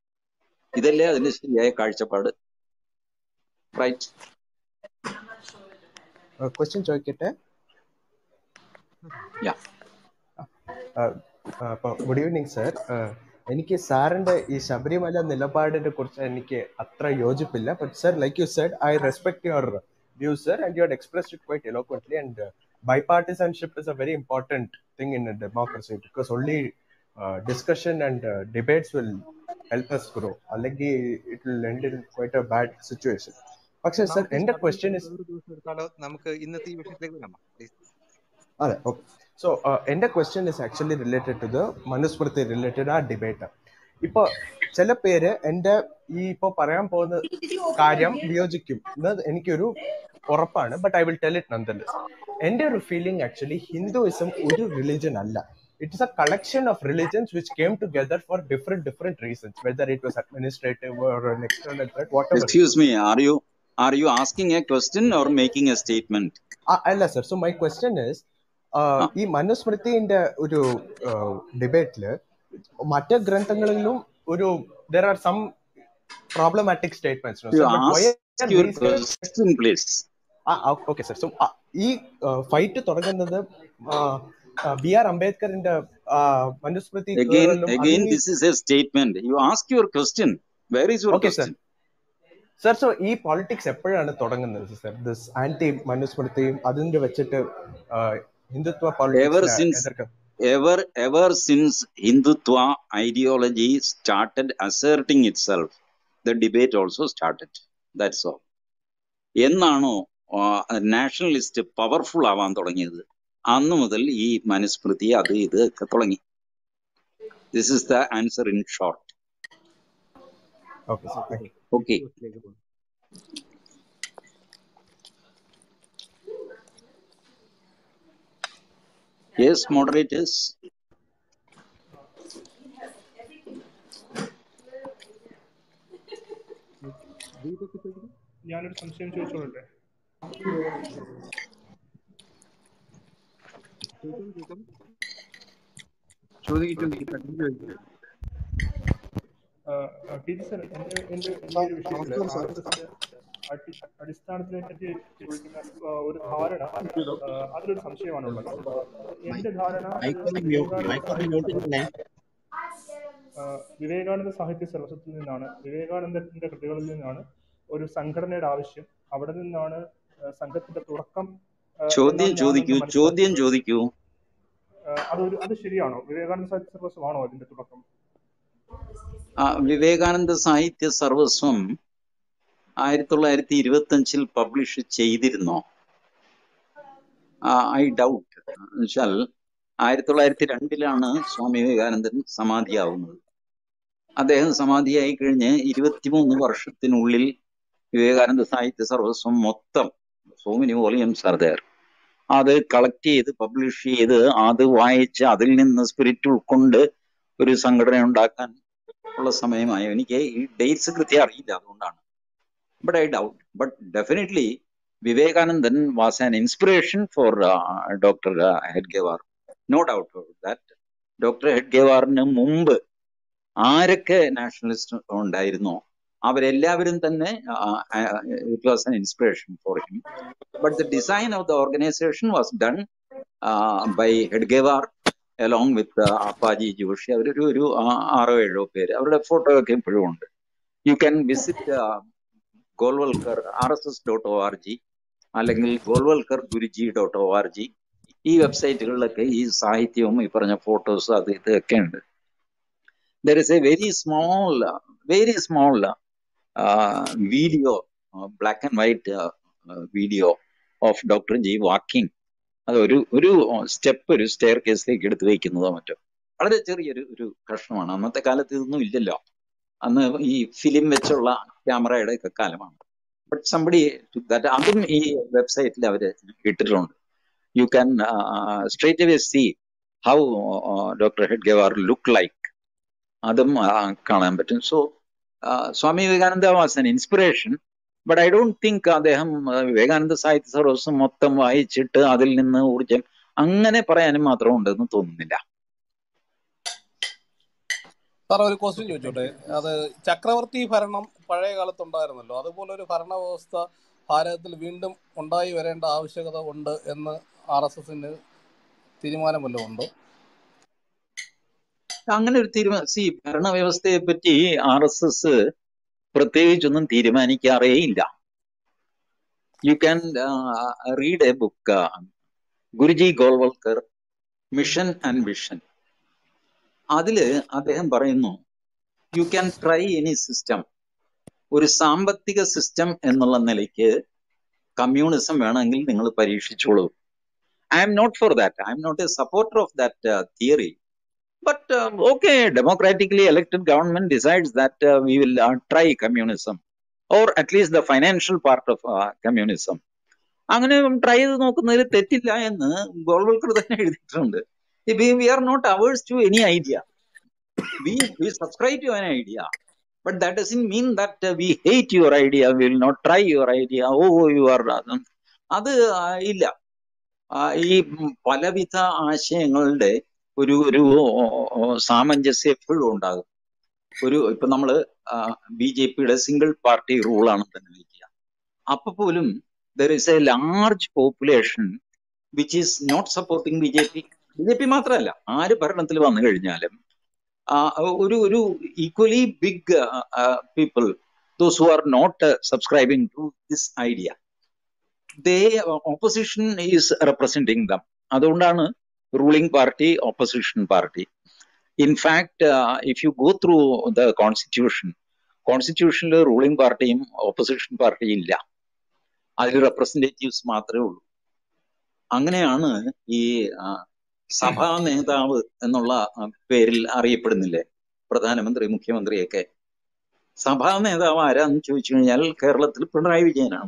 ഇതല്ലേ അതിന്റെ ശരിയായ കാഴ്ചപ്പാട് right question ചോദിക്കട്ടെ yeah good evening sir എനിക്ക് സാറിന്റെ ഈ ശബരിമല നിലപാടിനെ കുറിച്ച് എനിക്ക് അത്ര യോജിപ്പില്ല but sir like you said I respect your views sir and you had expressed it quite eloquently and bipartisanship is a very important thing in a democracy because only uh, discussion and uh, debates will help us grow. Allegi, it will end in quite a bad situation. പക്ഷേ sir എന്റെ question is ഒരു ദിവസം എടുത്താലോ നമുക്ക് ഇന്നത്തെ ഈ വിഷയത്തിലേക്ക് വരാം പ്ലീസ് അതെ ഓക്കെ സോ എൻ്റെ question is actually related to the Manusmriti related ആ ഡിബേറ്റ് ഇപ്പൊ ചില പേര് എൻ്റെ ഈ ഇപ്പൊ പറയാൻ പോകുന്ന കാര്യം വിയോജിക്കും എന്നത് എനിക്കൊരു ഉറപ്പാണ് but I will tell it നന്ദൻസ് എൻ്റെ ഒരു ഫീലിംഗ് ആക്ച്വലി ഹിന്ദുയിസം ഒരു റിലിജൻ അല്ല it is a collection of religions which came together for different different reasons whether it was administrative or an external threat whatever it Excuse me, are you are you asking a question or making a statement? ആ, അല്ല sir so my question is ആ, ഈ മനുസ്മൃതിന്റെ ഒരു ഡിബേറ്റില് മറ്റ് ഗ്രന്ഥങ്ങളിലും ഒരു there are some problematic statements you sir but why ask are your these guys question, please. Okay sir so ഈ ഫൈറ്റ് തുടങ്ങുന്നത് ബി ആർ അംബേദ്കറിന്റെ ആ, മനുസ്മൃതി Again, കീറലും again, അതിന് this is a statement. You ask your question. Where is your okay sir question? Sir so ഈ politics എപ്പോഴാണ് തുടങ്ങുന്നത് sir this anti മനുസ്മൃതിയും അതിന്റെ വെച്ചിട്ട് ആ, ഹിന്ദുത്വ Ever പോളിറ്റിക്സിനെ since, എതിർക്കുക ever, ever since Hindutva ideology started asserting itself, the debate also started. That's all. എന്നാണോ നാഷണലിസ്റ്റ് പവർഫുൾ ആവാൻ തുടങ്ങിയത് അന്ന് മുതൽ ഈ മനുസ്മൃതി അത് ഇത് ഒക്കെ തുടങ്ങി this is the answer in short okay sir thank you okay yes moderators ഞാനൊരു സംശയം ചോദിച്ചോളട്ടെ ചോദിക്കും ചോദിക്കും പെട്ടെന്ന് ചോദിക്കും ടീച്ചർ സർ എൻ്റെ എൻ്റെ ഈ ഒരു വിഷയത്തിൽ ആർ എസ് എസിന്റെ അടിസ്ഥാനത്തിനെ പറ്റി ചോദിക്കുന്ന ആ, ഒരു ധാരണ ആ, അതിലൊരു സംശയമാണുള്ളത് എന്റെ ധാരണ അത് മൈക്കൊന്ന് മ്യൂട്ട് വിവേകാനന്ദ മൈക്കൊന്ന് മ്യൂട്ട് സാഹിത്യ ചെയ്യണേ ആ, വിവേകാനന്ദ സാഹിത്യ സർവസ്വത്തിൽ നിന്നാണ് വിവേകാനന്ദത്തിന്റെ കൃതികളിൽ നിന്നാണ് ഒരു സംഘടനയുടെ ആവശ്യം അവിടെ നിന്നാണ് ആ, സംഘത്തിന്റെ തുടക്കം ആ, ചോദ്യം എന്നാണ് ഞാൻ ചോദിക്കൂ അതിനെ ചോദ്യം മനസ്സിലാക്കുന്നത് ചോദിക്കൂ ആ, അതൊരു അത് ശരിയാണോ വിവേകാനന്ദ സാഹിത്യ സർവസ്വമാണോ അതിന്റെ തുടക്കം ആ, വിവേകാനന്ദ സാഹിത്യ സർവസ്വം ആയിരത്തി തൊള്ളായിരത്തി ഇരുപത്തി അഞ്ചിൽ പബ്ലിഷ് ചെയ്തിരുന്നോ ഐ ഡൗട്ട് എന്നുവെച്ചാൽ ആയിരത്തി തൊള്ളായിരത്തി രണ്ടിലാണ് സ്വാമി വിവേകാനന്ദൻ സമാധിയാവുന്നത് അദ്ദേഹം സമാധിയായി കഴിഞ്ഞ് ഇരുപത്തിമൂന്ന് വർഷത്തിനുള്ളിൽ വിവേകാനന്ദ സാഹിത്യ സർവസ്വം മൊത്തം so many volumes are there അത് കളക്ട് ചെയ്ത് പബ്ലിഷ് ചെയ്ത് അത് വായിച്ച് അതിൽ നിന്ന് സ്പിരിറ്റ് ഉൾക്കൊണ്ട് ഒരു സംഘടന ഉണ്ടാക്കാൻ ഉള്ള സമയമായോ എനിക്ക് ഈ ഡേറ്റ്സ് കൃത്യം അറിയില്ല അതുകൊണ്ടാണ് but I doubt but definitely Vivekanandan was an inspiration for doctor Hedgewar no doubt that doctor ഹെഡ്ഗേവാറിന് മുമ്പ് ആരൊക്കെ നാഷണലിസ്റ്റ് ഉണ്ടായിരുന്നോ അവരെല്ലാവരും തന്നെ it was an inspiration for him but the design of the organisation was done by Hedgewar along with Appaji Joshi അവരൊരു ഒരു ആ- ആറോ ഏഴോ പേര് അവരുടെ ഫോട്ടോ ഒക്കെ ഇപ്പോഴും ഉണ്ട് you can visit Golwalkar R S S dot O R G അല്ലെങ്കിൽ Golwalkar Guruji dot O R G ഈ വെബ്സൈറ്റുകളിലൊക്കെ ഈ സാഹിത്യവും ഈ പറഞ്ഞ ഫോട്ടോസ് അത് ഇതൊക്കെ ഉണ്ട് there is a very small very small video black and white video of doctor ji walking അത് ഒരു ഒരു സ്റ്റെപ്പ് ഒരു സ്റ്റെയർ കേസിലേക്ക് എടുത്തു വയ്ക്കുന്നതോ മറ്റോ വളരെ ചെറിയൊരു ഒരു കഷ്ണമാണ് അന്നത്തെ കാലത്ത് ഇതൊന്നും ഇല്ലല്ലോ അന്ന് ഈ ഫിലിം വെച്ചുള്ള ക്യാമറയുടെ ഒക്കെ കാലമാണ് ബട്ട് സംബടി ദാറ്റ് അതും ഈ വെബ്സൈറ്റിൽ അവർ ഇട്ടിട്ടുണ്ട് you can straight away see how doctor Hedgewar look like അതും ആ, കാണാൻ പറ്റും so Swami Vivekananda was an inspiration but I don't think അദ്ദേഹം ആ, വിവേകാനന്ദ സാഹിത്യ സർവസ്വം മൊത്തം വായിച്ചിട്ട് അതിൽ നിന്ന് ഊർജം അങ്ങനെ പറയാനും മാത്രം ഉണ്ടെന്ന് തോന്നുന്നില്ല സാർ ഒരു ക്വസ്റ്റ്യൻ ചോദിച്ചോട്ടെ അത് ചക്രവർത്തി ഭരണം പഴയ കാലത്ത് ഉണ്ടായിരുന്നല്ലോ അതുപോലെ ഒരു ഭരണ വ്യവസ്ഥ ഭാരതത്തിൽ വീണ്ടും ഉണ്ടായി വരേണ്ട ആവശ്യകത ഉണ്ട് എന്ന് ആർ എസ് എസിന് തീരുമാനം വല്ലതും ഉണ്ടോ അങ്ങനെ ഒരു തീരുമാനം സി ഭരണവ്യവസ്ഥയെ പറ്റി ആർ എസ് എസ് പ്രത്യേകിച്ചൊന്നും തീരുമാനിക്കാറേ ഇല്ല you can read a book Guruji Golwalkar mission and vision അതില് അദ്ദേഹം പറയുന്നു you can try any system ഒരു സാമ്പത്തിക സിസ്റ്റം എന്നുള്ള നിലയ്ക്ക് കമ്മ്യൂണിസം വേണമെങ്കിൽ നിങ്ങൾ പരീക്ഷിച്ചോളൂ I am not for that. I am not a supporter of that uh, theory. But uh, okay, democratically elected government decides that uh, we will uh, try communism, or at least the financial part of uh, communism. അങ്ങനെ try ചെയ്ത് നോക്കുന്നതിൽ തെറ്റില്ല എന്ന് ഗോൾവൽക്കർ തന്നെ എഴുതിയിട്ടുണ്ട് we are not averse to any idea we we subscribe to an idea but that doesn't mean that we hate your idea will not try your idea oh you are അത് ആ, ഇല്ല ആ, ഈ പലവിധ ആശയങ്ങളുടെ ഒരു ഒരു സാമഞ്ജസ്യം എപ്പോഴും ഉണ്ടാകും ഒരു ഇപ്പൊ നമ്മള് ബി ജെ പിയുടെ സിംഗിൾ പാർട്ടി റൂൾ ആണ് തന്നെ വയ്ക്കുക അപ്പൊ പോലും there is a large population which is not supporting B J P B J P മാത്രമല്ല ആര് ഭരണത്തിൽ വന്നു കഴിഞ്ഞാലും ആ, ഒരു ഒരു equally big people those who are not subscribing to this idea they opposition is representing them അതുകൊണ്ടാണ് ruling party opposition party in fact if you go through the constitution കോൺസ്റ്റിറ്റ്യൂഷനിൽ റൂളിംഗ് പാർട്ടിയും ഓപ്പോസിഷൻ പാർട്ടിയും ഇല്ല അതിൽ റെപ്രസെന്റേറ്റീവ്സ് മാത്രമേ ഉള്ളൂ അങ്ങനെയാണ് ഈ ആ, സഭാ നേതാവ് എന്നുള്ള ആ, പേരിൽ അറിയപ്പെടുന്നില്ലേ പ്രധാനമന്ത്രി മുഖ്യമന്ത്രിയൊക്കെ സഭാ നേതാവ് ആരാന്ന് ചോദിച്ചു കഴിഞ്ഞാൽ കേരളത്തിൽ പിണറായി വിജയനാണ്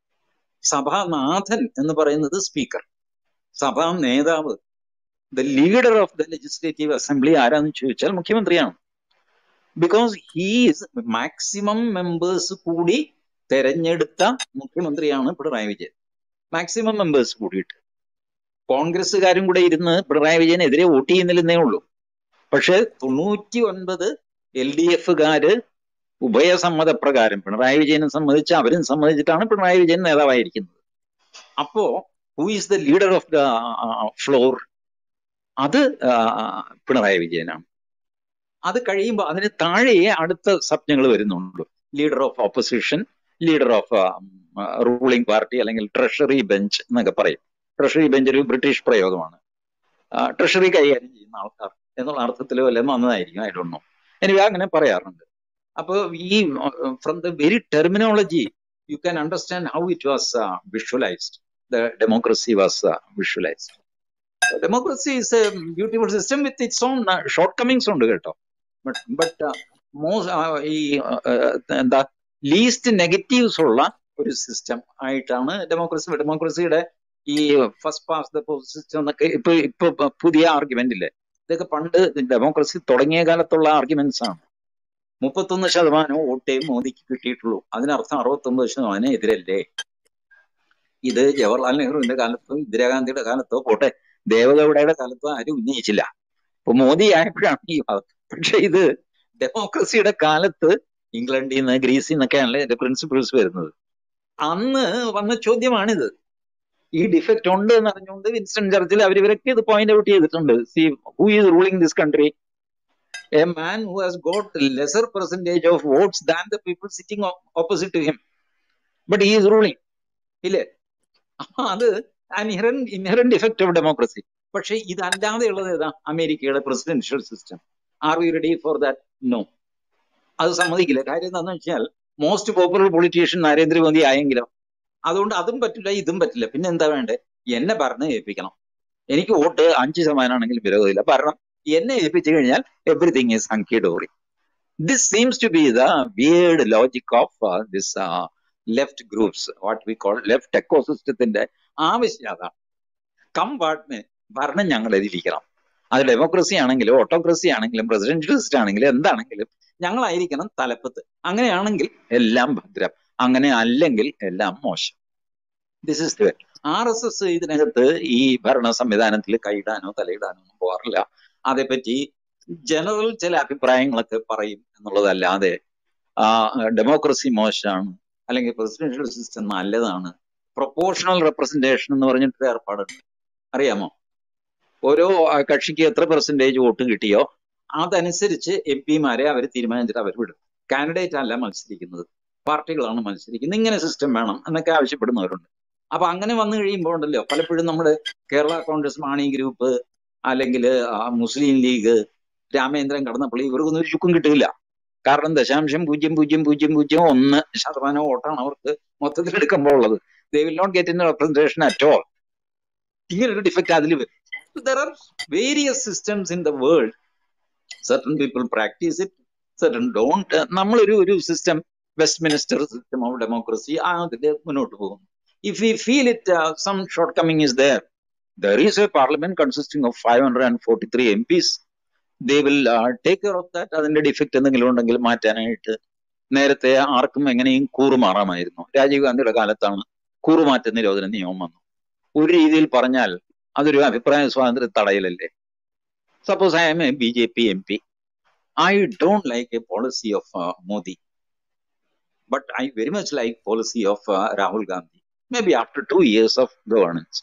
സഭാനാഥൻ എന്ന് പറയുന്നത് സ്പീക്കർ സഭാ നേതാവ് the leader of the legislative assembly ആരാന്ന് ചോദിച്ചാൽ മുഖ്യമന്ത്രിയാണ് ബിക്കോസ് ഹീസ് മാക്സിമം മെമ്പേഴ്സ് കൂടി തെരഞ്ഞെടുത്ത മുഖ്യമന്ത്രിയാണ് പിണറായി വിജയൻ മാക്സിമം മെമ്പേഴ്സ് കൂടിയിട്ട് കോൺഗ്രസ്സുകാരും കൂടെ ഇരുന്ന് പിണറായി വിജയനെതിരെ വോട്ട് ചെയ്യുന്നില്ലെന്നേ ഉള്ളൂ പക്ഷെ തൊണ്ണൂറ്റി ഒൻപത് എൽ ഡി എഫുകാര് ഉഭയസമ്മതപ്രകാരം പിണറായി വിജയനെ സംബന്ധിച്ച് അവരും സമ്മതിച്ചിട്ടാണ് പിണറായി വിജയൻ നേതാവായിരിക്കുന്നത് അപ്പോ who is the leader of the floor അത് ആ, പിണറായി വിജയനാണ് അത് കഴിയുമ്പോൾ അതിന് താഴെയേ അടുത്ത സ്വപ്നങ്ങൾ വരുന്നുള്ളൂ leader of opposition leader of ruling party അല്ലെങ്കിൽ ട്രഷറി ബെഞ്ച് എന്നൊക്കെ പറയും ട്രഷറി ബെഞ്ച് ഒരു ബ്രിട്ടീഷ് പ്രയോഗമാണ് ട്രഷറി കൈകാര്യം ചെയ്യുന്ന ആൾക്കാർ എന്നുള്ള അർത്ഥത്തിലോ വല്ലതും വന്നതായിരിക്കും ഐ ഡോണ്ട് നോ എനിവേ അങ്ങനെ പറയാറുണ്ട് അപ്പോൾ ഈ from the very terminology you can understand how it was visualised the democracy was visualised democracy is a beautiful system with its own shortcomings ഉണ്ട് കേട്ടോ ബട്ട് ബട്ട് മോസ് ഈ uh, എന്താ least negatives ഉള്ള ഒരു system ആയിട്ടാണ് democracy ഡെമോക്രസിയുടെ ഈ first pass the system എന്നൊക്കെ ഇപ്പൊ ഇപ്പൊ പുതിയ ആർഗ്യുമെന്റ് ഇല്ലേ ഇതൊക്കെ പണ്ട് ഡെമോക്രസി തുടങ്ങിയ കാലത്തുള്ള ആർഗ്യുമെന്റ്സ് ആണ് മുപ്പത്തൊന്ന് ശതമാനം വോട്ടേ മോദിക്ക് കിട്ടിയിട്ടുള്ളൂ അതിനർത്ഥം അറുപത്തൊമ്പത് ശതമാനം എതിരല്ലേ ഇത് ജവഹർലാൽ നെഹ്റുവിന്റെ കാലത്തോ ഇന്ദിരാഗാന്ധിയുടെ കാലത്തോ പോട്ടെ ദേവഗൌഡയുടെ കാലത്തോ ആരും ഉന്നയിച്ചില്ല ഇപ്പൊ മോദി ആയപ്പോഴാണ് ഈ വാദം പക്ഷെ ഇത് ഡെമോക്രസിയുടെ കാലത്ത് ഇംഗ്ലണ്ടിൽ നിന്ന് ഗ്രീസിൽ നിന്നൊക്കെയാണല്ലേ ഇതിന്റെ പ്രിൻസിപ്പിൾസ് വരുന്നത് അന്ന് വന്ന ചോദ്യമാണിത് ഈ ഡിഫക്റ്റ് ഉണ്ട് എന്ന് അറിഞ്ഞുകൊണ്ട് വിൻസ്റ്റൺ ചർച്ചിൽ അവർ ഇവരൊക്കെ ഇത് പോയിന്റ് ഔട്ട് ചെയ്തിട്ടുണ്ട് see who is ruling this country a man who has got lesser percentage of votes than the people sitting opposite to him but he is ruling ഇല്ലേ അപ്പൊ അത് inherent inherent effect of democracy പക്ഷെ ഇതല്ലാതെ ഉള്ളത് ഏതാ അമേരിക്കയുടെ presidential system are we ready for that no അത് സമ്മതിക്കില്ല കാര്യം എന്താണെന്ന് വെച്ചാൽ മോസ്റ്റ് പോപ്പുലർ പൊളിറ്റീഷ്യൻ നരേന്ദ്രമോദി ആയെങ്കിലോ അതുകൊണ്ട് അതും പറ്റില്ല ഇതും പറ്റില്ല പിന്നെ എന്താ വേണ്ടേ എന്നെ ഭരണം ഏൽപ്പിക്കണം എനിക്ക് വോട്ട് അഞ്ച് ശതമാനമാണെങ്കിലും വിരോധമില്ല ഭരണം എന്നെ ഏൽപ്പിച്ചു കഴിഞ്ഞാൽ everything is hunky dory this seems to be the weird logic of this left groups what we call left എക്കോസിസ്റ്റത്തിന്റെ ആവശ്യം അതാണ് കം വാട്ടിന് ഭരണം ഞങ്ങൾ എതിരിക്കണം അത് ഡെമോക്രസി ആണെങ്കിലും ഓട്ടോക്രസി ആണെങ്കിലും പ്രസിഡൻഷ്യൽ സിസ്റ്റം ആണെങ്കിലും എന്താണെങ്കിലും ഞങ്ങളായിരിക്കണം തലപ്പത്ത് അങ്ങനെയാണെങ്കിൽ എല്ലാം ഭദ്രം അങ്ങനെ അല്ലെങ്കിൽ എല്ലാം മോശം this is R S S ഇതിനകത്ത് ഈ ഭരണ സംവിധാനത്തിൽ കൈയിടാനോ തലയിടാനോ ഒന്നും പോകാറില്ല അതേപ്പറ്റി ജനറൽ ചില അഭിപ്രായങ്ങളൊക്കെ പറയും എന്നുള്ളതല്ലാതെ ഡെമോക്രസി മോശമാണ് അല്ലെങ്കിൽ പ്രസിഡൻഷ്യൽ സിസ്റ്റം നല്ലതാണ് പ്രൊപ്പോർഷണൽ റെപ്രസെന്റേഷൻ എന്ന് പറഞ്ഞിട്ട് ഏർപ്പാടുണ്ട് അറിയാമോ ഓരോ ആ, കക്ഷിക്ക് എത്ര പെർസെന്റേജ് വോട്ട് കിട്ടിയോ അതനുസരിച്ച് എം പിമാരെ അവർ തീരുമാനിച്ചിട്ട് അവർ വിടും കാൻഡിഡേറ്റ് അല്ല മത്സരിക്കുന്നത് പാർട്ടികളാണ് മത്സരിക്കുന്നത് ഇങ്ങനെ സിസ്റ്റം വേണം എന്നൊക്കെ ആവശ്യപ്പെടുന്നവരുണ്ട് അപ്പൊ അങ്ങനെ വന്നു കഴിയുമ്പോൾ ഉണ്ടല്ലോ പലപ്പോഴും നമ്മുടെ കേരള കോൺഗ്രസ് മാണി ഗ്രൂപ്പ് അല്ലെങ്കിൽ മുസ്ലിം ലീഗ് രാമേന്ദ്രൻ കടന്നപ്പള്ളി ഇവർക്കൊന്നും ഒരു ചുക്കും കിട്ടില്ല കാരണം ദശാംശം പൂജ്യം പൂജ്യം പൂജ്യം പൂജ്യം ഒന്ന് ശതമാനം വോട്ടാണ് അവർക്ക് മൊത്തത്തിൽ എടുക്കുമ്പോൾ ഉള്ളത് they will not get in representation at all ഇങ്ങനൊരു ഡിഫക്റ്റ് അതിൽ വരും there are various systems in the world certain people practice it certain don't Uh, നമ്മളൊരു ഒരു system Westminster system of democracy അതിൽ മുന്നോട്ട് പോകും if we feel it some shortcoming is there there is a parliament consisting of five hundred and forty three M Ps they will take care of that അതിന്റെ defect എന്തെങ്കിലും ഉണ്ടെങ്കിൽ മാറ്റാനായിട്ട് നേരത്തെ ആർക്കും എങ്ങനെയും കൂറുമാറാമായിരുന്നു രാജീവ് ഗാന്ധിയുടെ കാലത്താണ് കൂറുമാറ്റ നിരോധന നിയമം വന്നു ഒരു രീതിയിൽ പറഞ്ഞാൽ അതൊരു അഭിപ്രായ സ്വാതന്ത്ര്യ തടയലല്ലേ Suppose I am a BJP MP. I don't like a policy of uh, Modi, but I very much like policy of uh, Rahul Gandhi. Maybe after two years of governance.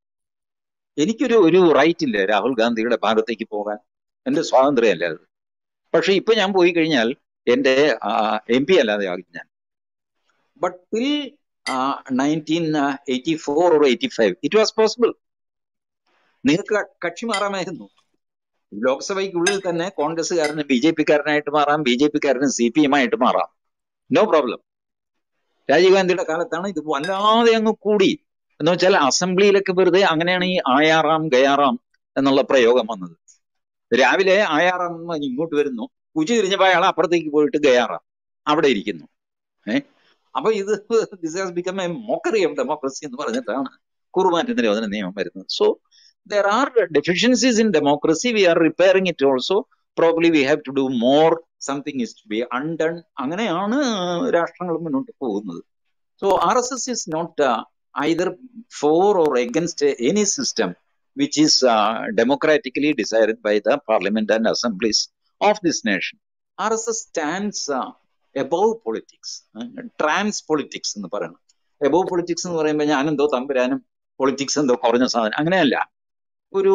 എനിക്കൊരു ഒരു റൈറ്റ് ഇല്ല രാഹുൽ ഗാന്ധിയുടെ ഭാഗത്തേക്ക് പോകാൻ എന്റെ സ്വാതന്ത്ര്യമല്ല അത് പക്ഷെ ഇപ്പൊ ഞാൻ പോയി കഴിഞ്ഞാൽ എന്റെ എം പി അല്ലാതെ ആകും ഞാൻ but till nineteen eighty four or eighty five it was possible നിങ്ങൾക്ക് കക്ഷി മാറാമായിരുന്നു ലോക്സഭയ്ക്കുള്ളിൽ തന്നെ കോൺഗ്രസ്സുകാരന് ബി ജെ പിക്കാരനായിട്ട് മാറാം ബി ജെ പിക്കാരന് സി പി എം ആയിട്ട് മാറാം നോ പ്രോബ്ലം രാജീവ് ഗാന്ധിയുടെ കാലത്താണ് ഇത് വല്ലാതെ അങ്ങ് കൂടി എന്ന് വെച്ചാൽ അസംബ്ലിയിലൊക്കെ വെറുതെ അങ്ങനെയാണ് ഈ ആയാറാം ഗയാറാം എന്നുള്ള പ്രയോഗം വന്നത് രാവിലെ ആയാറാം എന്ന് പറഞ്ഞ് ഇങ്ങോട്ട് വരുന്നു ഉച്ച തിരിഞ്ഞപ്പോ അയാൾ അപ്പുറത്തേക്ക് പോയിട്ട് ഗയാറാം അവിടെ ഇരിക്കുന്നു ഏഹ് അപ്പൊ ഇത് this has become a mockery of democracy എന്ന് പറഞ്ഞിട്ടാണ് കുറുമാറ്റ നിരോധന നിയമം വരുന്നത് so there are deficiencies in democracy. We are repairing it also. Probably we have to do more. Something is to be undone. അങ്ങനെയാണ് രാഷ്ട്രങ്ങൾ മുന്നോട്ട് പോകുന്നത് so R S S is not either for or against any system which is democratically decide by the parliament and assemblies of this nation R S S stands above politics trans politics എന്ന് പറയുന്നത് above politics എന്ന് പറയുമ്പോൾ ഞാനെന്തോ തമ്പുരാനും politics എന്തോ കുറഞ്ഞ സാധനം അങ്ങനെയല്ല ഒരു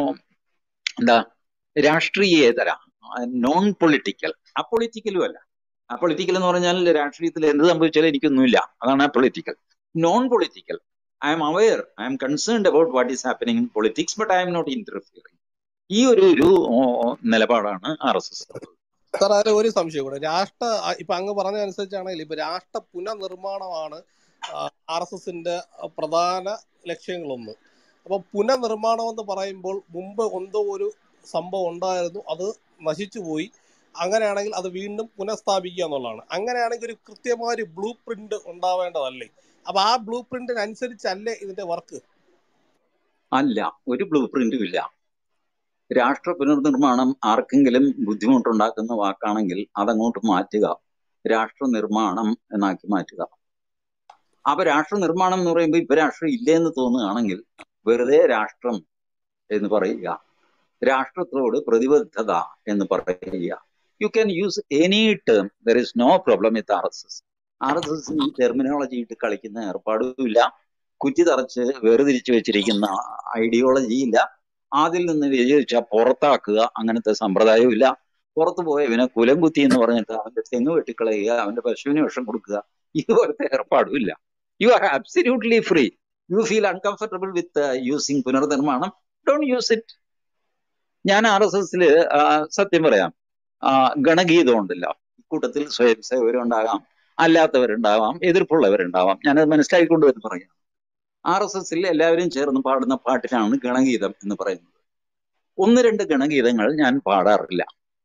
എന്താ രാഷ്ട്രീയേതര നോൺ പൊളിറ്റിക്കൽ അപ്പൊളിറ്റിക്കലും അല്ല അപ്പൊളിറ്റിക്കൽ എന്ന് പറഞ്ഞാൽ രാഷ്ട്രീയത്തിൽ എന്ത് സംഭവിച്ചാലും എനിക്കൊന്നുമില്ല അതാണ് apolitical non political I'm aware I'm concerned about what is happening in politics but I'm not interfering ഈ ഒരു ഒരു നിലപാടാണ് ആർ എസ് എസ് സാർ അതിൽ ഒരു സംശയം കൂടെ രാഷ്ട്ര ഇപ്പൊ അങ്ങ് പറഞ്ഞ അനുസരിച്ചാണെങ്കിൽ ഇപ്പൊ രാഷ്ട്ര പുനർനിർമ്മാണമാണ് ആർ എസ് എസിന്റെ പ്രധാന ലക്ഷ്യങ്ങളൊന്ന് അപ്പൊ പുനർനിർമ്മാണം എന്ന് പറയുമ്പോൾ മുമ്പ് എന്തോ ഒരു സംഭവം ഉണ്ടായിരുന്നു അത് നശിച്ചുപോയി അങ്ങനെയാണെങ്കിൽ അത് വീണ്ടും പുനഃസ്ഥാപിക്കുക എന്നുള്ളതാണ് അങ്ങനെയാണെങ്കിൽ ഒരു കൃത്യമായ ഒരു ബ്ലൂ പ്രിന്റ് ഉണ്ടാവേണ്ടതല്ലേ അപ്പൊ ആ ബ്ലൂ പ്രിന്റിനനുസരിച്ചല്ലേ ഇതിന്റെ വർക്ക് അല്ല ഒരു ബ്ലൂ പ്രിന്റും ഇല്ല രാഷ്ട്ര പുനർനിർമ്മാണം ആർക്കെങ്കിലും ബുദ്ധിമുട്ടുണ്ടാക്കുന്ന വാക്കാണെങ്കിൽ അതങ്ങോട്ട് മാറ്റുക രാഷ്ട്ര നിർമ്മാണം എന്നാക്കി മാറ്റുക അപ്പൊ രാഷ്ട്ര നിർമ്മാണം എന്ന് പറയുമ്പോൾ ഇപ്പൊ രാഷ്ട്രം ഇല്ലെന്ന് തോന്നുകയാണെങ്കിൽ വെറുതെ രാഷ്ട്രം എന്ന് പറയുക രാഷ്ട്രത്തോട് പ്രതിബദ്ധത എന്ന് പറയുക you can use any term there is no problem with R S S R S S ഈ ടെർമിനോളജി ഇട്ട് കളിക്കുന്ന ഏർപ്പാടുമില്ല കുറ്റി തറച്ച് വേർതിരിച്ചു വെച്ചിരിക്കുന്ന ഐഡിയോളജി ഇല്ല അതിൽ നിന്ന് വിജയിച്ച പുറത്താക്കുക അങ്ങനത്തെ സമ്പ്രദായവും ഇല്ല പുറത്തു പോയവനെ കുലം കുത്തി എന്ന് പറഞ്ഞിട്ട് അവന്റെ തെങ്ങ് വെട്ടിക്കളയുക അവന്റെ പശുവിന് വിഷം കൊടുക്കുക ഇതുപോലത്തെ ഏർപ്പാടും ഇല്ല you are absolutely free you feel uncomfortable with using പുനർനിർമ്മാണം ഡോണ്ട് യൂസ് ഇറ്റ് ഞാൻ ആർ എസ് എസില് സത്യം പറയാം ഗണഗീതം ഉണ്ടല്ലോ കൂട്ടത്തിൽ സ്വയം സേവകരുണ്ടാകാം അല്ലാത്തവരുണ്ടാവാം എതിർപ്പുള്ളവരുണ്ടാവാം ഞാനത് മനസ്സിലാക്കിക്കൊണ്ട് വരുന്ന പറയാം ആർ എസ് എസിൽ എല്ലാവരും ചേർന്ന് പാടുന്ന പാട്ടിനാണ് ഗണഗീതം എന്ന് പറയുന്നത് ഒന്ന് രണ്ട് ഗണഗീതങ്ങൾ ഞാൻ പാടാറില്ല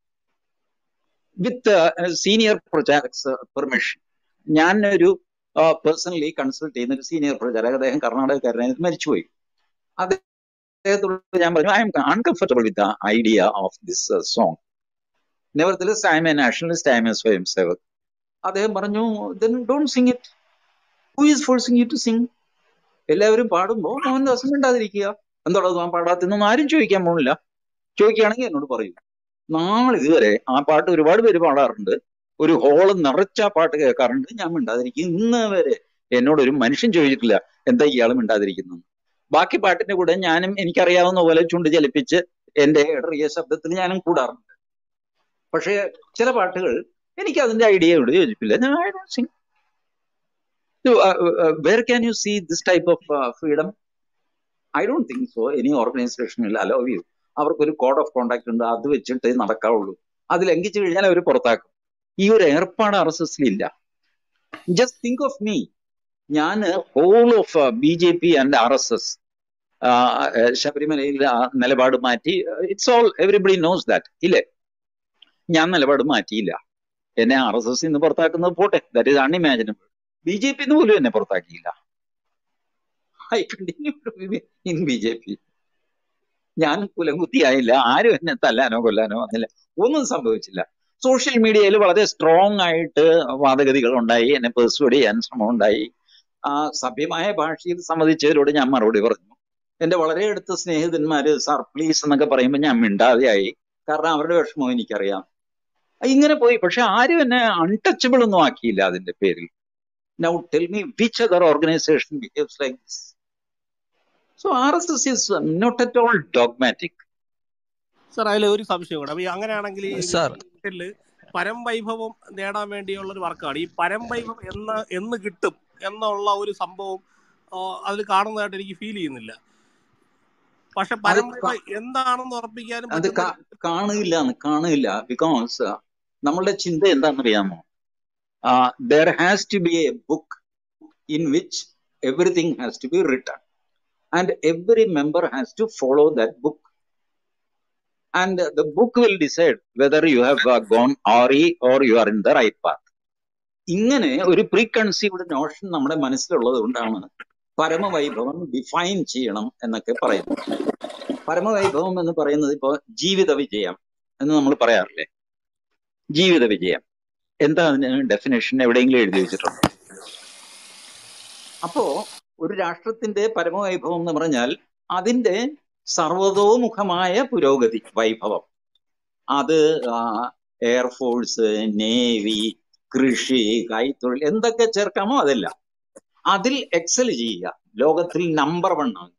വിത്ത് സീനിയർ പ്രൊജാക്ട്സ് പെർമിഷൻ ഞാൻ ഒരു പേഴ്സണലി കൺസൾട്ട് ചെയ്യുന്ന ഒരു സീനിയർ പ്രചാരക അദ്ദേഹം കർണാടകക്കാരനായി മരിച്ചുപോയി അദ്ദേഹത്തോട് ഞാൻ പറഞ്ഞു I'm uncomfortable with the idea of this song nevertheless I'm a nationalist I'm a swayam sevak അദ്ദേഹം പറഞ്ഞു then don't sing it who is forcing you to sing എല്ലാവരും പാടുമ്പോൾ മോഹൻദാസ് മിണ്ടാതിരിക്കുക എന്തോടാ താൻ പാടാത്തെന്നൊന്നും ആരും ചോദിക്കാൻ പോണില്ല ചോദിക്കുകയാണെങ്കിൽ എന്നോട് പറയൂ നാളെ ഇതുവരെ ആ പാട്ട് ഒരുപാട് പേര് പാടാറുണ്ട് ഒരു ഹോള് നിറച്ച ആ പാട്ട് കേൾക്കാറുണ്ട് ഞാൻ മിണ്ടാതിരിക്കും ഇന്ന് വരെ എന്നോട് ഒരു മനുഷ്യൻ ചോദിച്ചിട്ടില്ല എന്താ ഇയാൾ മിണ്ടാതിരിക്കുന്നു ബാക്കി പാട്ടിന്റെ കൂടെ ഞാനും എനിക്കറിയാവുന്ന പോലെ ചുണ്ട് ചലിപ്പിച്ച് എന്റെ ഇടറിയ ശബ്ദത്തിൽ ഞാനും കൂടാറുണ്ട് പക്ഷേ ചില പാട്ടുകൾ എനിക്ക് അതിന്റെ ഐഡിയയോട് യോജിപ്പില്ല ഞാൻ I don't sing where can you see this type of freedom I don't think so any organisation will allow you അവർക്കൊരു കോഡ് ഓഫ് കോണ്ടാക്ട് ഉണ്ട് അത് വെച്ചിട്ട് നടക്കാവുള്ളൂ അത് ലംഘിച്ചു കഴിഞ്ഞാൽ അവർ പുറത്താക്കും ഈ ഒരു ഏർപ്പാട് ആർ എസ് എസിലില്ല ജസ്റ്റ് തിങ്ക് ഓഫ് മീ ഞാൻ whole of B J P and R S S ആ, ആ, ശബരിമലയിൽ ആ നിലപാട് മാറ്റി it's all everybody knows that ഇല്ലേ ഞാൻ നിലപാട് മാറ്റിയില്ല എന്നെ ആർ എസ് എസ് ഇന്ന് പുറത്താക്കുന്നത് പോട്ടെ that is unimaginable B J P പോലും എന്നെ പുറത്താക്കിയില്ല I continue in B J P ഞാൻ കുലംകുത്തിയായില്ല ആരും എന്നെ തല്ലാനോ കൊല്ലാനോ വന്നില്ല ഒന്നും സംഭവിച്ചില്ല സോഷ്യൽ മീഡിയയിൽ വളരെ സ്ട്രോങ് ആയിട്ട് വാദഗതികൾ ഉണ്ടായി എന്നെ പെർസ്വേഡ് ചെയ്യാൻ ശ്രമം ഉണ്ടായി ആ സഭ്യമായ ഭാഷയിൽ സമ്മതിച്ചവരോട് ഞാൻ മറുപടി പറഞ്ഞു എന്റെ വളരെ അടുത്ത സ്നേഹിതന്മാര് സാർ പ്ലീസ് എന്നൊക്കെ പറയുമ്പോൾ ഞാൻ മിണ്ടാതെയായി കാരണം അവരുടെ വിഷമം എനിക്കറിയാം ഇങ്ങനെ പോയി പക്ഷെ ആരും എന്നെ അൺടച്ചബിൾ ഒന്നും ആക്കിയില്ല അതിന്റെ പേരിൽ now tell me which other organisation behaves like this so R S S is not at all dogmatic sir അതിൽ ഒരു സംശയം കൂടെ അപ്പൊ ഈ അങ്ങനെയാണെങ്കിൽ ഈ സാർ വീട്ടില് പരംവൈഭവം നേടാൻ വേണ്ടിയുള്ള ഒരു വർക്കാണ് ഈ പരംവൈഭവം എന്ന് എന്ന് കിട്ടും എന്നുള്ള ഒരു സംഭവം അതിൽ കാണുന്നതായിട്ട് എനിക്ക് ഫീൽ ചെയ്യുന്നില്ല പക്ഷെ അത് പരംവൈഭവം കാ- എന്താണെന്ന് ഉറപ്പിക്കാനും അത് പറ്റുന്ന കാ- കാണില്ല കാണില്ല ബിക്കോസ് നമ്മളുടെ ചിന്ത എന്താണെന്നറിയാമോ there has to be a book in which everything has to be written and every member has to follow that book and the book will decide whether you have gone awry or you are in the right path ഇങ്ങനെ ഒരു pre conceived Notion നമ്മുടെ മനസ്സിലുള്ളത് കൊണ്ടാണ് പരമവൈഭവം define ചെയ്യണം എന്നൊക്കെ പറയുന്നത് പരമവൈഭവം എന്ന് പറയുന്നത് ഇപ്പോ ജീവിത വിജയം എന്ന് നമ്മൾ പറയാറില്ലേ ജീവിത വിജയം എന്താ അതിന് ഡെഫിനേഷൻ എവിടെയെങ്കിലും എഴുതി വെച്ചിട്ടുണ്ടോ അപ്പോ ഒരു രാഷ്ട്രത്തിന്റെ പരമവൈഭവം എന്ന് പറഞ്ഞാൽ അതിന്റെ സർവതോമുഖമായ പുരോഗതി വൈഭവം അത് എയർഫോഴ്സ് നേവി കൃഷി കൈത്തൊഴിൽ എന്തൊക്കെ ചേർക്കാമോ അതെല്ലാം അതിൽ എക്സൽ ചെയ്യുക ലോകത്തിൽ നമ്പർ വൺ ആകുക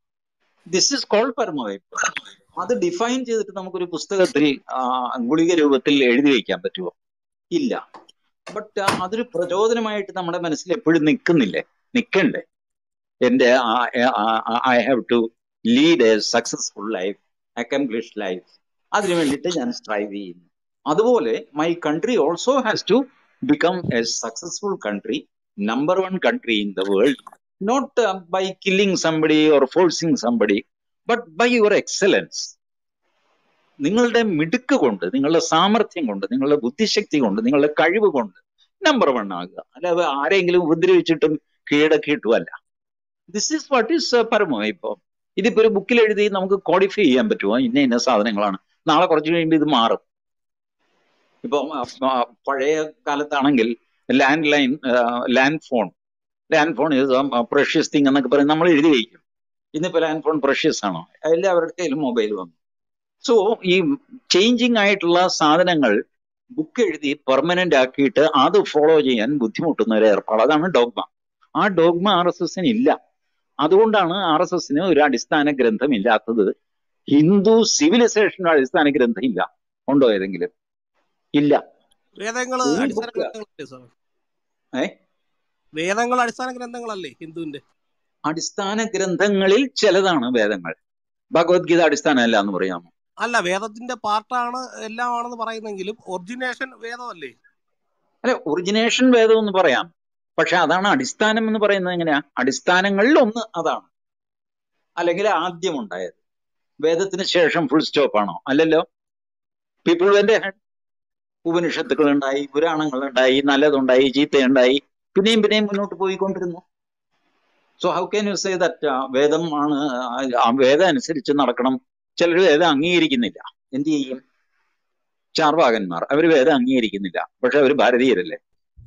ദിസ് ഇസ് കോൾഡ് പരമവൈഭവം അത് ഡിഫൈൻ ചെയ്തിട്ട് നമുക്കൊരു പുസ്തകത്തിൽ ആ, ഗുളിക രൂപത്തിൽ എഴുതി വയ്ക്കാൻ പറ്റുമോ ഇല്ല ബട്ട് അതൊരു പ്രചോദനമായിട്ട് നമ്മുടെ മനസ്സിൽ എപ്പോഴും നിൽക്കുന്നില്ലേ നിൽക്കണ്ടേ എന്റെ I have to lead a successful life accomplish life അതിനു വേണ്ടിയിട്ട് ഞാൻ സ്ട്രൈവ് ചെയ്യുന്നു അതുപോലെ my country also has to become a successful country number one country in the world not by killing somebody or forcing somebody but by your excellence നിങ്ങളുടെ മിടുക്ക് കൊണ്ട് നിങ്ങളുടെ സാമർഥ്യം കൊണ്ട് നിങ്ങളുടെ ബുദ്ധിശക്തി കൊണ്ട് നിങ്ങളുടെ കഴിവ് കൊണ്ട് നമ്പർ വൺ ആകുക അല്ലാതെ ആരെങ്കിലും ഉപദ്രവിച്ചിട്ടും കീഴടക്കിയിട്ടുമല്ല ദിസ് ഈസ് വാട്ട് ഈസ് പരമവൈഭവം ഇതിപ്പോ ഒരു ബുക്കിൽ എഴുതി നമുക്ക് കോഡിഫൈ ചെയ്യാൻ പറ്റുമോ ഇന്ന ഇന്ന സാധനങ്ങളാണ് നാളെ കുറച്ച് കഴിയുമ്പോൾ ഇത് മാറും ഇപ്പൊ പഴയ കാലത്താണെങ്കിൽ landline land phone land phone precious thing എന്നൊക്കെ പറയും നമ്മൾ എഴുതി വയ്ക്കും ഇന്നിപ്പോ ലാൻഡ് ഫോൺ പ്രഷ്യസ് ആണോ എല്ലാവരുടെ കയ്യിലും മൊബൈൽ വന്നു സോ ഈ ചേഞ്ചിങ് ആയിട്ടുള്ള സാധനങ്ങൾ ബുക്ക് എഴുതി പെർമനന്റ് ആക്കിയിട്ട് അത് ഫോളോ ചെയ്യാൻ ബുദ്ധിമുട്ടുന്ന ഒരു ഏർപ്പാട് അതാണ് ഡോഗ്മ ആ ഡോഗ്മ ആർ എസ് എസിന് ഇല്ല അതുകൊണ്ടാണ് ആർ എസ് എസിന് ഒരു അടിസ്ഥാന ഗ്രന്ഥം ഇല്ലാത്തത് ഹിന്ദു സിവിലൈസേഷന്റെ അടിസ്ഥാന ഗ്രന്ഥം ഇല്ല ഉണ്ടോ ഏതെങ്കിലും ഇല്ല വേദങ്ങൾ ഒരു അടിസ്ഥാന ബുക്ക് ഗ്രന്ഥങ്ങളല്ലേ സാർ ഏ വേദങ്ങൾ അടിസ്ഥാന ഗ്രന്ഥങ്ങളല്ലേ ഹിന്ദുവിന്റെ അടിസ്ഥാന ഗ്രന്ഥങ്ങളിൽ ചിലതാണ് വേദങ്ങൾ ഭഗവത്ഗീത അടിസ്ഥാനമല്ല എന്ന് പറയാമോ അല്ല വേദത്തിന്റെ പാർട്ടാണ് എല്ലാം ആണെന്ന് പറയുന്നെങ്കിലും ഒറിജിനേഷൻ വേദമല്ലേ അല്ലെ ഒറിജിനേഷൻ വേദം എന്ന് പറയാം പക്ഷെ അതാണ് അടിസ്ഥാനം എന്ന് പറയുന്നത് എങ്ങനെയാ അടിസ്ഥാനങ്ങളിൽ ഒന്ന് അതാണ് അല്ലെങ്കിൽ ആദ്യം ഉണ്ടായത് വേദത്തിന് ശേഷം ഫുൾ സ്റ്റോപ്പ് ആണോ അല്ലല്ലോ പീപ്പിൾ വെന്റെ ഉപനിഷത്തുക്കൾ ഉണ്ടായി പുരാണങ്ങൾ ഉണ്ടായി നല്ലതുണ്ടായി ചീത്തയുണ്ടായി പിന്നെയും പിന്നെയും മുന്നോട്ട് പോയിക്കൊണ്ടിരുന്നു so how can you say that വേദം ആണ് ആ, ആ വേദം അനുസരിച്ച് നടക്കണം ചിലർ വേദം അംഗീകരിക്കുന്നില്ല എന്ത് ചെയ്യും ചാർവാകന്മാർ അവർ വേദം അംഗീകരിക്കുന്നില്ല പക്ഷെ അവർ ഭാരതീയരല്ലേ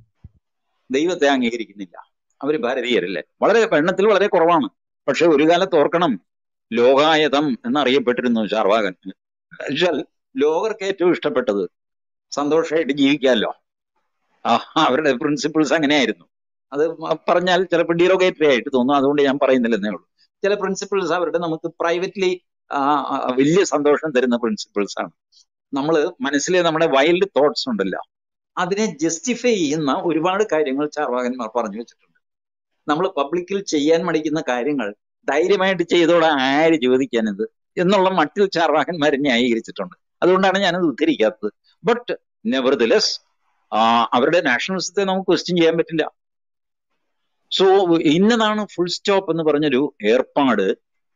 ദൈവത്തെ അംഗീകരിക്കുന്നില്ല അവർ ഭാരതീയരല്ലേ വളരെ എണ്ണത്തിൽ വളരെ കുറവാണ് പക്ഷെ ഒരു കാലത്ത് ഓർക്കണം ലോകായതം എന്നറിയപ്പെട്ടിരുന്നു ചാർവാകൻ എന്നുവെച്ചാൽ ലോകർക്ക് ഏറ്റവും ഇഷ്ടപ്പെട്ടത് സന്തോഷമായിട്ട് ജീവിക്കാമല്ലോ ആ അവരുടെ പ്രിൻസിപ്പിൾസ് അങ്ങനെയായിരുന്നു അത് പറഞ്ഞാൽ ചിലപ്പോൾ ഡീറോഗേറ്ററി ആയിട്ട് തോന്നും അതുകൊണ്ട് ഞാൻ പറയുന്നില്ലെന്നേ ഉള്ളൂ ചില പ്രിൻസിപ്പിൾസ് അവരുടെ നമുക്ക് പ്രൈവറ്റ്ലി വലിയ സന്തോഷം തരുന്ന പ്രിൻസിപ്പിൾസ് ആണ് നമ്മൾ മനസ്സിലെ നമ്മുടെ വൈൽഡ് തോട്ട്സ് ഉണ്ടല്ലോ അതിനെ ജസ്റ്റിഫൈ ചെയ്യുന്ന ഒരുപാട് കാര്യങ്ങൾ ചാർവാകന്മാർ പറഞ്ഞു വെച്ചിട്ടുണ്ട് നമ്മൾ പബ്ലിക്കിൽ ചെയ്യാൻ മടിക്കുന്ന കാര്യങ്ങൾ ധൈര്യമായിട്ട് ചെയ്തോടെ ആര് ചോദിക്കാനിത് എന്നുള്ള മട്ടിൽ ചാർവാകന്മാരെ ന്യായീകരിച്ചിട്ടുണ്ട് അതുകൊണ്ടാണ് ഞാനത് ഉദ്ധരിക്കാത്തത് ബട്ട് നെവർ ദിലെസ് അവരുടെ നാഷണലിസത്തെ നമുക്ക് ക്വസ്റ്റ്യൻ ചെയ്യാൻ പറ്റില്ല സോ ഇന്നതാണ് ഫുൾ സ്റ്റോപ്പ് എന്ന് പറഞ്ഞൊരു ഏർപ്പാട്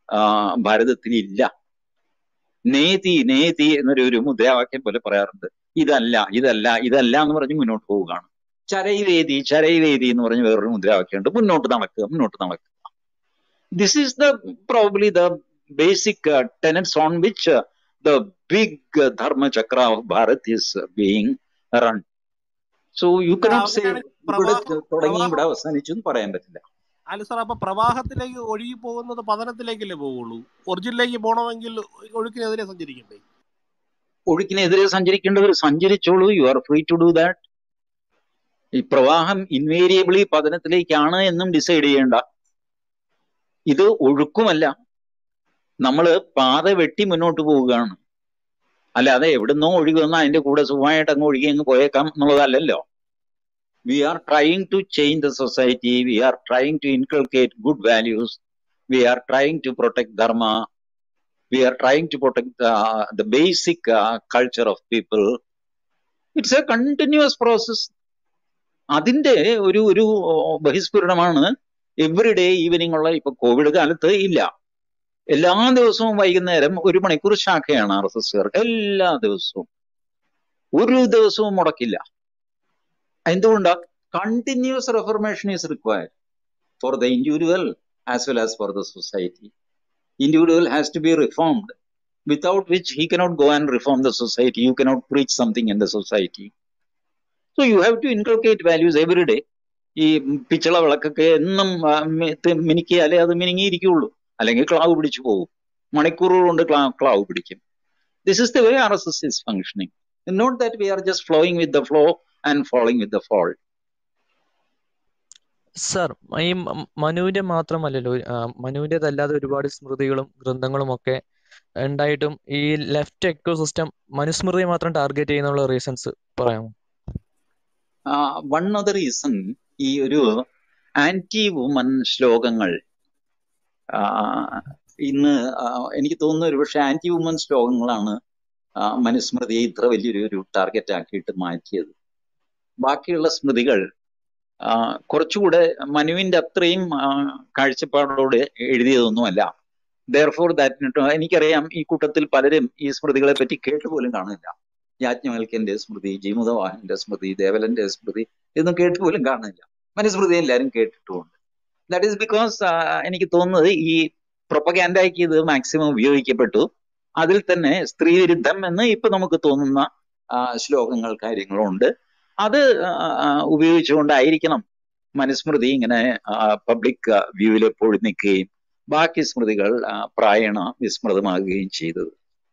ആ, ഭാരതത്തിലില്ല നേതി നേതി എന്നൊരു ഒരു മുദ്രാവാക്യം പോലെ പറയാറുണ്ട് ഇതല്ല ഇതല്ല ഇതല്ല എന്ന് പറഞ്ഞ് മുന്നോട്ട് പോവുകയാണ് ചരൈവേദി ചരൈവേദി എന്ന് പറഞ്ഞ് വേറൊരു മുദ്രാവാക്യമുണ്ട് മുന്നോട്ട് നടക്കുക മുന്നോട്ട് നടക്കുക this is the probably the basic tenets on which the big Dharmachakra of Bharat is being run so you cannot say അങ്ങനെയാണെങ്കിൽ ഇവിടെ പ്രവാഹം തുടങ്ങി ഇവിടെ പ്രവാഹം അവസാനിച്ചു എന്ന് പറയാൻ പറ്റില്ല അല്ല സാർ അപ്പൊ പ്രവാഹത്തിലേക്ക് ഒഴുകി പോകുന്നത് പതനത്തിലേക്കല്ലേ പോവുള്ളൂ ഒറിജിനിലേക്ക് പോകണമെങ്കിൽ ഒഴുക്കിനെതിരെ സഞ്ചരിക്കണ്ടേ ഒഴുക്കിനെതിരെ സഞ്ചരിക്കേണ്ടവർ സഞ്ചരിച്ചോളൂ you are free to do that ഈ പ്രവാഹം ഇൻവേരിയബിളി പതനത്തിലേക്കാണ് എന്നും ഡിസൈഡ് ചെയ്യേണ്ട ഇത് ഒഴുക്കുമല്ല നമ്മൾ പാത വെട്ടി മുന്നോട്ട് പോവുകയാണ് അല്ലാതെ എവിടുന്നോ ഒഴുകി വന്നാൽ അതിന്റെ കൂടെ സുഖമായിട്ട് അങ്ങ് ഒഴുകി അങ്ങ് പോയേക്കാം എന്നുള്ളതല്ലല്ലോ we are trying to change the society we are trying to inculcate good values we are trying to protect dharma we are trying to protect uh, the basic uh, culture of people it's a continuous process അതിന്റെ ഒരു ഒരു ബഹിസ്ഫുരണമാണ് every day evening ഉള്ള ഇപ്പൊ Covid കാലത്ത് ഇല്ല എല്ലാ ദിവസവും വൈകുന്നേരം ഒരു മണിക്കൂർ ശാഖയാണ് ആർ എസ് എസ് എല്ലാ ദിവസവും ഒരു ദിവസവും മുടക്കില്ല എന്തുകൊണ്ടാ continuous reformation is required for the individual as well as for the society individual has to be reformed without which he cannot go and reform the society you cannot preach something in the society so you have to inculcate values every day ഈ പിച്ചള വിളക്കൊക്കെ എന്നും ആ, മി- തി- മിനുക്കിയാലേ അത് മിനുങ്ങിയിരിക്കുള്ളൂ അല്ലെങ്കിൽ ക്ലാവ് പിടിച്ചു പോകും മണിക്കൂറുകൾ കൊണ്ട് ക്ലാ ക്ലാവ് പിടിക്കും this is the way R S S is functioning not that we are just flowing with the flow and following with the fall sir ഈ മ- മനുവിന്റെ മാത്രമല്ലല്ലോ ആ, മനുവിൻ്റെതല്ലാതെ ഒരുപാട് സ്മൃതികളും ഗ്രന്ഥങ്ങളും ഒക്കെ ഉണ്ടായിട്ടും ഈ ലെഫ്റ്റ് എക്കോ സിസ്റ്റം മനുസ്മൃതിയെ മാത്രം ടാർഗറ്റ് ചെയ്യുന്നുള്ള റീസൺസ് പറയാമോ വൺ ഓഫ് ദ റീസൺ ഈ ഒരു ആന്റി വുമൻ ശ്ലോകങ്ങൾ ആ, ഇന്ന് ആ, എനിക്ക് തോന്നുന്നു ഒരു പക്ഷെ ആന്റി വുമൻ ശ്ലോകങ്ങളാണ് ആ, മനുസ്മൃതിയെ ഇത്ര വലിയൊരു ഒരു ടാർഗറ്റ് ആക്കിയിട്ട് മാറ്റിയത് ബാക്കിയുള്ള സ്മൃതികൾ ആ, കുറച്ചുകൂടെ മനുവിന്റെ അത്രയും ആ, കാഴ്ചപ്പാടോട് എഴുതിയതൊന്നുമല്ല ദർഫോർ ദാറ്റ് എനിക്കറിയാം ഈ കൂട്ടത്തിൽ പലരും ഈ സ്മൃതികളെ പറ്റി കേട്ട് പോലും കാണില്ല യാജ്ഞവൽക്കന്റെ സ്മൃതി ജീമുതവാഹന്റെ സ്മൃതി ദേവലന്റെ സ്മൃതി ഇതൊന്നും കേട്ട് പോലും കാണുന്നില്ല മനുസ്മൃതി എല്ലാവരും കേട്ടിട്ടുമുണ്ട് ദാറ്റ് ഈസ് ബിക്കോസ് എനിക്ക് തോന്നുന്നത് ഈ പ്രൊപ്പഗാൻഡയ്ക്ക് ഇത് മാക്സിമം ഉപയോഗിക്കപ്പെട്ടു അതിൽ തന്നെ സ്ത്രീ വിരുദ്ധം എന്ന് ഇപ്പൊ നമുക്ക് തോന്നുന്ന ആ, ശ്ലോകങ്ങൾ കാര്യങ്ങളുണ്ട് അത് ആ, ആ, ഉപയോഗിച്ചുകൊണ്ടായിരിക്കണം മനുസ്മൃതി ഇങ്ങനെ പബ്ലിക് വ്യൂവിൽ എപ്പോഴും നിൽക്കുകയും ബാക്കി സ്മൃതികൾ ആ, പ്രായണ വിസ്മൃതമാകുകയും ചെയ്തത്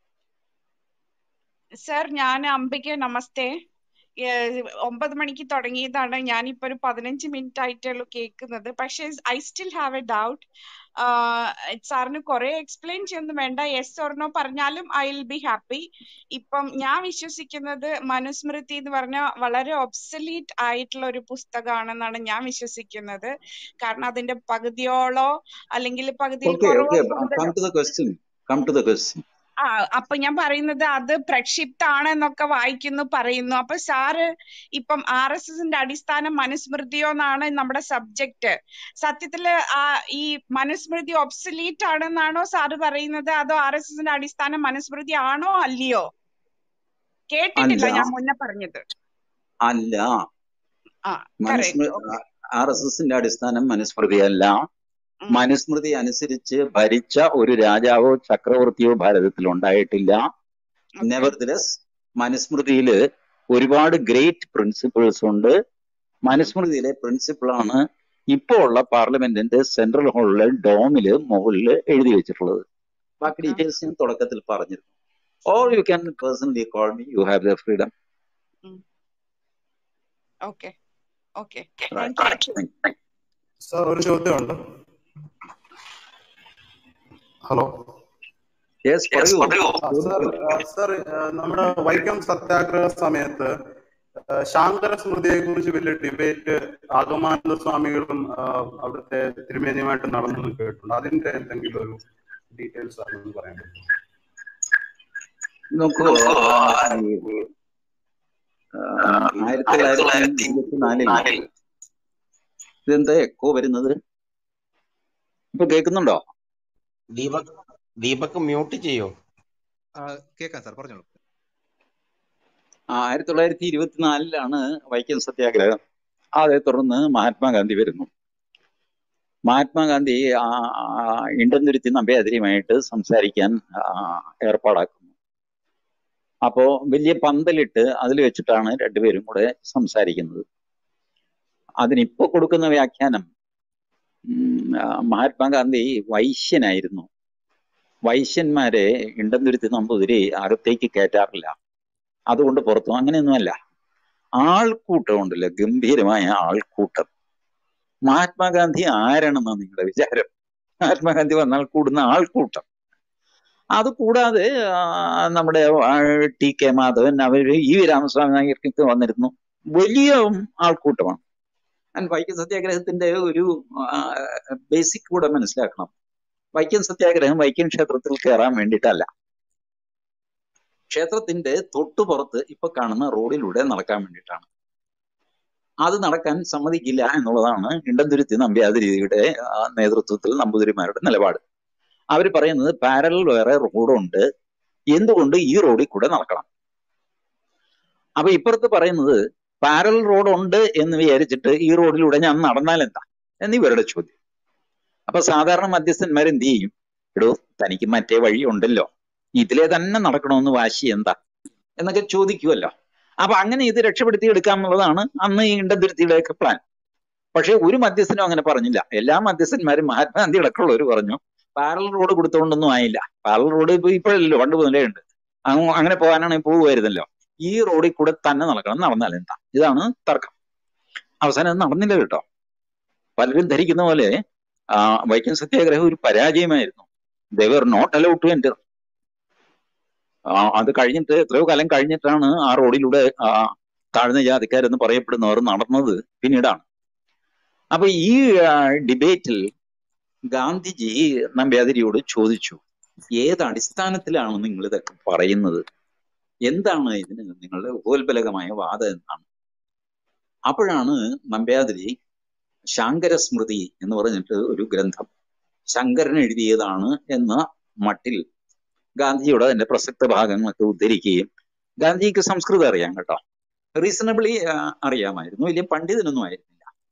സർ ഞാൻ അംബിക നമസ്തേ ഏഹ് ഒമ്പത് മണിക്ക് തുടങ്ങിയതാണ് ഞാനിപ്പോ ഒരു പതിനഞ്ച് മിനിറ്റ് ആയിട്ടുള്ളൂ കേൾക്കുന്നത് പക്ഷെ I still have a doubt സാറിന് കുറെ എക്സ്പ്ലെയിൻ ചെയ്യൊന്നും വേണ്ട യെസ് ഓർണോ പറഞ്ഞാലും ഐ വിൽ ബി ഹാപ്പി ഇപ്പം ഞാൻ വിശ്വസിക്കുന്നത് മനുസ്മൃതി എന്ന് പറഞ്ഞ വളരെ ഒബ്സലീറ്റ് ആയിട്ടുള്ള ഒരു പുസ്തകമാണെന്നാണ് ഞാൻ വിശ്വസിക്കുന്നത് കാരണം അതിന്റെ പകുതിയോളോ അല്ലെങ്കിൽ പകുതിയിൽ ഓക്കെ കുറവോ ഓക്കെ കൂടുതലോ come to the question come to the question ആ അപ്പൊ ഞാൻ പറയുന്നത് അത് പ്രക്ഷിപ്താണ് എന്നൊക്കെ വായിക്കുന്നു പറയുന്നു അപ്പൊ സാറ് ഇപ്പം ആർ എസ് എസിന്റെ അടിസ്ഥാനം മനുസ്മൃതിയോ എന്നാണ് നമ്മുടെ സബ്ജക്ട് സത്യത്തില് ആ ഈ മനുസ്മൃതി ഒബ്സലീറ്റ് ആണെന്നാണോ സാറ് പറയുന്നത് അതോ ആർ എസ് എസിന്റെ അടിസ്ഥാനം മനുസ്മൃതി ആണോ അല്ലയോ കേട്ടിട്ടില്ല അല്ല ഞാൻ മുന്നേ പറഞ്ഞത് അല്ല ആ മനുസ്മൃ കറക്റ്റ് ഓക്കെ ആർ എസ് എസിന്റെ അടിസ്ഥാനം മനുസ്മൃതിയല്ല മനുസ്മൃതി അനുസരിച്ച് ഭരിച്ച ഒരു രാജാവോ ചക്രവർത്തിയോ ഭാരതത്തിൽ ഉണ്ടായിട്ടില്ല നെവർദിലെസ് മനുസ്മൃതിയില് ഒരുപാട് ഗ്രേറ്റ് പ്രിൻസിപ്പിൾസ് ഉണ്ട് മനുസ്മൃതിയിലെ പ്രിൻസിപ്പിളാണ് ഇപ്പോൾ ഉള്ള പാർലമെന്റിന്റെ സെൻട്രൽ ഹാളിലെ ഡോമില് മുകളിൽ എഴുതി വെച്ചിട്ടുള്ളത് ബാക്കി ഡീറ്റെയിൽസ് ഞാൻ തുടക്കത്തിൽ പറഞ്ഞിരുന്നു or you can personally call me you have the freedom okay okay right thank you sir ഒരു ചോദ്യമുണ്ട് ഹലോ യെസ് പറയൂ സാർ സാർ നമ്മുടെ വൈക്കം സത്യാഗ്രഹ സമയത്ത് ആ, ശാങ്കര സ്മൃതിയെ കുറിച്ച് വലിയ ഡിബേറ്റ് ആഗമാനന്ദ സ്വാമികളും ആ, അവിടുത്തെ തിരുമേനിയുമായിട്ട് നടന്നു കേട്ടിട്ടുണ്ട് അതിന്റെ എന്തെങ്കിലും ഒരു ഡീറ്റെയിൽസ് ആണെന്ന് പറയാൻ പറ്റുമോ നോക്കൂ ആ, ഈ, ആ, ആയിരത്തി തൊള്ളായിരത്തി ഇരുപത്തിനാലിൽ ഇതെന്താ എക്കോ വരുന്നത് ഇപ്പൊ കേൾക്കുന്നുണ്ടോ ദീപക് ദീപക് മ്യൂട്ട് ചെയ്യോ ആ, കേൾക്കാം സാർ പറഞ്ഞോളൂ ആയിരത്തി തൊള്ളായിരത്തി ഇരുപത്തിനാലിലാണ് വൈക്കം സത്യാഗ്രഹം അതേ തുടർന്ന് മഹാത്മാഗാന്ധി വരുന്നു മഹാത്മാഗാന്ധി ആ, ആ, ഇണ്ടന്തുരുത്തി നമ്പയാതിരിയുമായിട്ട് സംസാരിക്കാൻ ആ, ഏർപ്പാടാക്കുന്നു അപ്പോ വലിയ പന്തലിട്ട് അതിൽ വെച്ചിട്ടാണ് രണ്ടുപേരും കൂടെ സംസാരിക്കുന്നത് അതിനിപ്പോ കൊടുക്കുന്ന വ്യാഖ്യാനം ഉം, ആ, മഹാത്മാഗാന്ധി വൈശ്യനായിരുന്നു വൈശ്യന്മാരെ ഇണ്ടന്തുരുത്തി നമ്പൂതിരി അകത്തേക്ക് കയറ്റാറില്ല അതുകൊണ്ട് പുറത്തു അങ്ങനെയൊന്നുമല്ല ആൾക്കൂട്ടം ഉണ്ടല്ലോ ഗംഭീരമായ ആൾക്കൂട്ടം മഹാത്മാഗാന്ധി ആരാണെന്നാണ് നിങ്ങളുടെ വിചാരം മഹാത്മാഗാന്ധി വന്നാൽ കൂടുന്ന ആൾക്കൂട്ടം അത് കൂടാതെ ആ, നമ്മുടെ ആ, ടി കെ മാധവൻ അവര് ഇ വി രാമസ്വാമി നായർക്കൊക്കെ വന്നിരുന്നു വലിയ ആൾക്കൂട്ടമാണ് ഞാൻ വൈക്കം സത്യാഗ്രഹത്തിന്റെ ഒരു ബേസിക് കൂടെ മനസ്സിലാക്കണം വൈക്കം സത്യാഗ്രഹം വൈക്കം ക്ഷേത്രത്തിൽ കയറാൻ വേണ്ടിയിട്ടല്ല ക്ഷേത്രത്തിന്റെ തൊട്ടുപുറത്ത് ഇപ്പൊ കാണുന്ന റോഡിലൂടെ നടക്കാൻ വേണ്ടിയിട്ടാണ് അത് നടക്കാൻ സമ്മതിക്കില്ല എന്നുള്ളതാണ് ഇണ്ടന്തുരുത്തി നമ്പ്യാതിരിയുടെ ആ, നേതൃത്വത്തിൽ നമ്പൂതിരിമാരുടെ നിലപാട് അവർ പറയുന്നത് പാരലൽ വേറെ റോഡുണ്ട് എന്തുകൊണ്ട് ഈ റോഡിൽ കൂടെ നടക്കണം അപ്പൊ ഇപ്പുറത്ത് പറയുന്നത് പാരലൽ റോഡ് ഉണ്ട് എന്ന് വിചാരിച്ചിട്ട് ഈ റോഡിലൂടെ ഞാൻ നടന്നാൽ എന്താ എന്ന് ഇവരുടെ ചോദ്യം അപ്പൊ സാധാരണ മധ്യസ്ഥന്മാർ എന്ത് ചെയ്യും എടോ തനിക്ക് മറ്റേ വഴി ഉണ്ടല്ലോ ഇതിലെ തന്നെ നടക്കണമെന്ന് വാശി എന്താ എന്നൊക്കെ ചോദിക്കുമല്ലോ അപ്പൊ അങ്ങനെ ഇത് രക്ഷപ്പെടുത്തി എടുക്കാം എന്നുള്ളതാണ് അന്ന് ഈ ഇണ്ടന്തുരുത്തിയുടെയൊക്കെ പ്ലാൻ പക്ഷെ ഒരു മധ്യസ്ഥനും അങ്ങനെ പറഞ്ഞില്ല എല്ലാ മധ്യസ്ഥന്മാരും മഹാത്മാഗാന്ധി അടക്കമുള്ളവർ പറഞ്ഞു പാരൽ റോഡ് കൊടുത്തുകൊണ്ടൊന്നും ആയില്ല പാരൽ റോഡ് ഇപ്പൊ ഇപ്പോഴല്ലോ പണ്ട് മുതലേ ഉണ്ട് അങ്ങ് അങ്ങനെ പോകാനാണെങ്കിൽ പോകുമായിരുന്നല്ലോ ഈ റോഡിൽ കൂടെ തന്നെ നടക്കണം നടന്നാൽ എന്താ ഇതാണ് തർക്കം അവസാനം അത് നടന്നില്ല കേട്ടോ പലരും ധരിക്കുന്ന പോലെ ആ, വൈക്കം സത്യാഗ്രഹം ഒരു പരാജയമായിരുന്നു there not allowed to enter അത് കഴിഞ്ഞിട്ട് എത്രയോ കാലം കഴിഞ്ഞിട്ടാണ് ആ റോഡിലൂടെ ആ, താഴ്ന്ന ജാതിക്കാരെന്ന് പറയപ്പെടുന്നവർ നടന്നത് പിന്നീടാണ് അപ്പൊ ഈ ഡിബേറ്റിൽ ഗാന്ധിജി നമ്പ്യാതിരിയോട് ചോദിച്ചു ഏത് അടിസ്ഥാനത്തിലാണ് നിങ്ങൾ ഇതൊക്കെ പറയുന്നത് എന്താണ് ഇതിന് നിങ്ങളുടെ ഉപോത്ബലകമായ വാദം എന്താണ് അപ്പോഴാണ് നമ്പ്യാതിരി ശാങ്കര സ്മൃതി എന്ന് പറഞ്ഞിട്ട് ഒരു ഗ്രന്ഥം ശങ്കരൻ എഴുതിയതാണ് എന്ന മട്ടിൽ ഗാന്ധിജിയോട് അതിന്റെ പ്രസക്ത ഭാഗങ്ങളൊക്കെ ഉദ്ധരിക്കുകയും ഗാന്ധിജിക്ക് സംസ്കൃതം അറിയാം കേട്ടോ റീസണബിളി അറിയാമായിരുന്നു വലിയ പണ്ഡിതനൊന്നും ആയിരുന്നില്ല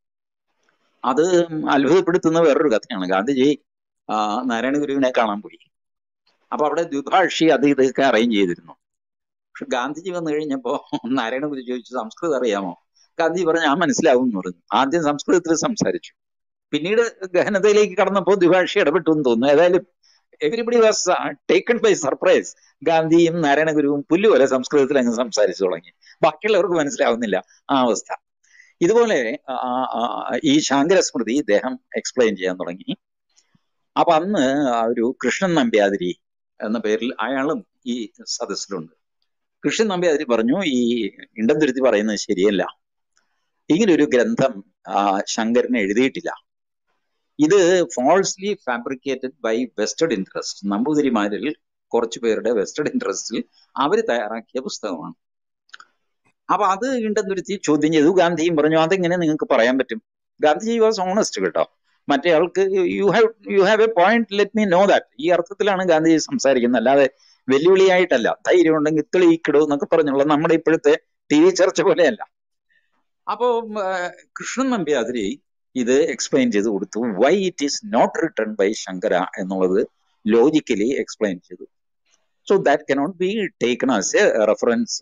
അത് അത്ഭുതപ്പെടുത്തുന്ന വേറൊരു കഥയാണ് ഗാന്ധിജി ആ, നാരായണ ഗുരുവിനെ കാണാൻ പോയി അപ്പൊ അവിടെ ദ്വിഭാഷി അത് ഇതൊക്കെ അറേഞ്ച് ചെയ്തിരുന്നു പക്ഷെ ഗാന്ധിജി വന്നു കഴിഞ്ഞപ്പോ നാരായണ ഗുരു ചോദിച്ചു സംസ്കൃതം അറിയാമോ ഗാന്ധിജി പറഞ്ഞു ഞാൻ മനസ്സിലാവും എന്ന് പറഞ്ഞു ആദ്യം സംസ്കൃതത്തിൽ സംസാരിച്ചു പിന്നീട് ഗഹനതയിലേക്ക് കടന്നപ്പോൾ ദ്വിഭാഷി ഇടപെട്ടു എന്ന് തോന്നുന്നു ഏതായാലും everybody was taken by surprise ഗാന്ധിയും നാരായണ ഗുരുവും പുല്ലുപോലെ സംസ്കൃതത്തിൽ അങ്ങ് സംസാരിച്ചു തുടങ്ങി ബാക്കിയുള്ളവർക്ക് മനസ്സിലാവുന്നില്ല ആ അവസ്ഥ ഇതുപോലെ ആ, ആ, ഈ ശാങ്കര സ്മൃതി ഇദ്ദേഹം എക്സ്പ്ലെയിൻ ചെയ്യാൻ തുടങ്ങി അപ്പൊ അന്ന് ആ ഒരു കൃഷ്ണൻ നമ്പ്യാതിരി എന്ന പേരിൽ അയാളും ഈ സദസ്സിലുണ്ട് കൃഷ്ണൻ നമ്പ്യാതിരി പറഞ്ഞു ഈ ഇണ്ടന്തുരുത്തി പറയുന്നത് ശരിയല്ല ഇങ്ങനെ ഒരു ഗ്രന്ഥം ആ, ശങ്കരൻ എഴുതിയിട്ടില്ല ഇത് falsely fabricated by vested interest നമ്പൂതിരിമാരിൽ കുറച്ചു പേരുടെ വെസ്റ്റഡ് ഇൻട്രസ്റ്റിൽ അവർ തയ്യാറാക്കിയ പുസ്തകമാണ് അപ്പൊ അത് ഇണ്ടെന്നുരുത്തി ചോദ്യം ചെയ്തു ഗാന്ധിയും പറഞ്ഞു അതെങ്ങനെ നിങ്ങൾക്ക് പറയാൻ പറ്റും ഗാന്ധിജി വാസ് ഓണസ്റ്റ് കേട്ടോ മറ്റേ ആൾക്ക് you have you have a point let me know that ഈ അർത്ഥത്തിലാണ് ഗാന്ധിജി സംസാരിക്കുന്നത് അല്ലാതെ വെല്ലുവിളിയായിട്ടല്ല ധൈര്യം ഉണ്ടെങ്കിൽ തെളിയിക്കിടൂ എന്നൊക്കെ പറഞ്ഞുള്ള നമ്മുടെ ഇപ്പോഴത്തെ ടി വി ചർച്ച പോലെയല്ല അപ്പോ കൃഷ്ണൻ നമ്പ്യാതിരി ഇത് എക്സ്പ്ലെയിൻ ചെയ്ത് കൊടുത്തു why it is not written by Shankara എന്നുള്ളത് ലോജിക്കലി എക്സ്പ്ലെയിൻ ചെയ്തു so that cannot be taken as a reference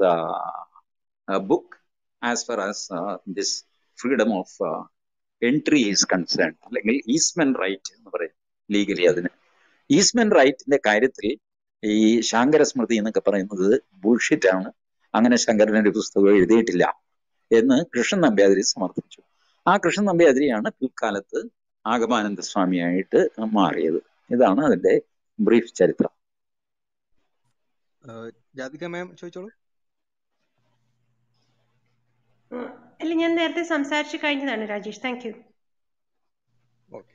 book as far as this freedom of entry is concern അല്ലെങ്കിൽ ഈസ്മെൻ റൈറ്റ് എന്ന് പറയും ലീഗലി അതിന് ഈസ്മെൻ റൈറ്റിന്റെ കാര്യത്തിൽ ഈ ശാങ്കര സ്മൃതി എന്നൊക്കെ പറയുന്നത് ബുൾഷിറ്റ് ആണ് അങ്ങനെ ശങ്കരൻ ഒരു പുസ്തകം എഴുതിയിട്ടില്ല എന്ന് കൃഷ്ണൻ നമ്പ്യാതിരി സമർത്ഥിച്ചു ആ കൃഷ്ണൻ നമ്പ്യാതിരിയാണ് പിൽക്കാലത്ത് ആഗമാനന്ദ സ്വാമിയായിട്ട് മാറിയത് ഇതാണ് അതിന്റെ ബ്രീഫ് ചരിത്രം ജാതിക മാം ചോദിച്ചോളൂ ഉം. അല്ല ഞാൻ നേരത്തെ സംസാരിച്ചു കഴിഞ്ഞതാണ് Rajesh thank you okay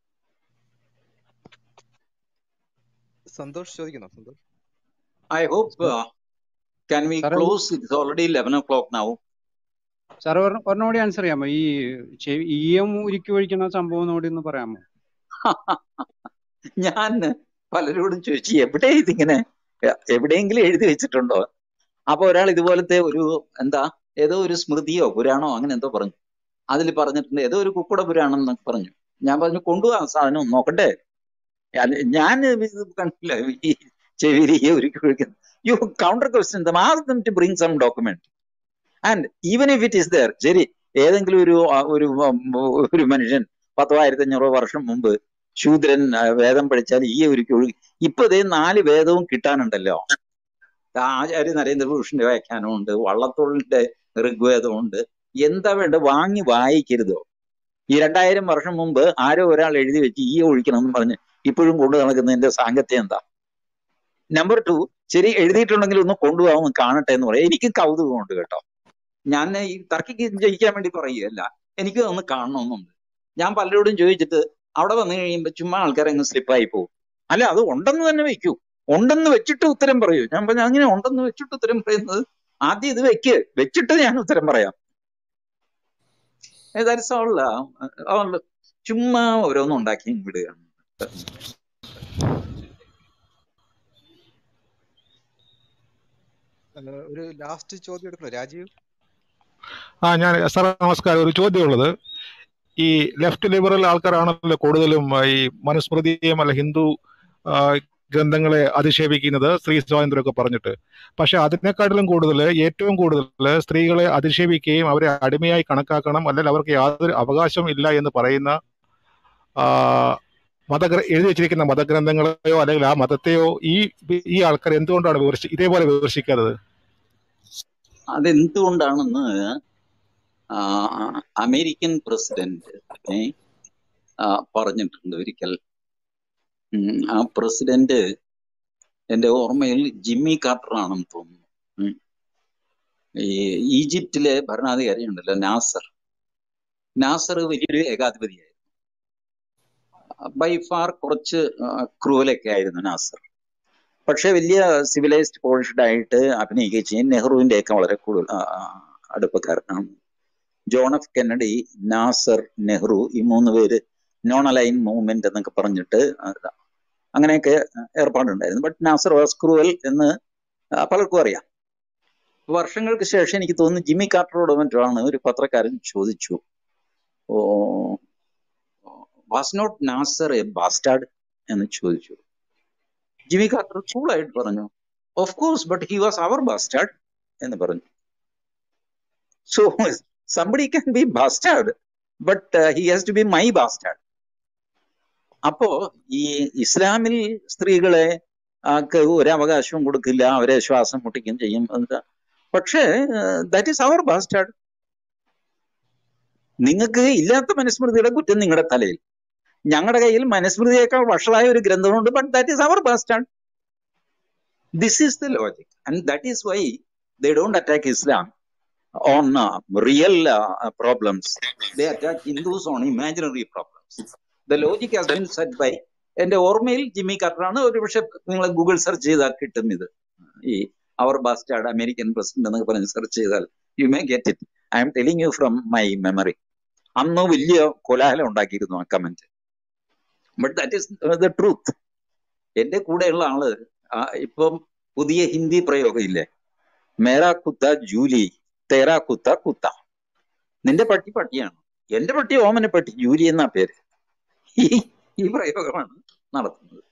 Santhosh ചോദിക്കുന്നോ Santhosh I hope can we സാറേ close it's already eleven o'clock now sir ഒരെണ്ണോടി ആൻസർ ചെയ്യാമോ ഈ ചെവി ഈയം ഉരുക്കി ഒഴിക്കുന്ന സംഭവം കൂടി ഒന്ന് പറയാമോ ഞാൻ പലരോടും ചോദിച്ചു എവിടെ ഇതിങ്ങനെ എ- എവിടെയെങ്കിലും എഴുതി വെച്ചിട്ടുണ്ടോ അപ്പൊ ഒരാൾ ഇതുപോലത്തെ ഒരു എന്താ ഏതോ ഒരു സ്മൃതിയോ പുരാണോ അങ്ങനെ എന്തോ പറഞ്ഞു അതിൽ പറഞ്ഞിട്ടുണ്ട് ഏതോ ഒരു കുക്കുട പുരാണം എന്നൊക്കെ പറഞ്ഞു ഞാൻ പറഞ്ഞു കൊണ്ടുപോകാം സാധനം ഒന്ന് നോക്കട്ടെ ഞാൻ ഞാൻ ഇത് കണ്ടില്ല ഈ ചെവിയിൽ ഈ ഒരുക്കി ഒഴിക്കുന്നു you counter question them ask them to bring some document and even if it is there ശരി ഏതെങ്കിലും ഒരു ആ, ഒരു ഉം, ഒരു മനുഷ്യൻ പത്തോ ആയിരത്തി അഞ്ഞൂറോ വർഷം മുമ്പ് ശൂദ്രൻ ആ, വേദം പഠിച്ചാൽ ഈ ഒരു ഒഴുകി ഇപ്പൊ ഇതേ നാല് വേദവും കിട്ടാനുണ്ടല്ലോ ആചാര്യ നരേന്ദ്രഭൂഷന്റെ വ്യാഖ്യാനമുണ്ട് വള്ളത്തോളിന്റെ ഋഗ്വേദമുണ്ട് എന്താ വേണ്ട വാങ്ങി വായിക്കരുതോ ഈ രണ്ടായിരം വർഷം മുമ്പ് ആരോ ഒരാൾ എഴുതി വെച്ച് ഈ ഒഴിക്കണം എന്ന് പറഞ്ഞ് ഇപ്പോഴും കൊണ്ടു നടക്കുന്നതിന്റെ സാങ്കത്യം എന്താ നമ്പർ ടു ശരി എഴുതിയിട്ടുണ്ടെങ്കിൽ ഒന്ന് കൊണ്ടുപോകാമെന്ന് കാണട്ടെ എന്ന് പറയാം എനിക്ക് കൗതുകമുണ്ട് കേട്ടോ ഞാൻ ഈ തർക്കിക്ക് ജയിക്കാൻ വേണ്ടി പറയുകയല്ല എനിക്ക് ഒന്ന് കാണണമെന്നുണ്ട് ഞാൻ പലരോടും ചോദിച്ചിട്ട് അവിടെ വന്നു കഴിയുമ്പോൾ ചുമ്മാ ആൾക്കാർ അങ്ങ് സ്ലിപ്പായി പോകും അല്ല അത് ഉണ്ടെന്ന് തന്നെ വെക്കൂ ഉണ്ടെന്ന് വെച്ചിട്ട് ഉത്തരം പറയൂ ഞാൻ പറഞ്ഞു അങ്ങനെ ഉണ്ടെന്ന് വെച്ചിട്ട് ഉത്തരം പറയുന്നത് ആദ്യം ഇത് വെക്ക് വെച്ചിട്ട് ഞാൻ ഉത്തരം പറയാം ദാറ്റ്സ് ഓൾ ഓൾ ചുമ്മാ ഓരോന്നും ഉണ്ടാക്കി വിടുകയാണ് ഏഹ് ഒരു ലാസ്റ്റ് ചോദ്യം എടുക്കണോ രാജീവ് ആ ഞാൻ സാർ നമസ്കാരം ഒരു ചോദ്യമുള്ളത് ഈ ലെഫ്റ്റ് ലിബറൽ ആൾക്കാരാണല്ലോ കൂടുതലും ആ, ഈ മനുസ്മൃതിയെയും അല്ല ഹിന്ദു ആ, ഗ്രന്ഥങ്ങളെ അധിക്ഷേപിക്കുന്നത് സ്ത്രീ സ്വാതന്ത്ര്യമൊക്കെ പറഞ്ഞിട്ട് പക്ഷെ അതിനെക്കാട്ടിലും കൂടുതൽ ഏറ്റവും കൂടുതൽ സ്ത്രീകളെ അധിക്ഷേപിക്കുകയും അവരെ അടിമയായി കണക്കാക്കണം അല്ലെങ്കിൽ അവർക്ക് യാതൊരു അവകാശവും ഇല്ല എന്ന് പറയുന്ന ആ, മതഗ്ര എഴുതി വെച്ചിരിക്കുന്ന മതഗ്രന്ഥങ്ങളെയോ അല്ലെങ്കിൽ ആ മതത്തെയോ ഈ ഈ ആൾക്കാർ എന്തുകൊണ്ടാണ് വിമർശി ഇതേപോലെ വിമർശിക്കാത്തത് അതെന്തുകൊണ്ടാണെന്ന് ആ, അമേരിക്കൻ പ്രസിഡന്റ് ഏ, ആ, പറഞ്ഞിട്ടുണ്ട് ഒരിക്കൽ ഉം, ആ പ്രസിഡന്റ് എന്റെ ഓർമ്മയിൽ ജിമ്മി കാർട്ടർ ആണെന്ന് തോന്നുന്നു ഉം. ഈ ഈജിപ്തിലെ ഭരണാധികാരി ഉണ്ടല്ലോ നാസർ നാസർ വലിയൊരു ഏകാധിപതിയായിരുന്നു ബൈ ഫാർ കുറച്ച് ക്രൂവലൊക്കെ ആയിരുന്നു നാസർ പക്ഷെ വലിയ സിവിലൈസ്ഡ് പോളിഷ്ഡ് ആയിട്ട് അഭിനയിക്കുകയും ചെയ്യും നെഹ്റുവിന്റെ ഒക്കെ വളരെ കൂടുതൽ ആ, ആ, അടുപ്പക്കാരനാണ് John F Kennedy Nasser Nehru ഈ മൂന്ന് പേര് നോൺ അലൈൻ മൂവ്മെന്റ് എന്നൊക്കെ പറഞ്ഞിട്ട് ആ, അങ്ങനെയൊക്കെ ഏർപ്പാടുണ്ടായിരുന്നു ബട്ട് നാസർ വാസ് ക്രൂവൽ എന്ന് ആ, പലർക്കും അറിയാം വർഷങ്ങൾക്ക് ശേഷം എനിക്ക് തോന്നുന്നു ജിമ്മി കാർട്ടറോട് മറ്റാണ് ഒരു പത്രക്കാരൻ ചോദിച്ചു oh was not Nasser a bastard എന്ന് ചോദിച്ചു ജിമ്മി കാർട്ടർ കൂളായിട്ട് പറഞ്ഞു of course but he was our bastard എന്ന് പറഞ്ഞു so somebody can be bastard but he has to be my bastard അപ്പോ ഈ ഇസ്ലാമിൽ സ്ത്രീകളെ ആക്ക് ഒരു അവകാശവും കൊടുക്കില്ല അവരെ ശ്വാസം മുട്ടിക്കുകയും ചെയ്യും എന്താ പക്ഷേ ദാറ്റ് ഈസ് അവർ ബാസ്റ്റാർഡ് നിങ്ങൾക്ക് ഇല്ലാത്ത മനുസ്മൃതിയുടെ കുറ്റം നിങ്ങളുടെ തലയിൽ ഞങ്ങളുടെ കയ്യിൽ മനുസ്മൃതിയേക്കാൾ വഷളായ ഒരു ഗ്രന്ഥമുണ്ട് but that is our bastard this is the logic and that is why they don't attack Islam on uh, real uh, problems. They attack Hindus on imaginary problems. The logic has been set by എന്റെ ഓർമ്മയിൽ Jimmy കാർട്ടറാണ് ഒരു പക്ഷെ നിങ്ങൾ Google search ചെയ്താൽ കിട്ടും ഇത് ഈ അവർ bastard American president എന്നൊക്കെ പറഞ്ഞ് സെർച്ച് ചെയ്താൽ you may get it I'm telling you from my memory അന്ന് വലിയ കോലാഹലം ഉണ്ടാക്കിയിരുന്നു ആ comment but that is the truth എന്റെ കൂടെയുള്ള ആള് ആ, ഇപ്പം പുതിയ ഹിന്ദി പ്രയോഗം ഇല്ലേ മേരാ കുത്ത ജൂലി തേരാ കുത്ത കുത്ത നിന്റെ പട്ടി പട്ടിയാണ് എന്റെ പട്ടി ഓമന പട്ടി ജൂലി എന്നാ പേര് ഈ ഈ പ്രയോഗമാണ് നടത്തുന്നത്